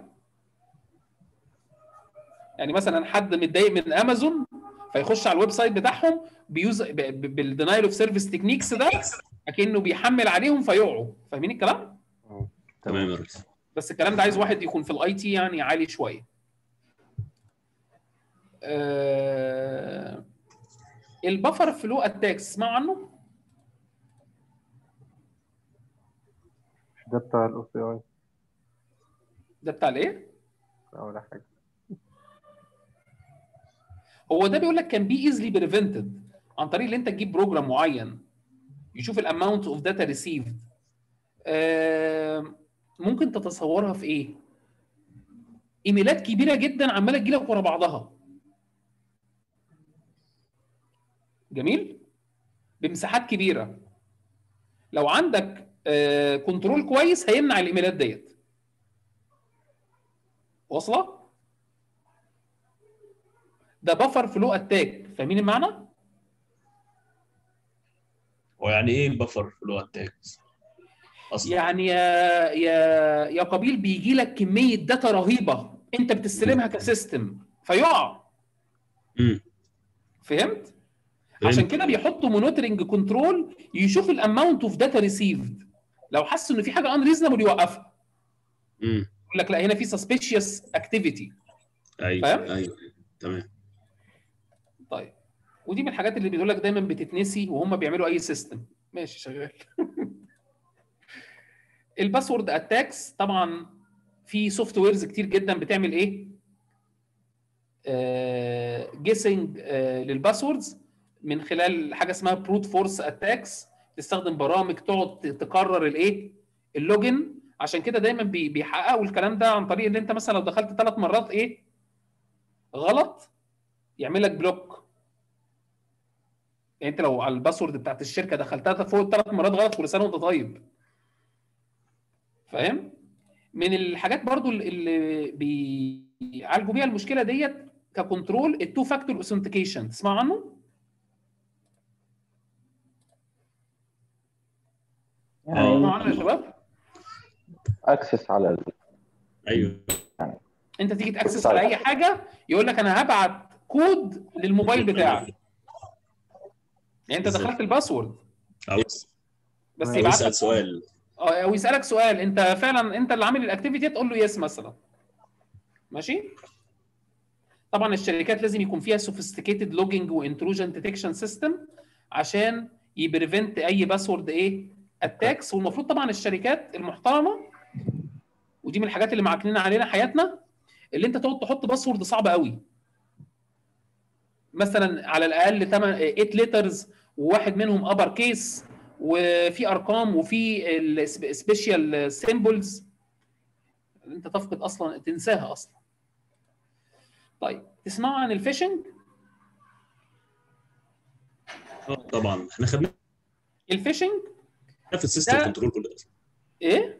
يعني مثلا حد متضايق من امازون فيخش على الويب سايت بتاعهم بيوز بالدينايل اوف سيرفيس تكنيكس ده اكنه بيحمل عليهم فيقعوا فاهمين الكلام؟ تمام يا ريس بس الكلام ده عايز واحد يكون في الاي تي يعني عالي شويه. آه البفر فلو اتاكس تسمعوا عنه؟ ده بتاع الاو سي اي ده بتاع الايه؟ ولا حاجه هو ده بيقول لك كان بي ايزلي بريفنتد عن طريق ان انت تجيب بروجرام معين يشوف الاماونت اوف داتا ريسيفد ممكن تتصورها في ايه؟ ايميلات كبيره جدا عماله تجيلك ورا بعضها جميل؟ بمساحات كبيره لو عندك كنترول كويس هيمنع الايميلات ديت واصله؟ ده بفر فلو اتاك فاهمين المعنى؟ ويعني ايه بفر فلو اتاكس اصلا يعني يا يا يا قبيل بيجي لك كميه داتا رهيبه انت بتستلمها كسيستم فيقع امم فهمت؟ عشان كده بيحطوا مونيتورنج كنترول يشوف الاماونت اوف داتا ريسيفد لو حسوا ان في حاجه ان ريزونبل يوقفها امم يقول لك لا هنا في سسبيشيوس اكتيفيتي ايوه فاهم؟ ايوه تمام طيب ودي من الحاجات اللي بيقول لك دايما بتتنسي وهم بيعملوا اي سيستم ماشي شغال الباسورد اتاكس طبعا في سوفت ويرز كتير جدا بتعمل ايه جيسنج للباسوردز من خلال حاجه اسمها بروت فورس اتاكس تستخدم برامج تقعد تكرر الايه اللوجن عشان كده دايما بي- بيحققوا الكلام ده عن طريق ان انت مثلا لو دخلت ثلاث مرات ايه غلط يعمل لك بلوك يعني انت لو على الباسورد بتاعت الشركه دخلتها فوق ثلاث مرات غلط كل سنه وانت طيب فاهم من الحاجات برضو اللي بيعالجوا بيها المشكله ديت ككنترول التو فاكتور اوثنتيكيشن تسمعوا عنه تسمعوا عنه يا شباب اكسس على ال... ايوه انت تيجي تاكسس على اي حاجه يقول لك انا هبعت كود للموبايل بتاعك يعني انت بالظبط. دخلت الباسورد عاوز بس او يبعت يسال لك سؤال اه او يسالك سؤال انت فعلا انت اللي عامل الاكتيفيتي تقول له يس مثلا ماشي طبعا الشركات لازم يكون فيها سوفيستيكيتد لوجينج وانتروجن ديتكشن سيستم عشان يبريفنت اي باسورد ايه اتاكس والمفروض طبعا الشركات المحترمه ودي من الحاجات اللي معكنين علينا حياتنا اللي انت تقعد تحط باسورد صعب قوي مثلا على الاقل 8 8 ليترز وواحد منهم ابر كيس وفي ارقام وفي السبيشال سيمبلز انت تفقد اصلا تنساها اصلا طيب تسمعوا عن الفيشنج اه طبعا احنا خدناه الفيشنج في السيستم ده- كنترول كله اصلا ايه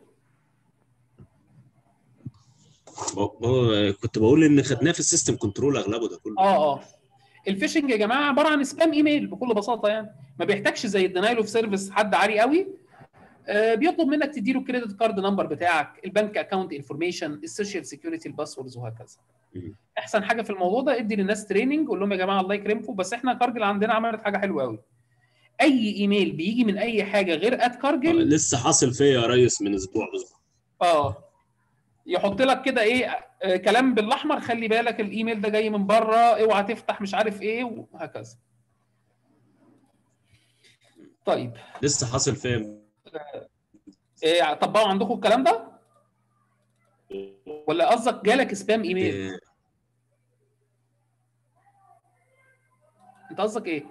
هو- هو كنت بقول ان خدناه في السيستم كنترول اغلبه ده كله اه اه الفيشنج يا جماعه عباره عن سبام ايميل بكل بساطه يعني ما بيحتاجش زي الدينايل اوف سيرفيس حد عالي قوي آه بيطلب منك تديله الكريدت كارد نمبر بتاعك البنك اكونت انفورميشن السوشيال سيكيورتي الباسوردز وهكذا مم. احسن حاجه في الموضوع ده ادي للناس تريننج قول لهم يا جماعه الله يكرمكم بس احنا كارجل عندنا عملت حاجه حلوه قوي اي ايميل بيجي من اي حاجه غير ات آه، كارجل لسه حاصل فيا يا ريس من اسبوع بالظبط اه يحط لك كده ايه آه، كلام بالاحمر خلي بالك الايميل ده جاي من بره اوعى تفتح مش عارف ايه وهكذا طيب لسه حاصل فيا إيه طبقوا عندكم الكلام ده ولا قصدك جالك سبام ايميل آه، انت قصدك ايه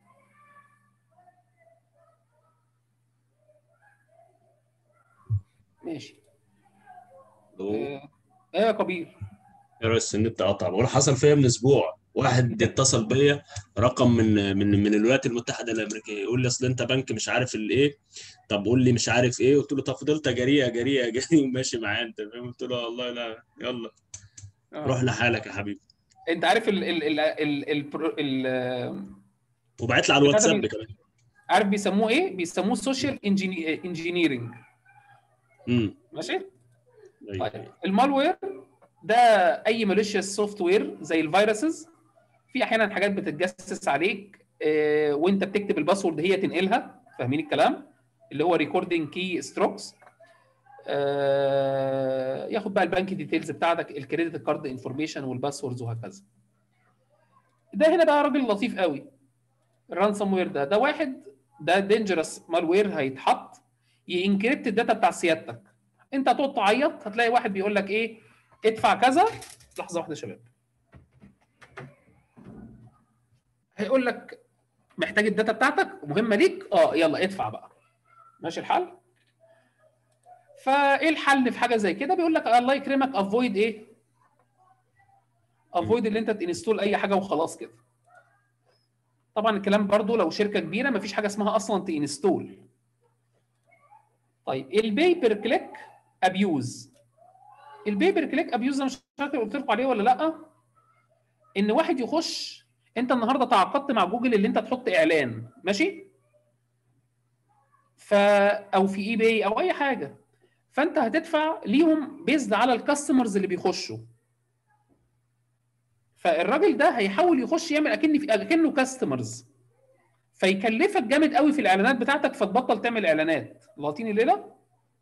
ماشي هو- ايه إيه يا كبير يا ريس النت قطع بقول حصل فيا من اسبوع واحد اتصل بيا رقم من من من الولايات المتحده الامريكيه يقول لي اصل انت بنك مش عارف الايه طب قول لي مش عارف ايه قلت له طب فضلت جريئه جريئه جريئه وماشي معاه انت فاهم قلت له والله لا يلا آه. روح لحالك يا حبيبي انت عارف ال ال ال ال ال ال وبعت لي على الواتساب كمان عارف بيسموه ايه بيسموه سوشيال انجينيرنج امم ماشي أيوة. طيب المالوير ده اي ماليشيوس سوفت وير زي الفيروسز في احيانا حاجات بتتجسس عليك آه، وانت بتكتب الباسورد هي تنقلها فاهمين الكلام اللي هو ريكوردنج كي ستروكس ياخد بقى البنك ديتيلز بتاعتك الكريدت كارد انفورميشن والباسوردز وهكذا ده هنا بقى راجل لطيف قوي الرانسوم وير ده ده واحد ده دينجرس مالوير هيتحط ينكريبت الداتا بتاع سيادتك انت هتقعد تعيط هتلاقي واحد بيقول لك ايه ادفع كذا لحظه واحده يا شباب هيقول لك محتاج الداتا بتاعتك مهمه ليك اه يلا ادفع بقى ماشي الحل فايه الحل في حاجه زي كده بيقول لك الله يكرمك افويد ايه افويد اللي انت تنستول اي حاجه وخلاص كده طبعا الكلام برضو لو شركه كبيره مفيش حاجه اسمها اصلا تنستول طيب البيبر كليك ابيوز البيبر كليك ابيوز انا مش فاكر قلت لكم عليه ولا لا ان واحد يخش انت النهارده تعاقدت مع جوجل اللي انت تحط اعلان ماشي ف او في اي باي او اي حاجه فانت هتدفع ليهم بيزد على الكاستمرز اللي بيخشوا فالراجل ده هيحاول يخش يعمل اكن في اكنه كاستمرز فيكلفك جامد قوي في الاعلانات بتاعتك فتبطل تعمل اعلانات لاطين الليله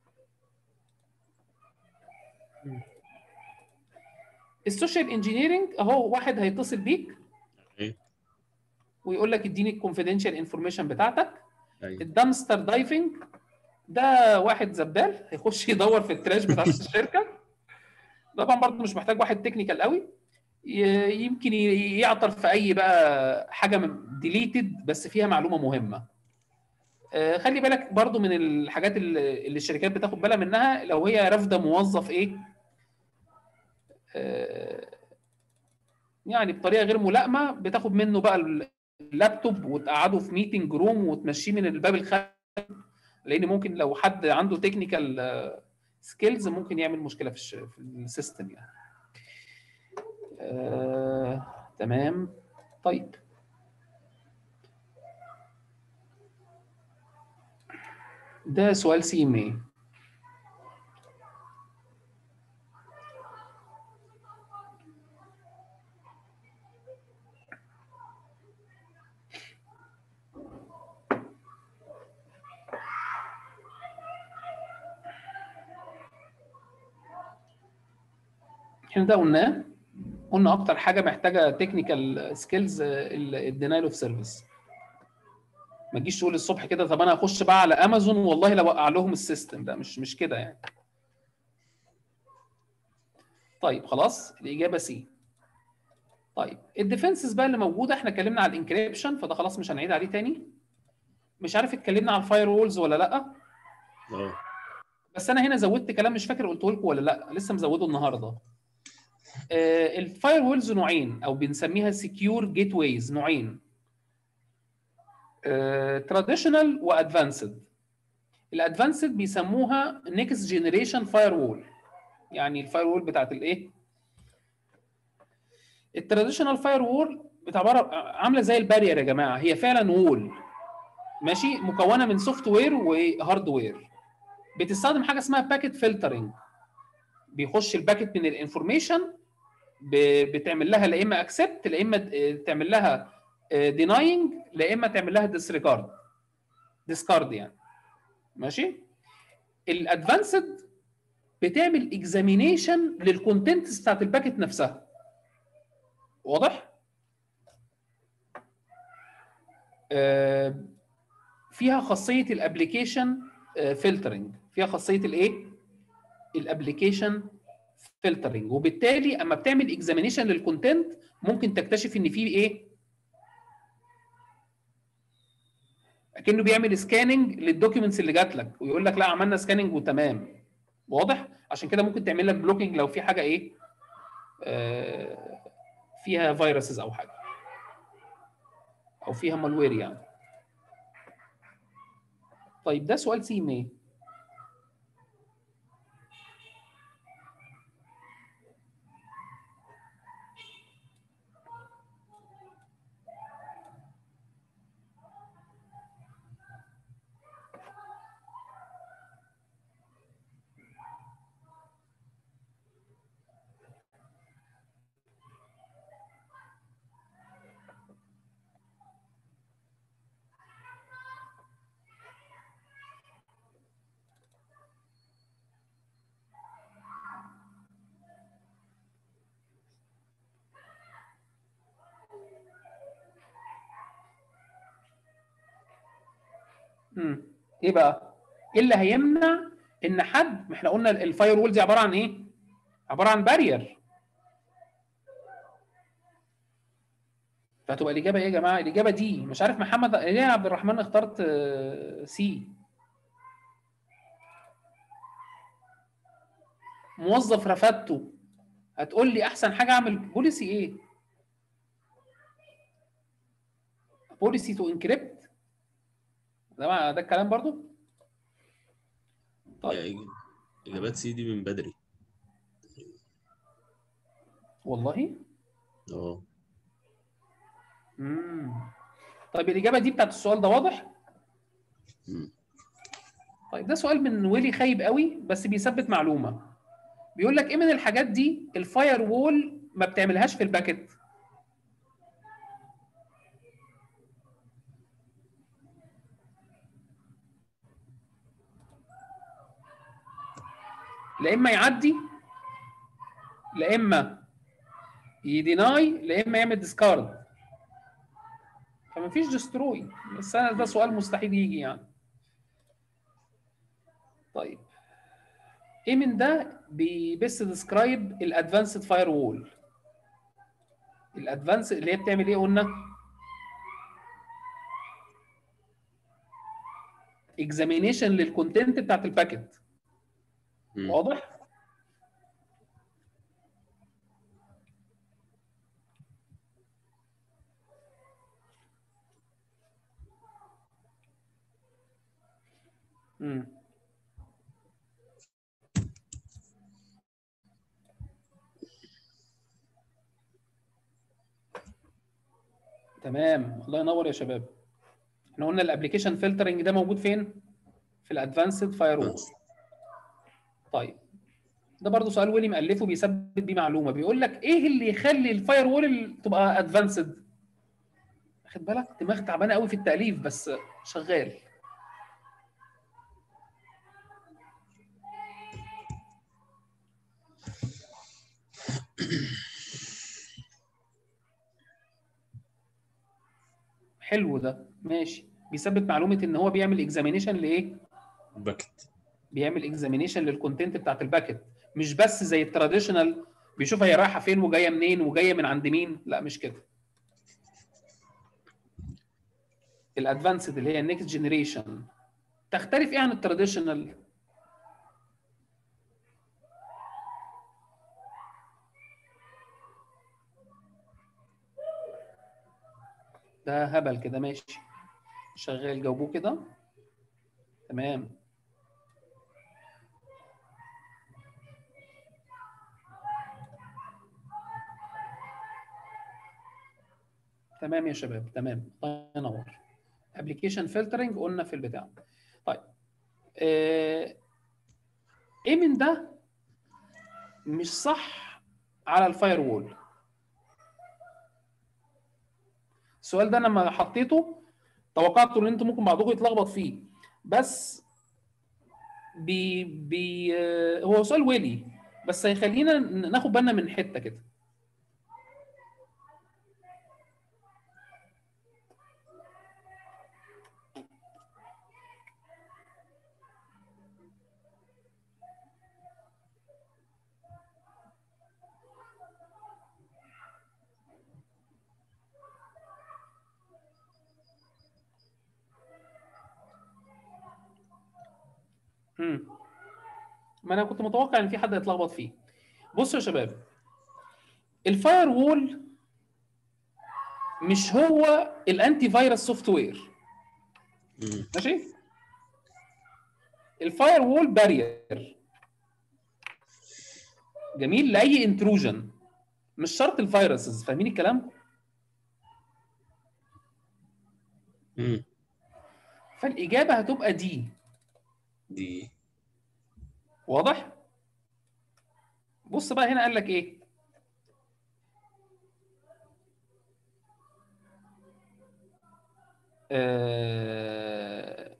السوشيال انجينيرنج اهو واحد هيتصل بيك أيوة. ويقول لك اديني الكونفيدنشال انفورميشن بتاعتك أيوة. الدامستر دايفنج ده واحد زبال هيخش يدور في التراش بتاعت الشركه طبعا برضه مش محتاج واحد تكنيكال قوي ي- يمكن ي- يعطر في اي بقى حاجه ديليتد بس فيها معلومه مهمه آه، خلي بالك برضو من الحاجات اللي اللي الشركات بتاخد بالها منها لو هي رافضه موظف ايه آه، يعني بطريقه غير ملائمه بتاخد منه بقى اللابتوب وتقعده في ميتنج روم وتمشيه من الباب الخارجي لان ممكن لو حد عنده تكنيكال سكيلز ممكن يعمل مشكله في الش- في السيستم يعني آه، تمام طيب ده سؤال سي ام اي احنا ده قلناه قلنا اكتر حاجه محتاجه تكنيكال سكيلز الدينايل اوف سيرفيس ما تجيش تقول الصبح كده طب انا اخش بقى على امازون والله لو وقع لهم السيستم ده مش مش كده يعني طيب خلاص الاجابه سي طيب الديفنسز بقى اللي موجوده احنا اتكلمنا على الانكريبشن فده خلاص مش هنعيد عليه تاني مش عارف اتكلمنا على الفاير وولز ولا لا اه بس انا هنا زودت كلام مش فاكر قلته لكم ولا لا لسه مزوده النهارده آه الفاير وولز نوعين او بنسميها سكيور جيت ويز نوعين تراديشنال وادفانسد الادفانسد بيسموها نيكست جينيريشن فاير وول يعني الفاير وول بتاعت الايه التراديشنال فاير وول عباره عامله زي البارير يا جماعه هي فعلا وول ماشي مكونه من سوفت وير وهاردوير بتستخدم حاجه اسمها باكيت فلترنج بيخش الباكيت من الانفورميشن بتعمل لها لا اما اكسبت لا اما تعمل لها ديناينج لا اما تعمل لها ديسريجارد ديسكارد يعني ماشي الادفانسد بتعمل اكزامينيشن للكونتنتس بتاعت الباكيت نفسها واضح آه فيها خاصيه الابلكيشن فلترنج فيها خاصيه الايه الابلكيشن فلترنج وبالتالي اما بتعمل اكزامينيشن للكونتنت ممكن تكتشف ان في ايه اكنه بيعمل سكاننج للدوكيومنتس اللي جات لك ويقول لك لا عملنا سكاننج وتمام واضح عشان كده ممكن تعمل لك بلوكينج لو في حاجه ايه آه فيها فيروسز او حاجه او فيها مالوير يعني طيب ده سؤال سي ايه امم ايه بقى؟ ايه اللي هيمنع ان حد ما احنا قلنا الفاير وول دي عباره عن ايه؟ عباره عن بارير فهتبقى الاجابه ايه يا جماعه؟ الاجابه دي مش عارف محمد ليه يا عبد الرحمن اخترت سي موظف رفدته هتقول لي احسن حاجه اعمل بوليسي ايه؟ بوليسي تو انكريبت ده ده الكلام برضو طيب اجابات سي دي من بدري والله اه امم طيب الاجابه دي بتاعت السؤال ده واضح مم. طيب ده سؤال من ويلي خايب قوي بس بيثبت معلومه بيقول لك ايه من الحاجات دي الفاير وول ما بتعملهاش في الباكت لا اما يعدي لا اما يديناي لا اما يعمل ديسكارد فما فيش ديستروي بس انا ده سؤال مستحيل يجي يعني طيب ايه من ده بيبس ديسكرايب الادفانسد فاير وول الادفانس اللي هي بتعمل ايه قلنا اكزامينيشن للكونتنت بتاعت الباكيت مم. واضح امم تمام الله ينور يا شباب احنا قلنا الابلكيشن فلترنج ده موجود فين في الادفانسد فاير وول طيب ده برضه سؤال ويلي مألفه بيثبت بيه معلومه بيقول لك ايه اللي يخلي الفاير وول تبقى ادفانسد خد بالك دماغ تعبانه قوي في التاليف بس شغال حلو ده ماشي بيثبت معلومه ان هو بيعمل اكزامينيشن لايه باكت بيعمل اكزامينيشن للكونتنت بتاعت الباكت مش بس زي التراديشنال بيشوف هي رايحه فين وجايه منين وجايه من عند مين لا مش كده الادفانسد اللي هي النكست جنريشن تختلف ايه عن التراديشنال ده هبل كده ماشي شغال جاوبوه كده تمام تمام يا شباب تمام الله ينور ابلكيشن فلترنج قلنا في البتاع طيب آه، ايه من ده مش صح على الفاير وول السؤال ده انا لما حطيته توقعت ان انتوا ممكن بعضكم يتلخبط فيه بس بي بي آه، هو سؤال ويلي بس هيخلينا ناخد بالنا من حته كده امم ما انا كنت متوقع ان في حد يتلخبط فيه بصوا يا شباب الفاير وول مش هو الانتي فيروس سوفت وير مم. ماشي الفاير وول بارير جميل لاي انتروجن مش شرط الفيروسز فاهمين الكلام مم. فالاجابه هتبقى دي دي واضح بص بقى هنا قال لك ايه آه...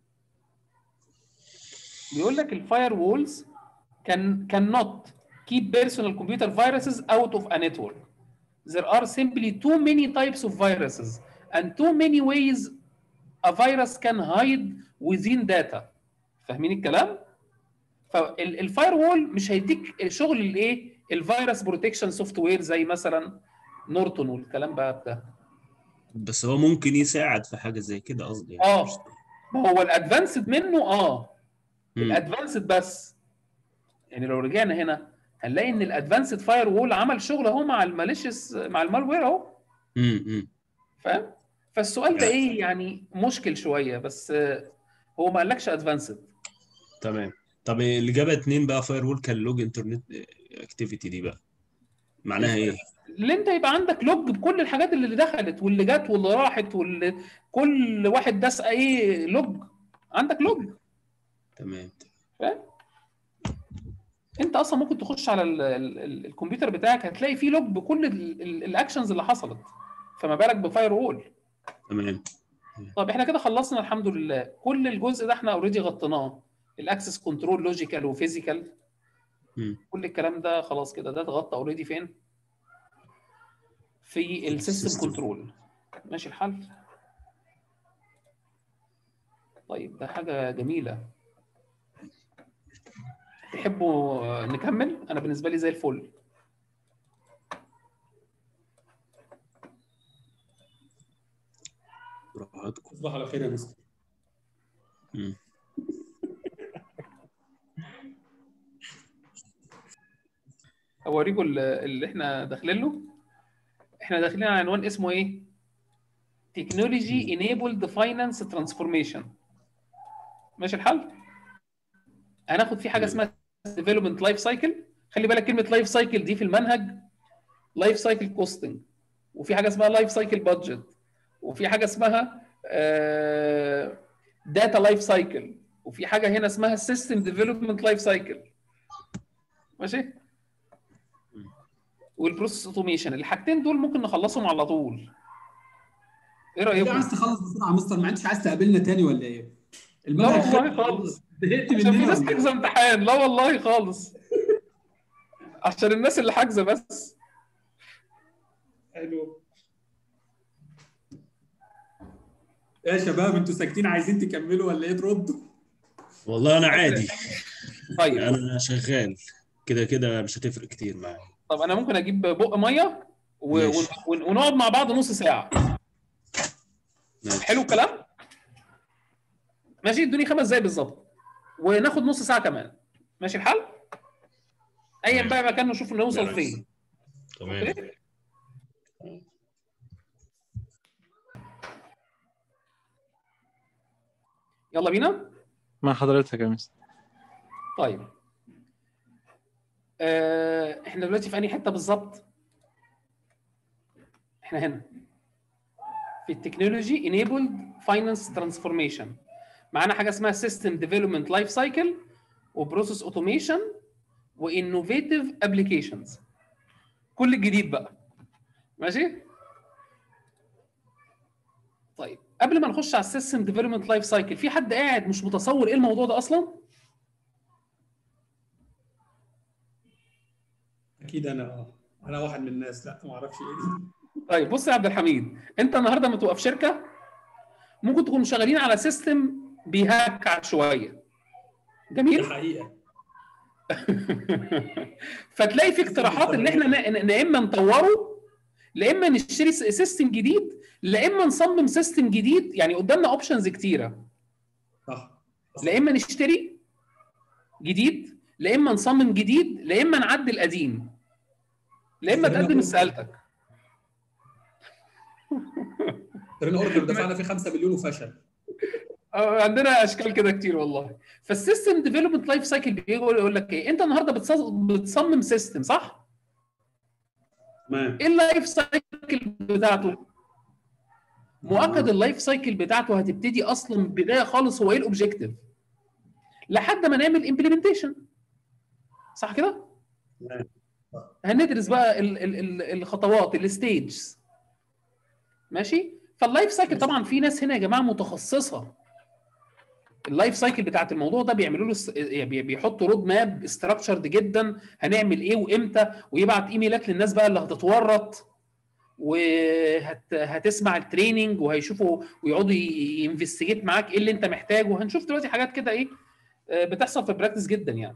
بيقول لك الفاير وولز can cannot keep personal computer viruses out of a network there are simply too many types of viruses and too many ways a virus can hide within data فاهمين الكلام فالفاير وول مش هيديك شغل الايه الفيروس بروتكشن سوفت وير زي مثلا نورتون والكلام بقى ده بس هو ممكن يساعد في حاجه زي كده قصدي يعني اه مش- ما هو الادفانسد منه اه مم. الادفانسد بس يعني لو رجعنا هنا هنلاقي ان الادفانسد فاير وول عمل شغل اهو مع الماليشيس مع المالوير اهو مم. مم. فاهم فالسؤال ده ايه يعني مشكل شويه بس آه، هو ما قالكش ادفانسد تمام طب الاجابه اتنين بقى فاير وول كان لوج انترنت اكتيفيتي دي بقى معناها ايه؟ اللي انت يبقى عندك لوج بكل الحاجات اللي دخلت واللي جت واللي راحت واللي كل واحد داس ايه لوج عندك لوج تمام فاهم انت اصلا ممكن تخش على ال ال ال الكمبيوتر بتاعك هتلاقي فيه لوج بكل ال- ال- الاكشنز اللي حصلت فما بالك بفاير وول تمام طب احنا كده خلصنا الحمد لله كل الجزء ده احنا اوريدي غطيناه الاكسس كنترول لوجيكال وفيزيكال مم. كل الكلام ده خلاص كده ده اتغطى اوريدي فين في السيستم السيستم. كنترول ماشي الحال طيب ده حاجه جميله تحبوا آه، نكمل انا بالنسبه لي زي الفل براحتكم تصبح على خير يا مستر مم. اوريكم ال- اللي احنا داخلين له احنا داخلين على عنوان اسمه ايه تكنولوجي انيبلد فاينانس ترانسفورميشن ماشي الحال هناخد فيه حاجه اسمها ديفلوبمنت لايف سايكل خلي بالك كلمه لايف سايكل دي في المنهج لايف سايكل كوستنج وفي حاجه اسمها لايف سايكل بادجت وفي حاجه اسمها داتا لايف سايكل وفي حاجه هنا اسمها سيستم ديفلوبمنت لايف سايكل ماشي والبروسيس اوتوميشن الحاجتين دول ممكن نخلصهم على طول ايه ليه رايكم عايز تخلص بسرعه يا مستر ما انتش عايز تقابلنا تاني ولا ايه؟ لا المنهج والله خلص. خالص زهقت عشان في مننا ناس ولا إيه؟ حاجزه امتحان لا والله خالص عشان الناس اللي حاجزه بس حلو يا شباب انتوا ساكتين عايزين تكملوا ولا ايه تردوا؟ والله انا عادي طيب انا شغال كده كده مش هتفرق كتير معايا طب انا ممكن اجيب بق ميه و... ماشي. ون... ونقعد مع بعض نص ساعه ماشي. حلو الكلام ماشي ادوني خمس دقايق بالظبط وناخد نص ساعه كمان ماشي الحال ايا بقى مكان نشوف نوصل ماشي. فين تمام أوكي؟ يلا بينا مع حضرتك يا مستر طيب آه، احنا دلوقتي في انهي حته بالظبط احنا هنا في التكنولوجي enabled finance transformation معانا حاجه اسمها system development life cycle وبروسيس اوتوميشن وانوفيتيف ابلكيشنز كل الجديد بقى ماشي طيب قبل ما نخش على السيستم ديفلوبمنت لايف سايكل في حد قاعد مش متصور ايه الموضوع ده اصلا اكيد انا اه انا واحد من الناس لا ما اعرفش ايه دي طيب بص يا عبد الحميد انت النهارده لما تبقى في شركه ممكن تكونوا شغالين على سيستم بيهكع شويه دي جميل حقيقه فتلاقي في اقتراحات ان احنا ن- ن- يا اما نطوره لا اما نشتري س- سيستم جديد لا اما نصمم سيستم جديد يعني قدامنا اوبشنز كتيره صح لا اما نشتري جديد لا اما نصمم جديد لا اما نعدل قديم لا اما تقدم استقالتك ترين اوردر دفعنا فيه 5 مليون وفشل آه، عندنا اشكال كده كتير والله فالسيستم ديفلوبمنت لايف سايكل بيقول يقول لك ايه انت النهارده بتص- بتصمم سيستم صح تمام ايه اللايف سايكل بتاعته مؤكد اللايف سايكل بتاعته هتبتدي اصلا من البدايه خالص هو ايه الاوبجيكتيف لحد ما نعمل امبلمنتيشن صح كده تمام. هندرس بقى ال ال ال الخطوات الستيجز ماشي فاللايف سايكل طبعا في ناس هنا يا جماعه متخصصه اللايف سايكل بتاعت الموضوع ده بيعملوا له س- بي- بيحطوا رود ماب استراكشرد جدا هنعمل ايه وامتى ويبعت ايميلات للناس بقى اللي هتتورط وهتسمع التريننج وهيشوفوا ويقعدوا ينفستيجيت معاك ايه اللي انت محتاجه وهنشوف دلوقتي حاجات كده ايه آه، بتحصل في براكتس جدا يعني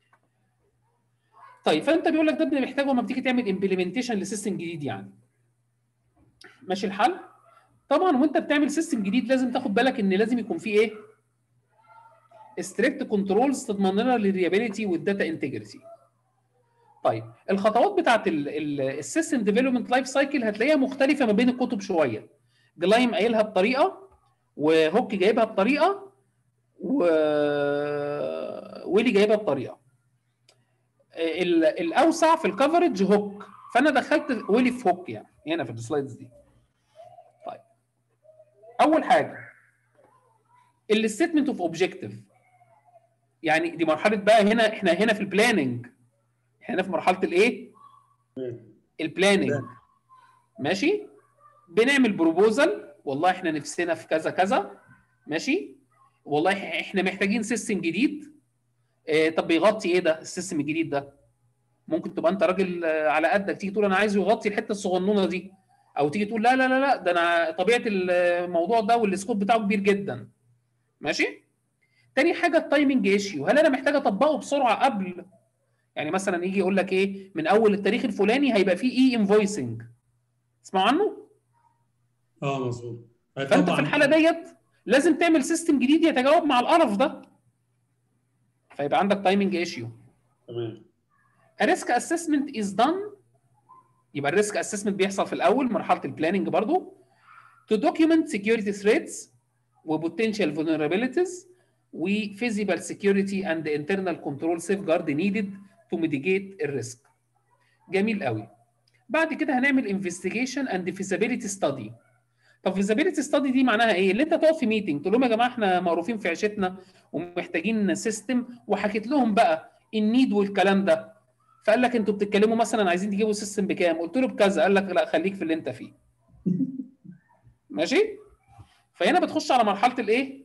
طيب فانت بيقول لك ده اللي محتاجه لما بتيجي تعمل امبلمنتيشن لسيستم جديد يعني ماشي الحل طبعا وانت بتعمل سيستم جديد لازم تاخد بالك ان لازم يكون فيه ايه ستريكت كنترولز تضمن لنا الريابيليتي والداتا انتجريتي طيب الخطوات بتاعت السيستم ديفلوبمنت لايف سايكل هتلاقيها مختلفه ما بين الكتب شويه جلايم قايلها بطريقه وهوك جايبها بطريقه و ويلي جايبها بطريقه ال- الاوسع في الكفرج هوك فانا دخلت ويلي في هوك يعني هنا في السلايدز دي طيب اول حاجه الستمنت اوف اوبجيكتيف يعني دي مرحله بقى هنا احنا هنا في البلاننج احنا هنا في مرحله الايه البلاننج ماشي بنعمل بروبوزل والله احنا نفسنا في كذا كذا ماشي والله إح- احنا محتاجين سيستم جديد اه طب بيغطي ايه ده السيستم الجديد ده ممكن تبقى انت راجل آه، على قدك تيجي تقول انا عايز يغطي الحته الصغنونه دي او تيجي تقول لا لا لا لا ده انا طبيعه الموضوع ده والسكوب بتاعه كبير جدا ماشي تاني حاجه التايمنج ايشيو هل انا محتاج اطبقه بسرعه قبل يعني مثلا يجي يقول لك ايه من اول التاريخ الفلاني هيبقى فيه اي انفويسنج تسمعوا عنه اه مظبوط فانت في الحاله ديت لازم تعمل سيستم جديد يتجاوب مع القرف ده فيبقى عندك تايمنج ايشيو تمام الريسك اسسمنت از دان يبقى الريسك اسسمنت بيحصل في الاول مرحله البلاننج برضو to document security threats و potential vulnerabilities و physical security and internal control safeguard needed to mitigate الريسك جميل قوي بعد كده هنعمل investigation and feasibility study طب feasibility study دي معناها ايه؟ اللي انت تقعد في ميتنج تقول لهم يا جماعه احنا معروفين في عيشتنا ومحتاجين سيستم وحكيت لهم بقى النيد والكلام ده فقال لك انتوا بتتكلموا مثلا عايزين تجيبوا سيستم بكام؟ قلت له بكذا قال لك لا خليك في اللي انت فيه. ماشي؟ فهنا بتخش على مرحله الايه؟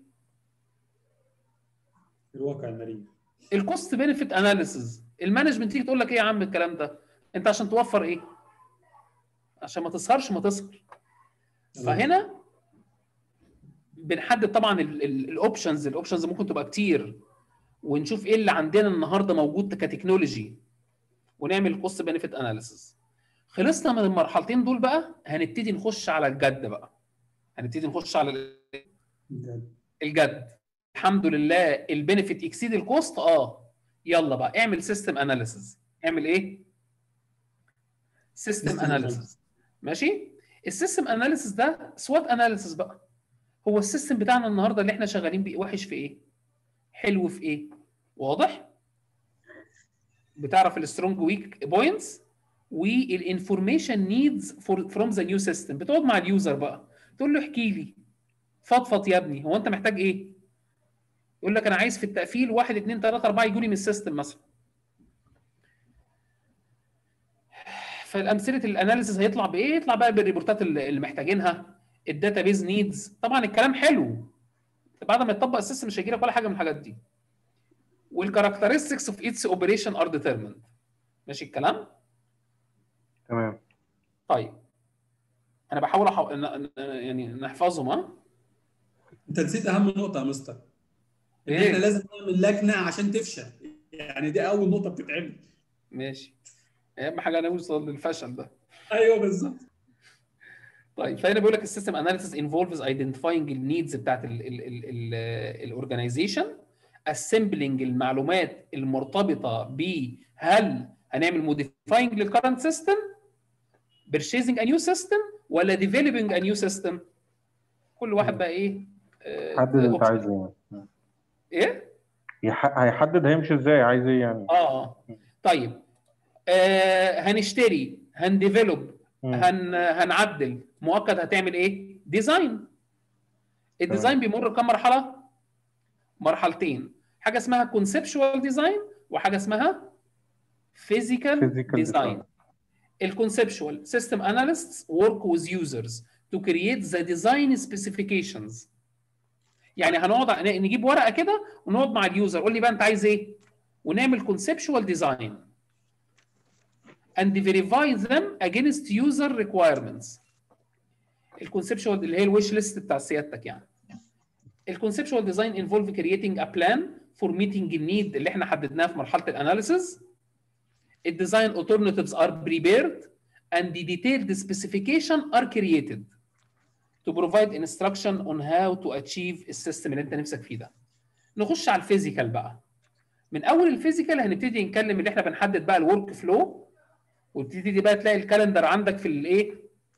الواقع المريض الكوست بينفيت اناليسز المانجمنت تيجي تقول لك ايه يا عم الكلام ده؟ انت عشان توفر ايه؟ عشان ما تسهرش ما تسهر. فهنا بنحدد طبعا الاوبشنز الاوبشنز ممكن تبقى كتير ونشوف ايه اللي عندنا النهارده موجود كتكنولوجي ونعمل كوست بنفيت اناليسيس خلصنا من المرحلتين دول بقى هنبتدي نخش على الجد بقى هنبتدي نخش على ال- الجد الحمد لله البنفيت اكسيد الكوست اه يلا بقى اعمل سيستم اناليسيس اعمل ايه سيستم System اناليسيس ماشي السيستم اناليسيس ده سوات اناليسيس بقى هو السيستم بتاعنا النهارده اللي احنا شغالين بيه وحش في ايه حلو في ايه واضح بتعرف السترونج ويك بوينتس والانفورميشن نيدز فروم ذا نيو سيستم بتقعد مع اليوزر بقى تقول له احكي لي فضفض يا ابني هو انت محتاج ايه يقول لك انا عايز في التقفيل واحد اثنين ثلاثه اربعه يجوا لي من السيستم مثلا فالامثله الاناليسيس هيطلع بايه؟ يطلع بقى بالريبورتات اللي اللي محتاجينها الداتابيز نيدز طبعا الكلام حلو بعد ما يطبق السيستم مش هيجي لك ولا حاجه من الحاجات دي والكاركترستكس اوف ايتس اوبريشن ار ديترميند ماشي الكلام؟ تمام طيب انا بحاول أحو... ن- ن- يعني نحفظهم ها انت نسيت اهم نقطه يا مستر ان إيه؟ احنا لازم نعمل لجنه عشان تفشل يعني دي اول نقطه بتتعمل ماشي اهم حاجه نوصل للفشل ده ايوه بالظبط طيب فهنا بيقول لك السيستم اناليسيس انفولفز ايدنتيفاينج النيدز بتاعت الاورجنايزيشن اسمبلنج المعلومات المرتبطه بهل هنعمل موديفاينج للكرنت سيستم purchasing a new system ولا developing a new system كل واحد بقى ايه آه، حدد انت option. عايز ايه ايه يح- هيحدد هيمشي ازاي عايز ايه يعني اه طيب آه هنشتري هنديفلوب مم. هن هنعدل مؤكد هتعمل ايه؟ ديزاين الديزاين بيمر كم مرحله؟ مرحلتين حاجه اسمها كونسبشوال ديزاين وحاجه اسمها فيزيكال Physical ديزاين design. الكونسبشوال سيستم اناليستس ورك وذ يوزرز تو كرييت ذا ديزاين سبيسيفيكيشنز يعني هنقعد ع- نجيب ورقه كده ونقعد مع اليوزر قول لي بقى انت عايز ايه ونعمل كونسبشوال ديزاين and verify them against user requirements الكونسبشوال اللي هي الويش ليست بتاع سيادتك يعني الكونسبشوال ديزاين انفولف كرييتنج ا بلان فور ميتنج النيد اللي احنا حددناه في مرحله الاناليسز الديزاين alternatives are prepared and the detailed specification are created to provide instruction on how to achieve السيستم اللي انت نفسك فيه ده نخش على الفيزيكال بقى من اول الفيزيكال هنبتدي نتكلم اللي احنا بنحدد بقى الورك فلو وتبتدي بقى تلاقي الكالندر عندك في الايه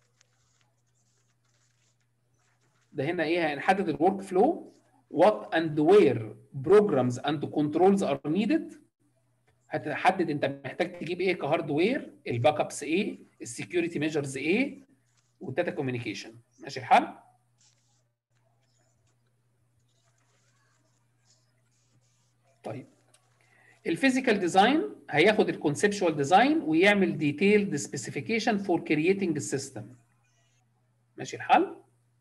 ده هنا ايه هنحدد الورك فلو what and where programs and controls are needed هتحدد انت محتاج تجيب ايه كهاردوير الباك ابس ايه السكيورتي ميجرز ايه والداتا كوميونيكيشن ماشي الحال طيب الفيزيكال ديزاين هياخد الكونسبشوال ديزاين ويعمل ديتيلد سبيسيفيكيشن فور كرييتنج السيستم ماشي الحال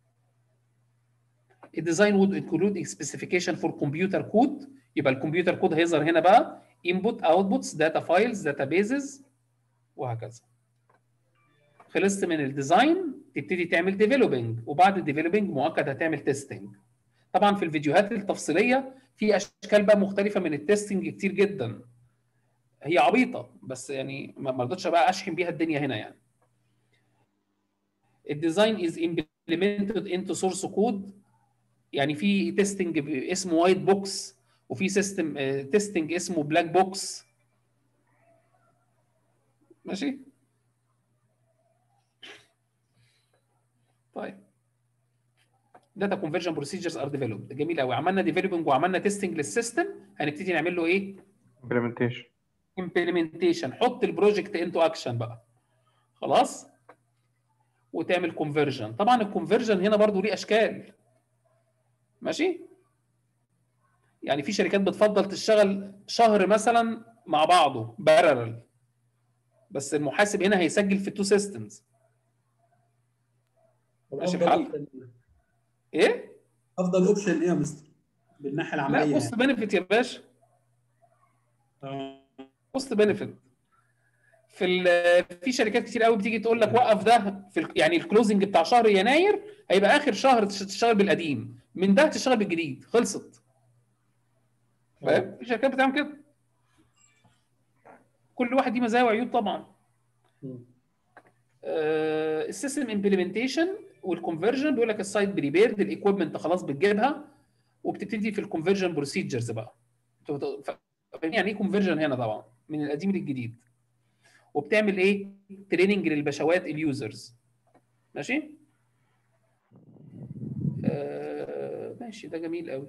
الديزاين would include specification for computer code يبقى الكمبيوتر كود هيظهر هنا بقى input outputs data files databases وهكذا خلصت من الديزاين تبتدي تعمل ديفلوبينج وبعد الديفلوبينج مؤكد هتعمل تيستنج طبعا في الفيديوهات التفصيليه في اشكال بقى مختلفه من التستنج كتير جدا هي عبيطه بس يعني ما ما رضيتش بقى اشحن بيها الدنيا هنا يعني الديزاين از implemented into source code يعني في تيستنج اسمه وايت بوكس وفي سيستم تيستنج اسمه بلاك بوكس ماشي طيب داتا كونفرجن بروسيجرز ار ديفلوبد جميل قوي عملنا ديفلوبنج وعملنا تيستنج للسيستم هنبتدي نعمل له ايه implementation امبلمنتيشن حط البروجكت انتو اكشن بقى خلاص وتعمل كونفرجن طبعا الكونفرجن هنا برضو ليه اشكال ماشي يعني في شركات بتفضل تشتغل شهر مثلا مع بعضه بارلل بس المحاسب هنا هيسجل في التو سيستمز ماشي الحال ايه افضل اوبشن ايه يا مستر بالناحيه لا العمليه كوست بنفيت يا باشا كوست بنفيت في ال- في شركات كتير قوي بتيجي تقول لك وقف ده في ال- يعني الكلوزنج بتاع شهر يناير هيبقى اخر شهر تش- تشتغل بالقديم من ده تشتغل بالجديد خلصت فاهم في شركات بتعمل كده كل واحد ليه مزايا وعيوب طبعا السيستم امبلمنتيشن والكونفرجن بيقول لك السايت بريبيرد الايكويبمنت خلاص بتجيبها وبتبتدي في الكونفرجن بروسيجرز بقى يعني ايه كونفرجن هنا طبعا من القديم للجديد وبتعمل ايه تريننج للبشوات اليوزرز ماشي آه ماشي ده جميل قوي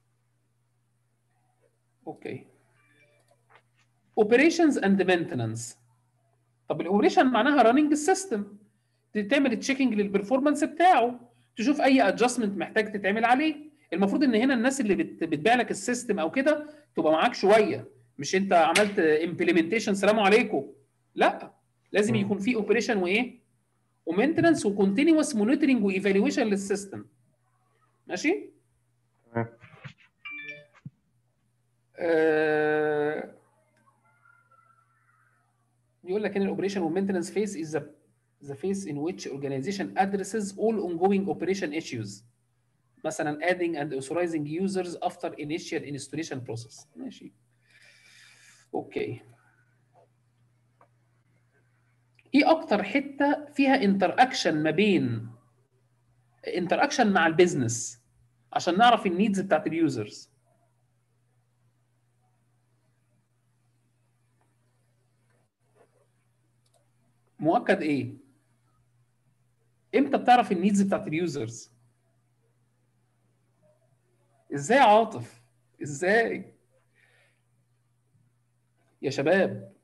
اوكي اوبريشنز اند مينتننس طب الاوبريشن معناها راننج السيستم تعمل تشيكنج للبرفورمانس بتاعه تشوف اي ادجستمنت محتاج تتعمل عليه المفروض ان هنا الناس اللي بت- بتبيع لك السيستم او كده تبقى معاك شويه مش انت عملت امبلمنتيشن سلام عليكم لا لازم يكون في اوبريشن وايه ومينتننس وكونتينوس مونيتورنج وايفالويشن للسيستم ماشي تمام. آه، يقول لك ان الاوبريشن والمينتننس فيس is the the phase in which organization addresses all ongoing operation issues مثلا adding and authorizing users after initial installation process ماشي اوكي ايه اكتر حته فيها انتر اكشن ما بين انتر اكشن مع البيزنس عشان نعرف النيدز بتاعت اليوزرز مؤكد ايه امتى بتعرف النيدز بتاعت اليوزرز ازاي يا عاطف ازاي يا شباب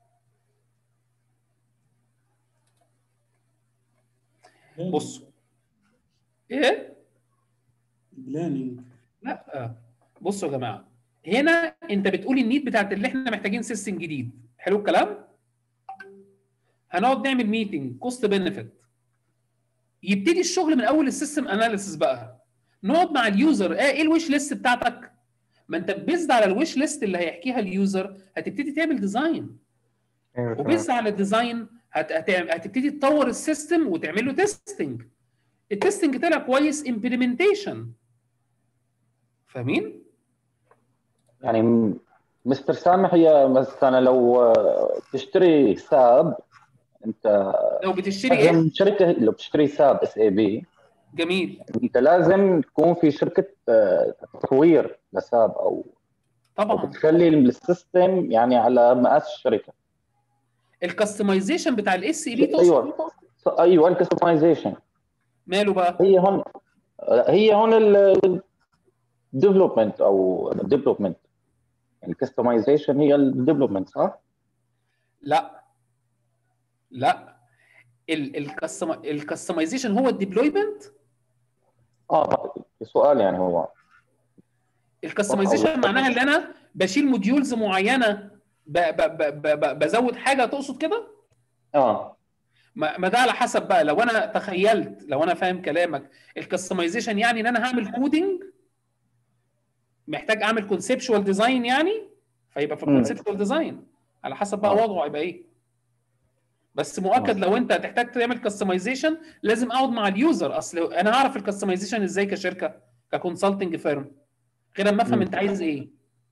بصوا ايه بلاننج لا بصوا يا جماعه هنا انت بتقول النيد بتاعت اللي احنا محتاجين سيستم جديد حلو الكلام هنقعد نعمل ميتنج كوست بنفيت يبتدي الشغل من اول السيستم اناليسيس بقى نقعد مع اليوزر اه ايه الويش ليست بتاعتك ما انت بيزد على الويش ليست اللي هيحكيها اليوزر هتبتدي تعمل ديزاين ايوه تمام. وبيزد على الديزاين هت... هت... هتبتدي تطور السيستم وتعمل له تيستنج التيستنج طلع كويس امبلمنتيشن فاهمين؟ يعني م- مستر سامح هي مثلا لو آه، تشتري حساب انت لو بتشتري ايه؟ لازم شركه لو بتشتري حساب اس اي بي جميل انت لازم تكون في شركه آه، تطوير لحساب او او طبعا بتخلي السيستم يعني على مقاس الشركه الكستمايزيشن بتاع الاس اي بي تقصد ايوه ايوه الكستمايزيشن ماله بقى؟ هي هون هي هون الديفلوبمنت او الديفلوبمنت الكستمايزيشن هي الديفلوبمنت صح؟ لا لا الكستمايزيشن هو الديبلويمنت اه سؤال يعني هو الكستمايزيشن معناها ان انا بشيل موديولز معينه ب ب ب ب ب بزود حاجه تقصد كده؟ اه ما ما ده على حسب بقى لو انا تخيلت لو انا فاهم كلامك الكستمايزيشن يعني ان انا هعمل كودنج محتاج اعمل كونسبشوال ديزاين يعني فيبقى في مم. الكونسبشوال ديزاين على حسب بقى آه. وضعه هيبقى ايه بس مؤكد لو انت هتحتاج تعمل كستمايزيشن لازم اقعد مع اليوزر اصل انا هعرف الكستمايزيشن ازاي كشركه ككونسلتنج فيرم غير اما افهم مم. انت عايز ايه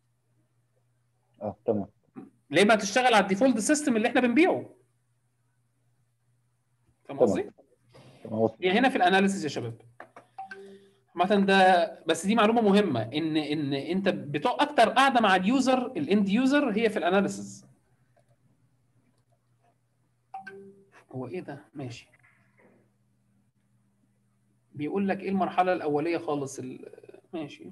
اه تمام ليه ما تشتغل على الديفولت سيستم اللي احنا بنبيعه فاهم تمام. قصدي؟ تمام وصل. هي هنا في الاناليسيس يا شباب عامة ده بس دي معلومة مهمة ان ان انت بتوع اكتر قاعدة مع اليوزر الاند يوزر هي في الاناليسيس هو ايه ده؟ ماشي بيقول لك ايه المرحلة الأولية خالص ال- ماشي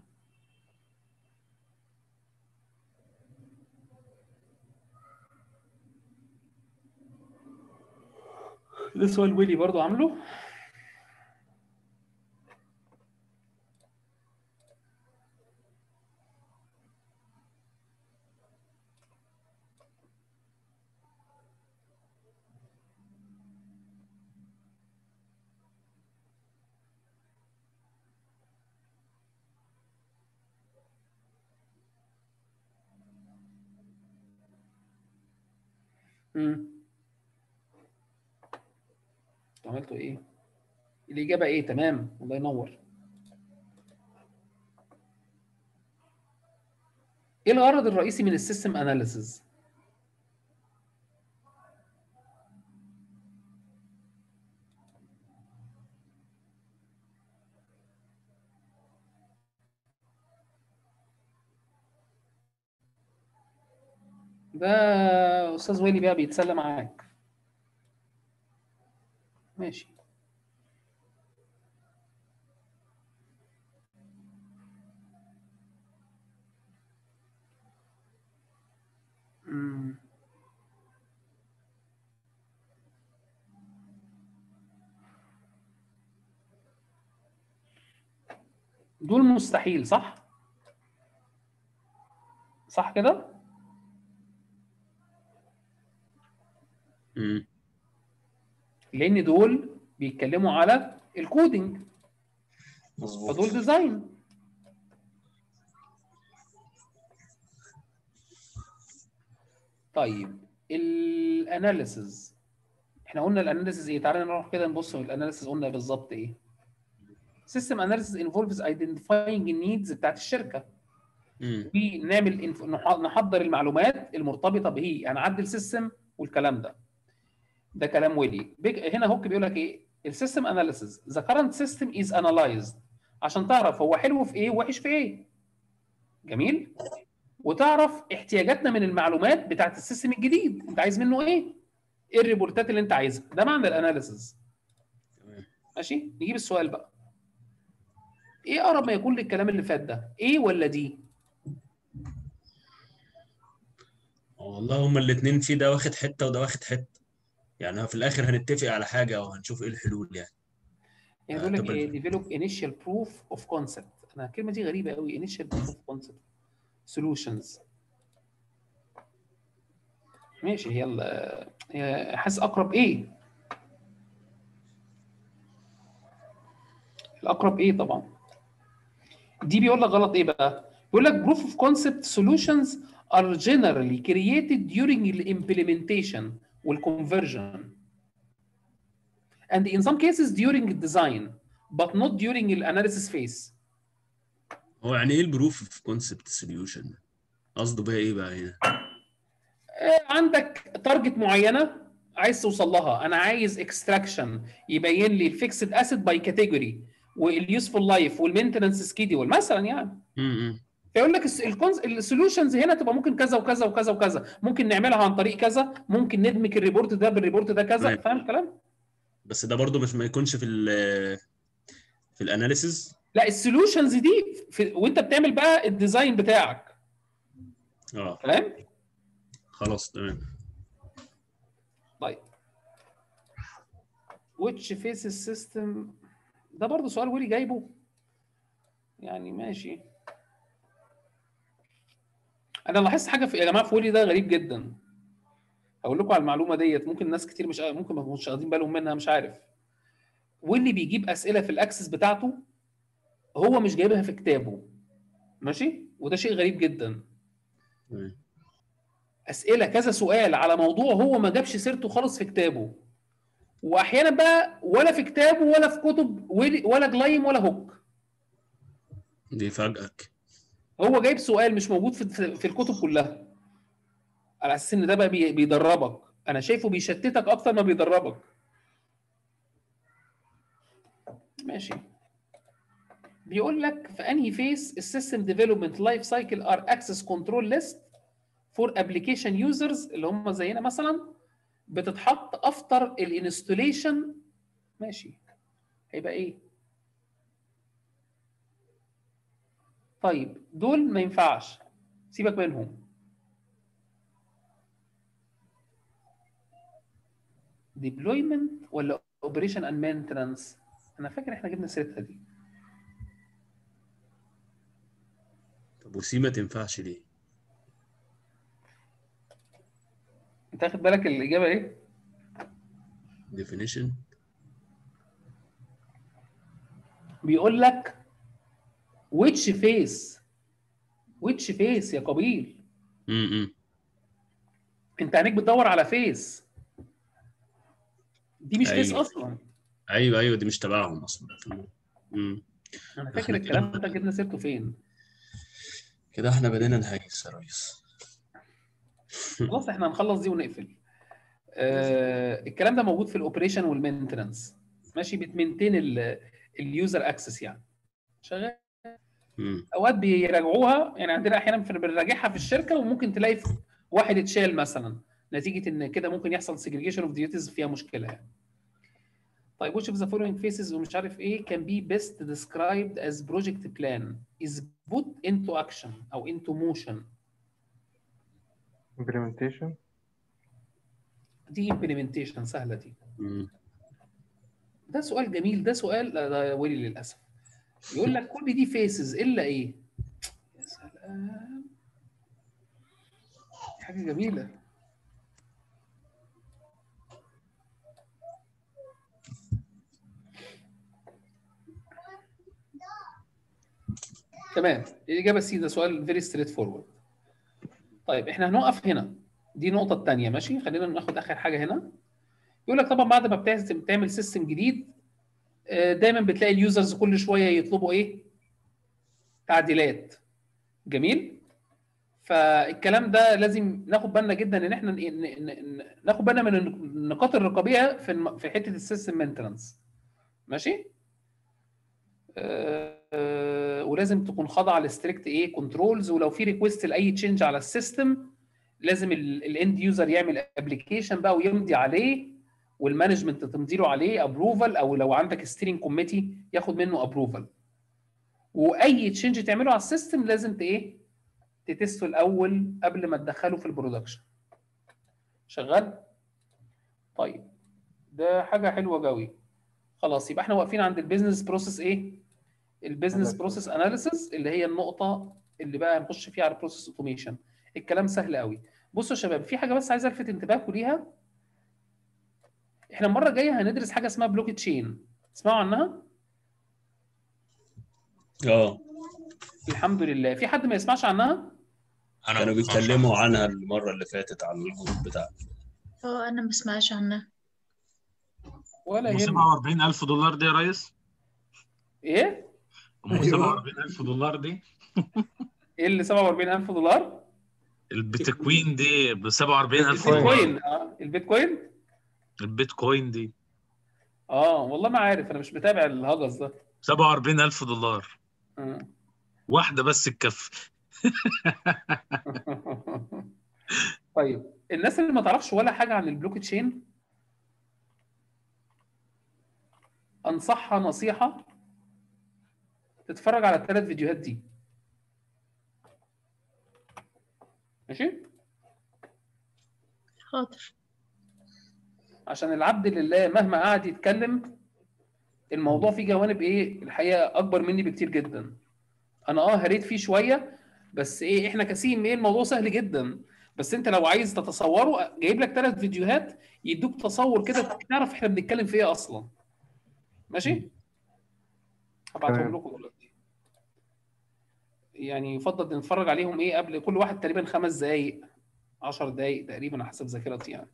ده سؤال ويلي برضو عامله امم عملتوا ايه؟ الإجابة ايه؟ تمام الله ينور ايه الغرض الرئيسي من السيستم اناليسز؟ ده استاذ ويلي بقى بيتسلى معاك ماشي مم. دول مستحيل صح؟ صح كده؟ مم. لان دول بيتكلموا على الكودينج مظبوط فدول ديزاين طيب الاناليسز احنا قلنا الاناليسز ايه تعالى نروح كده نبص الاناليسز قلنا بالظبط ايه سيستم اناليسز انفولفز ايدنتيفاينج النيدز بتاعت الشركه مم. ونعمل انف... نح- نحضر المعلومات المرتبطه به هنعدل سيستم والكلام ده ده كلام ويلي بيج... هنا هوك بيقول لك ايه السيستم اناليسز ذا كرنت سيستم از انالايزد عشان تعرف هو حلو في ايه ووحش في ايه جميل وتعرف احتياجاتنا من المعلومات بتاعت السيستم الجديد انت عايز منه ايه ايه الريبورتات اللي انت عايزها ده معنى الاناليسز تمام. ماشي نجيب السؤال بقى ايه اقرب ما يكون للكلام اللي فات ده ايه ولا دي والله هما الاثنين في ده واخد حته وده واخد حته يعني في الاخر هنتفق على حاجه وهنشوف ايه الحلول يعني يعني بيقول لك طب ايه develop initial proof of concept انا الكلمه دي غريبه قوي initial proof of concept solutions ماشي هي ال- هي حاسس اقرب ايه الاقرب ايه طبعا دي بيقول لك غلط ايه بقى بيقول لك proof of concept solutions are generally created during the implementation والconversion and in some cases during the design but not during the analysis phase هو يعني ايه البروف في كونسبت سوليوشن قصده بقى ايه بقى هنا آه، عندك تارجت معينه عايز توصل لها انا عايز اكستراكشن يبين لي الفيكسد اسيد باي كاتيجوري واليوسفول لايف والمينتنس سكيدول مثلا يعني امم فيقول لك السوليوشنز هنا تبقى ممكن كذا وكذا وكذا وكذا ممكن نعملها عن طريق كذا ممكن ندمج الريبورت ده بالريبورت ده كذا تمام. فاهم الكلام بس ده برضو مش ما يكونش في ال في الاناليسز لا السوليوشنز دي في وانت بتعمل بقى الديزاين بتاعك اه فاهم خلاص تمام طيب which faces system ده برضه سؤال ويلي جايبه يعني ماشي انا لاحظت حاجه في يا جماعه في ويلي ده غريب جدا هقول لكم على المعلومه ديت ممكن ناس كتير مش ممكن ما يكونوش واخدين بالهم منها مش عارف ويلي بيجيب اسئله في الاكسس بتاعته هو مش جايبها في كتابه ماشي وده شيء غريب جدا تمام. اسئله كذا سؤال على موضوع هو ما جابش سيرته خالص في كتابه واحيانا بقى ولا في كتابه ولا في كتب ولا- ولا جلايم ولا هوك دي فاجئك هو جايب سؤال مش موجود في في- في الكتب كلها على اساس ان ده بقى بي- بيدربك انا شايفه بيشتتك اكتر ما بيدربك ماشي بيقول لك في انهي فيس السيستم ديفلوبمنت لايف سايكل ار اكسس كنترول ليست فور ابلكيشن يوزرز اللي هم زينا مثلا بتتحط افتر الانستوليشن ماشي هيبقى ايه طيب دول ما ينفعش سيبك منهم deployment ولا operation and maintenance انا فاكر احنا جبنا سيرتها دي طب وسي ما تنفعش ليه انت واخد بالك الاجابه ايه definition بيقول لك which face which face يا قبيل امم انت عينيك بتدور على فيس دي مش فيس أيوة. اصلا ايوه ايوه دي مش تبعهم اصلا امم انا فاكر إحنا الكلام كده- ده جبنا سيرته فين كده احنا بدينا نهيس يا ريس خلاص احنا هنخلص دي ونقفل آه الكلام ده موجود في الاوبريشن والمينتننس ماشي بتمنتين اليوزر اكسس يعني شغال امم اوقات بيراجعوها يعني عندنا احيانا في- بنراجعها في الشركه وممكن تلاقي في واحد اتشال مثلا نتيجه ان كده ممكن يحصل segregation of duties فيها مشكله يعني طيب which of the following phases ومش عارف ايه can be best described as project plan is put into action او into motion implementation دي implementation سهله دي مم. ده سؤال جميل ده سؤال لا، ده ويلي للاسف يقول لك كل دي فيسز الا ايه يا سلام حاجه جميله تمام الاجابه سي ده سؤال فيري ستريت فورورد طيب احنا هنقف هنا دي النقطه الثانيه ماشي خلينا ناخد اخر حاجه هنا يقول لك طبعا بعد ما بتعزم- بتعمل سيستم جديد آه، دايما بتلاقي اليوزرز كل شويه يطلبوا ايه تعديلات جميل فالكلام ده لازم ناخد بالنا جدا ان احنا ن- ن- ن- ناخد بالنا من النقاط الرقابيه في الم- في حته السيستم مينتنانس ماشي آه، آه، ولازم تكون خاضعه لستريكت ايه كنترولز ولو في ريكويست لاي تشينج على السيستم لازم الاند يوزر يعمل ابلكيشن بقى ويمضي عليه والمانجمنت تمضي له عليه ابروفال او لو عندك ستيرنج كوميتي ياخد منه ابروفال واي تشينج تعمله على السيستم لازم ت ايه تتسته الاول قبل ما تدخله في البرودكشن شغال طيب ده حاجه حلوه قوي خلاص يبقى احنا واقفين عند البيزنس بروسيس ايه البيزنس بروسيس اناليسيس اللي هي النقطه اللي بقى هنخش فيها على البروسيس اوتوميشن الكلام سهل قوي بصوا يا شباب في حاجه بس عايز الفت انتباهكم ليها احنا المره الجايه هندرس حاجه اسمها بلوك تشين تسمعوا عنها اه الحمد لله في حد ما يسمعش عنها انا كانوا ما بفهمش بيتكلموا عنها. عنها المره اللي فاتت على الجروب بتاعنا اه انا ما بسمعش عنها ولا ام يهمك 47000 دولار دي يا ريس ايه ام أيوه. 47000 دولار دي ايه اللي 47000 دولار البيتكوين دي ب 47000 البيتكوين دولار اه البيتكوين البيتكوين دي اه والله ما عارف انا مش متابع الهجس ده 47000 دولار آه. واحده بس الكف طيب الناس اللي ما تعرفش ولا حاجه عن البلوك تشين انصحها نصيحه تتفرج على الثلاث فيديوهات دي ماشي حاضر عشان العبد لله مهما قعد يتكلم الموضوع فيه جوانب ايه الحقيقه اكبر مني بكتير جدا انا اه هريت فيه شويه بس ايه احنا كسيم ايه الموضوع سهل جدا بس انت لو عايز تتصوره جايب لك ثلاث فيديوهات يدوك تصور كده تعرف احنا بنتكلم في ايه اصلا ماشي هبعتهم تمام. لكم دلوقتي يعني يفضل نتفرج عليهم ايه قبل كل واحد تقريبا خمس دقائق 10 دقائق تقريبا على حسب ذاكرتي يعني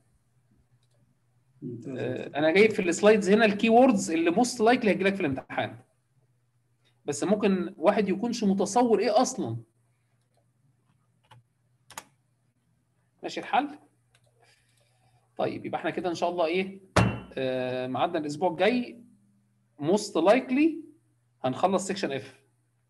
آه، انا جايب في السلايدز هنا الكي ووردز اللي موست لايكلي هيجي لك في الامتحان بس ممكن واحد يكونش متصور ايه اصلا ماشي الحل طيب يبقى احنا كده ان شاء الله ايه آه ميعادنا الاسبوع الجاي موست لايكلي هنخلص سيكشن اف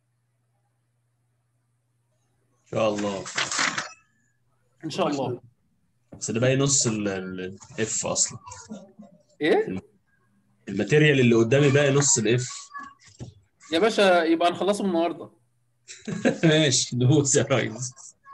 ان شاء الله ان شاء الله بس ده باقي نص الاف اصلا ايه الماتيريال اللي قدامي باقي نص الاف يا باشا يبقى هنخلصه النهارده ماشي دوس يا ريس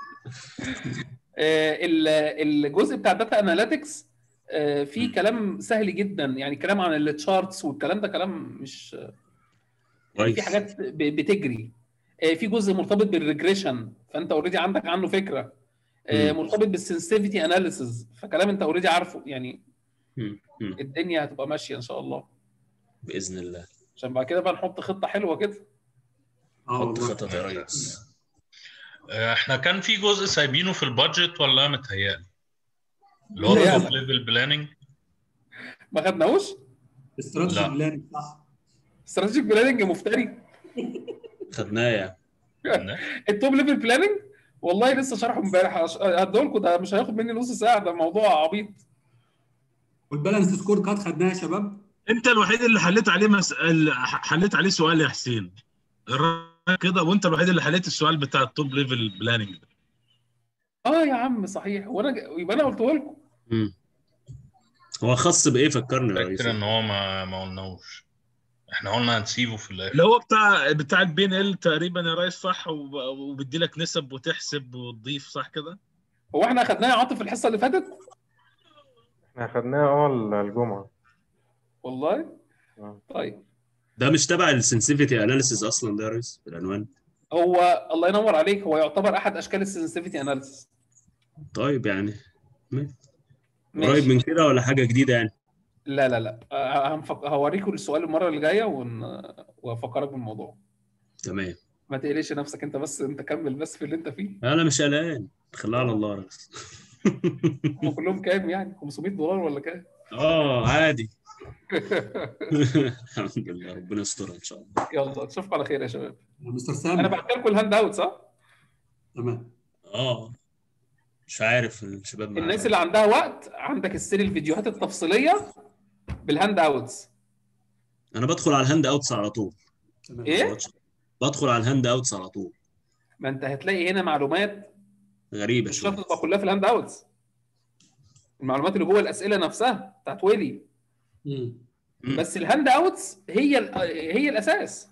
آه، ال- الجزء بتاع داتا اناليتكس في كلام سهل جدا يعني كلام عن التشارتس والكلام ده كلام مش يعني في كويس حاجات ب- بتجري آه، في جزء مرتبط بالريجريشن فانت اوريدي عندك عنه فكره آه، مم. مرتبط بالسنسيفيتي اناليسز فكلام انت اوريدي عارفه يعني مم. مم. الدنيا هتبقى ماشيه ان شاء الله باذن الله عشان بعد كده بقى نحط خطه حلوه كده اه حط والله خطط يا ريس آه، احنا كان في جزء سايبينه في البادجت ولا متهيألي اللي هو لا. التوب ليفل بلاننج ما خدناهوش استراتيجي لا. بلان صح استراتيجيك بلاننج مفتري خدناه يعني التوب ليفل بلاننج والله لسه شرحه امبارح هديه لكم ده مش هياخد مني نص ساعه ده موضوع عبيط والبالانس سكور كات خدناها يا شباب انت الوحيد اللي حليت عليه مسألة حليت عليه سؤال يا حسين الراجل كده وانت الوحيد اللي حليت السؤال بتاع التوب ليفل بلاننج اه يا عم صحيح وانا ج- يبقى انا قلته لكم مم. هو خاص بايه فكرني يا ريس فاكر ان هو ما ما قلناهوش احنا قلنا هنسيبه في الاخر اللي هو بتاع بتاع البين ال تقريبا يا ريس صح وب- وبيدي لك نسب وتحسب وتضيف صح كده هو احنا اخدناه يا عاطف الحصه اللي فاتت احنا خدناها اه الجمعه والله آه. طيب ده مش تبع السنسيفيتي اناليسيس اصلا ده يا ريس بالعنوان هو الله ينور عليك هو يعتبر احد اشكال السنسيفيتي اناليسيس طيب يعني قريب ماشي من كده ولا حاجه جديده يعني لا لا لا آه، هنفك... هوريكم السؤال المره اللي جايه ون... وافكرك بالموضوع تمام ما تقلقش نفسك انت بس انت كمل بس في اللي انت فيه انا مش قلقان خليها على الله يا ريس هم كلهم كام يعني 500 دولار ولا كام اه عادي الحمد لله ربنا يسترها ان شاء الله يلا اشوفكم على خير يا شباب مستر سام انا بعت لكم الهاند اوت صح تمام اه مش عارف الشباب معايا. الناس اللي عندها وقت عندك السير الفيديوهات التفصيليه بالهاند اوتس انا بدخل على الهاند اوتس على طول تمام ايه بدخل على الهاند اوتس على طول ما انت هتلاقي هنا معلومات غريبه مش شويه شرط تبقى كلها في الهاند اوتس المعلومات اللي جوه الاسئله نفسها بتاعت ويلي مم. مم. بس الهاند اوتس هي ال- هي الاساس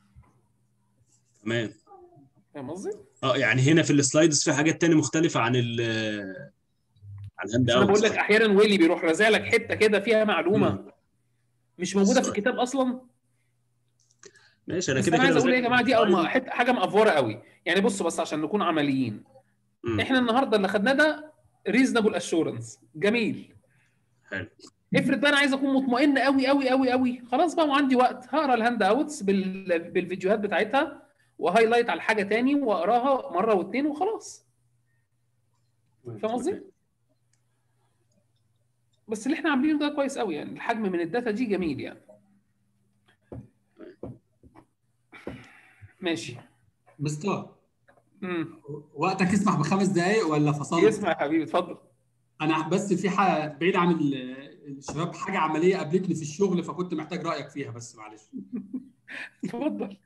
تمام فاهم قصدي؟ اه يعني هنا في السلايدز في حاجات تاني مختلفه عن ال عن الهاند مش انا بقول اوتس لك احيانا ويلي بيروح رازع لك حته كده فيها معلومه مش موجوده في الكتاب اصلا ماشي انا بس كده انا عايز كده اقول ايه يا بذاكر جماعه دي السلايد. أم- حته حاجه مأفوره قوي يعني بصوا بس عشان نكون عمليين مم. احنا النهارده اللي خدناه ده ريزنبل اشورنس جميل حلو افرض بقى انا عايز اكون مطمئن قوي قوي قوي قوي خلاص بقى وعندي وقت هقرا الهاند اوتس بال... بالفيديوهات بتاعتها وهايلايت على حاجه تاني واقراها مره واثنين وخلاص فاهم قصدي؟ بس اللي احنا عاملينه ده كويس قوي يعني الحجم من الداتا دي جميل يعني ماشي مستر امم وقتك يسمح بخمس دقايق ولا فصلت؟ يسمع يا حبيبي اتفضل انا بس في حاجه بعيد عن ال- الشباب حاجه عمليه قابلتني في الشغل فكنت محتاج رايك فيها بس معلش اتفضل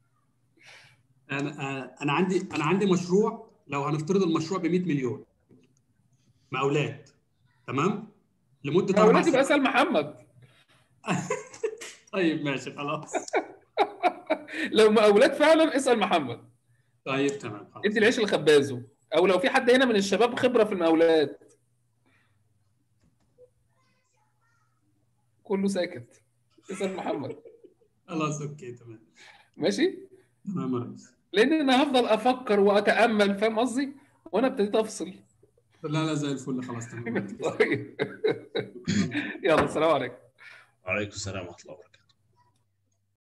انا انا عندي انا عندي مشروع لو هنفترض المشروع ب 100 مليون مقاولات تمام لمده يا اربع ولادي بقى سنين اسال محمد طيب ماشي خلاص لو مقاولات فعلا اسال محمد طيب تمام خلاص ادي العيش لخبازه او لو في حد هنا من الشباب خبره في المقاولات كله ساكت اسال محمد خلاص اوكي تمام ماشي تمام يا ريس لان انا هفضل افكر واتامل فاهم قصدي وانا ابتديت افصل لا لا زي الفل خلاص تمام طيب يلا السلام عليكم وعليكم السلام ورحمه الله وبركاته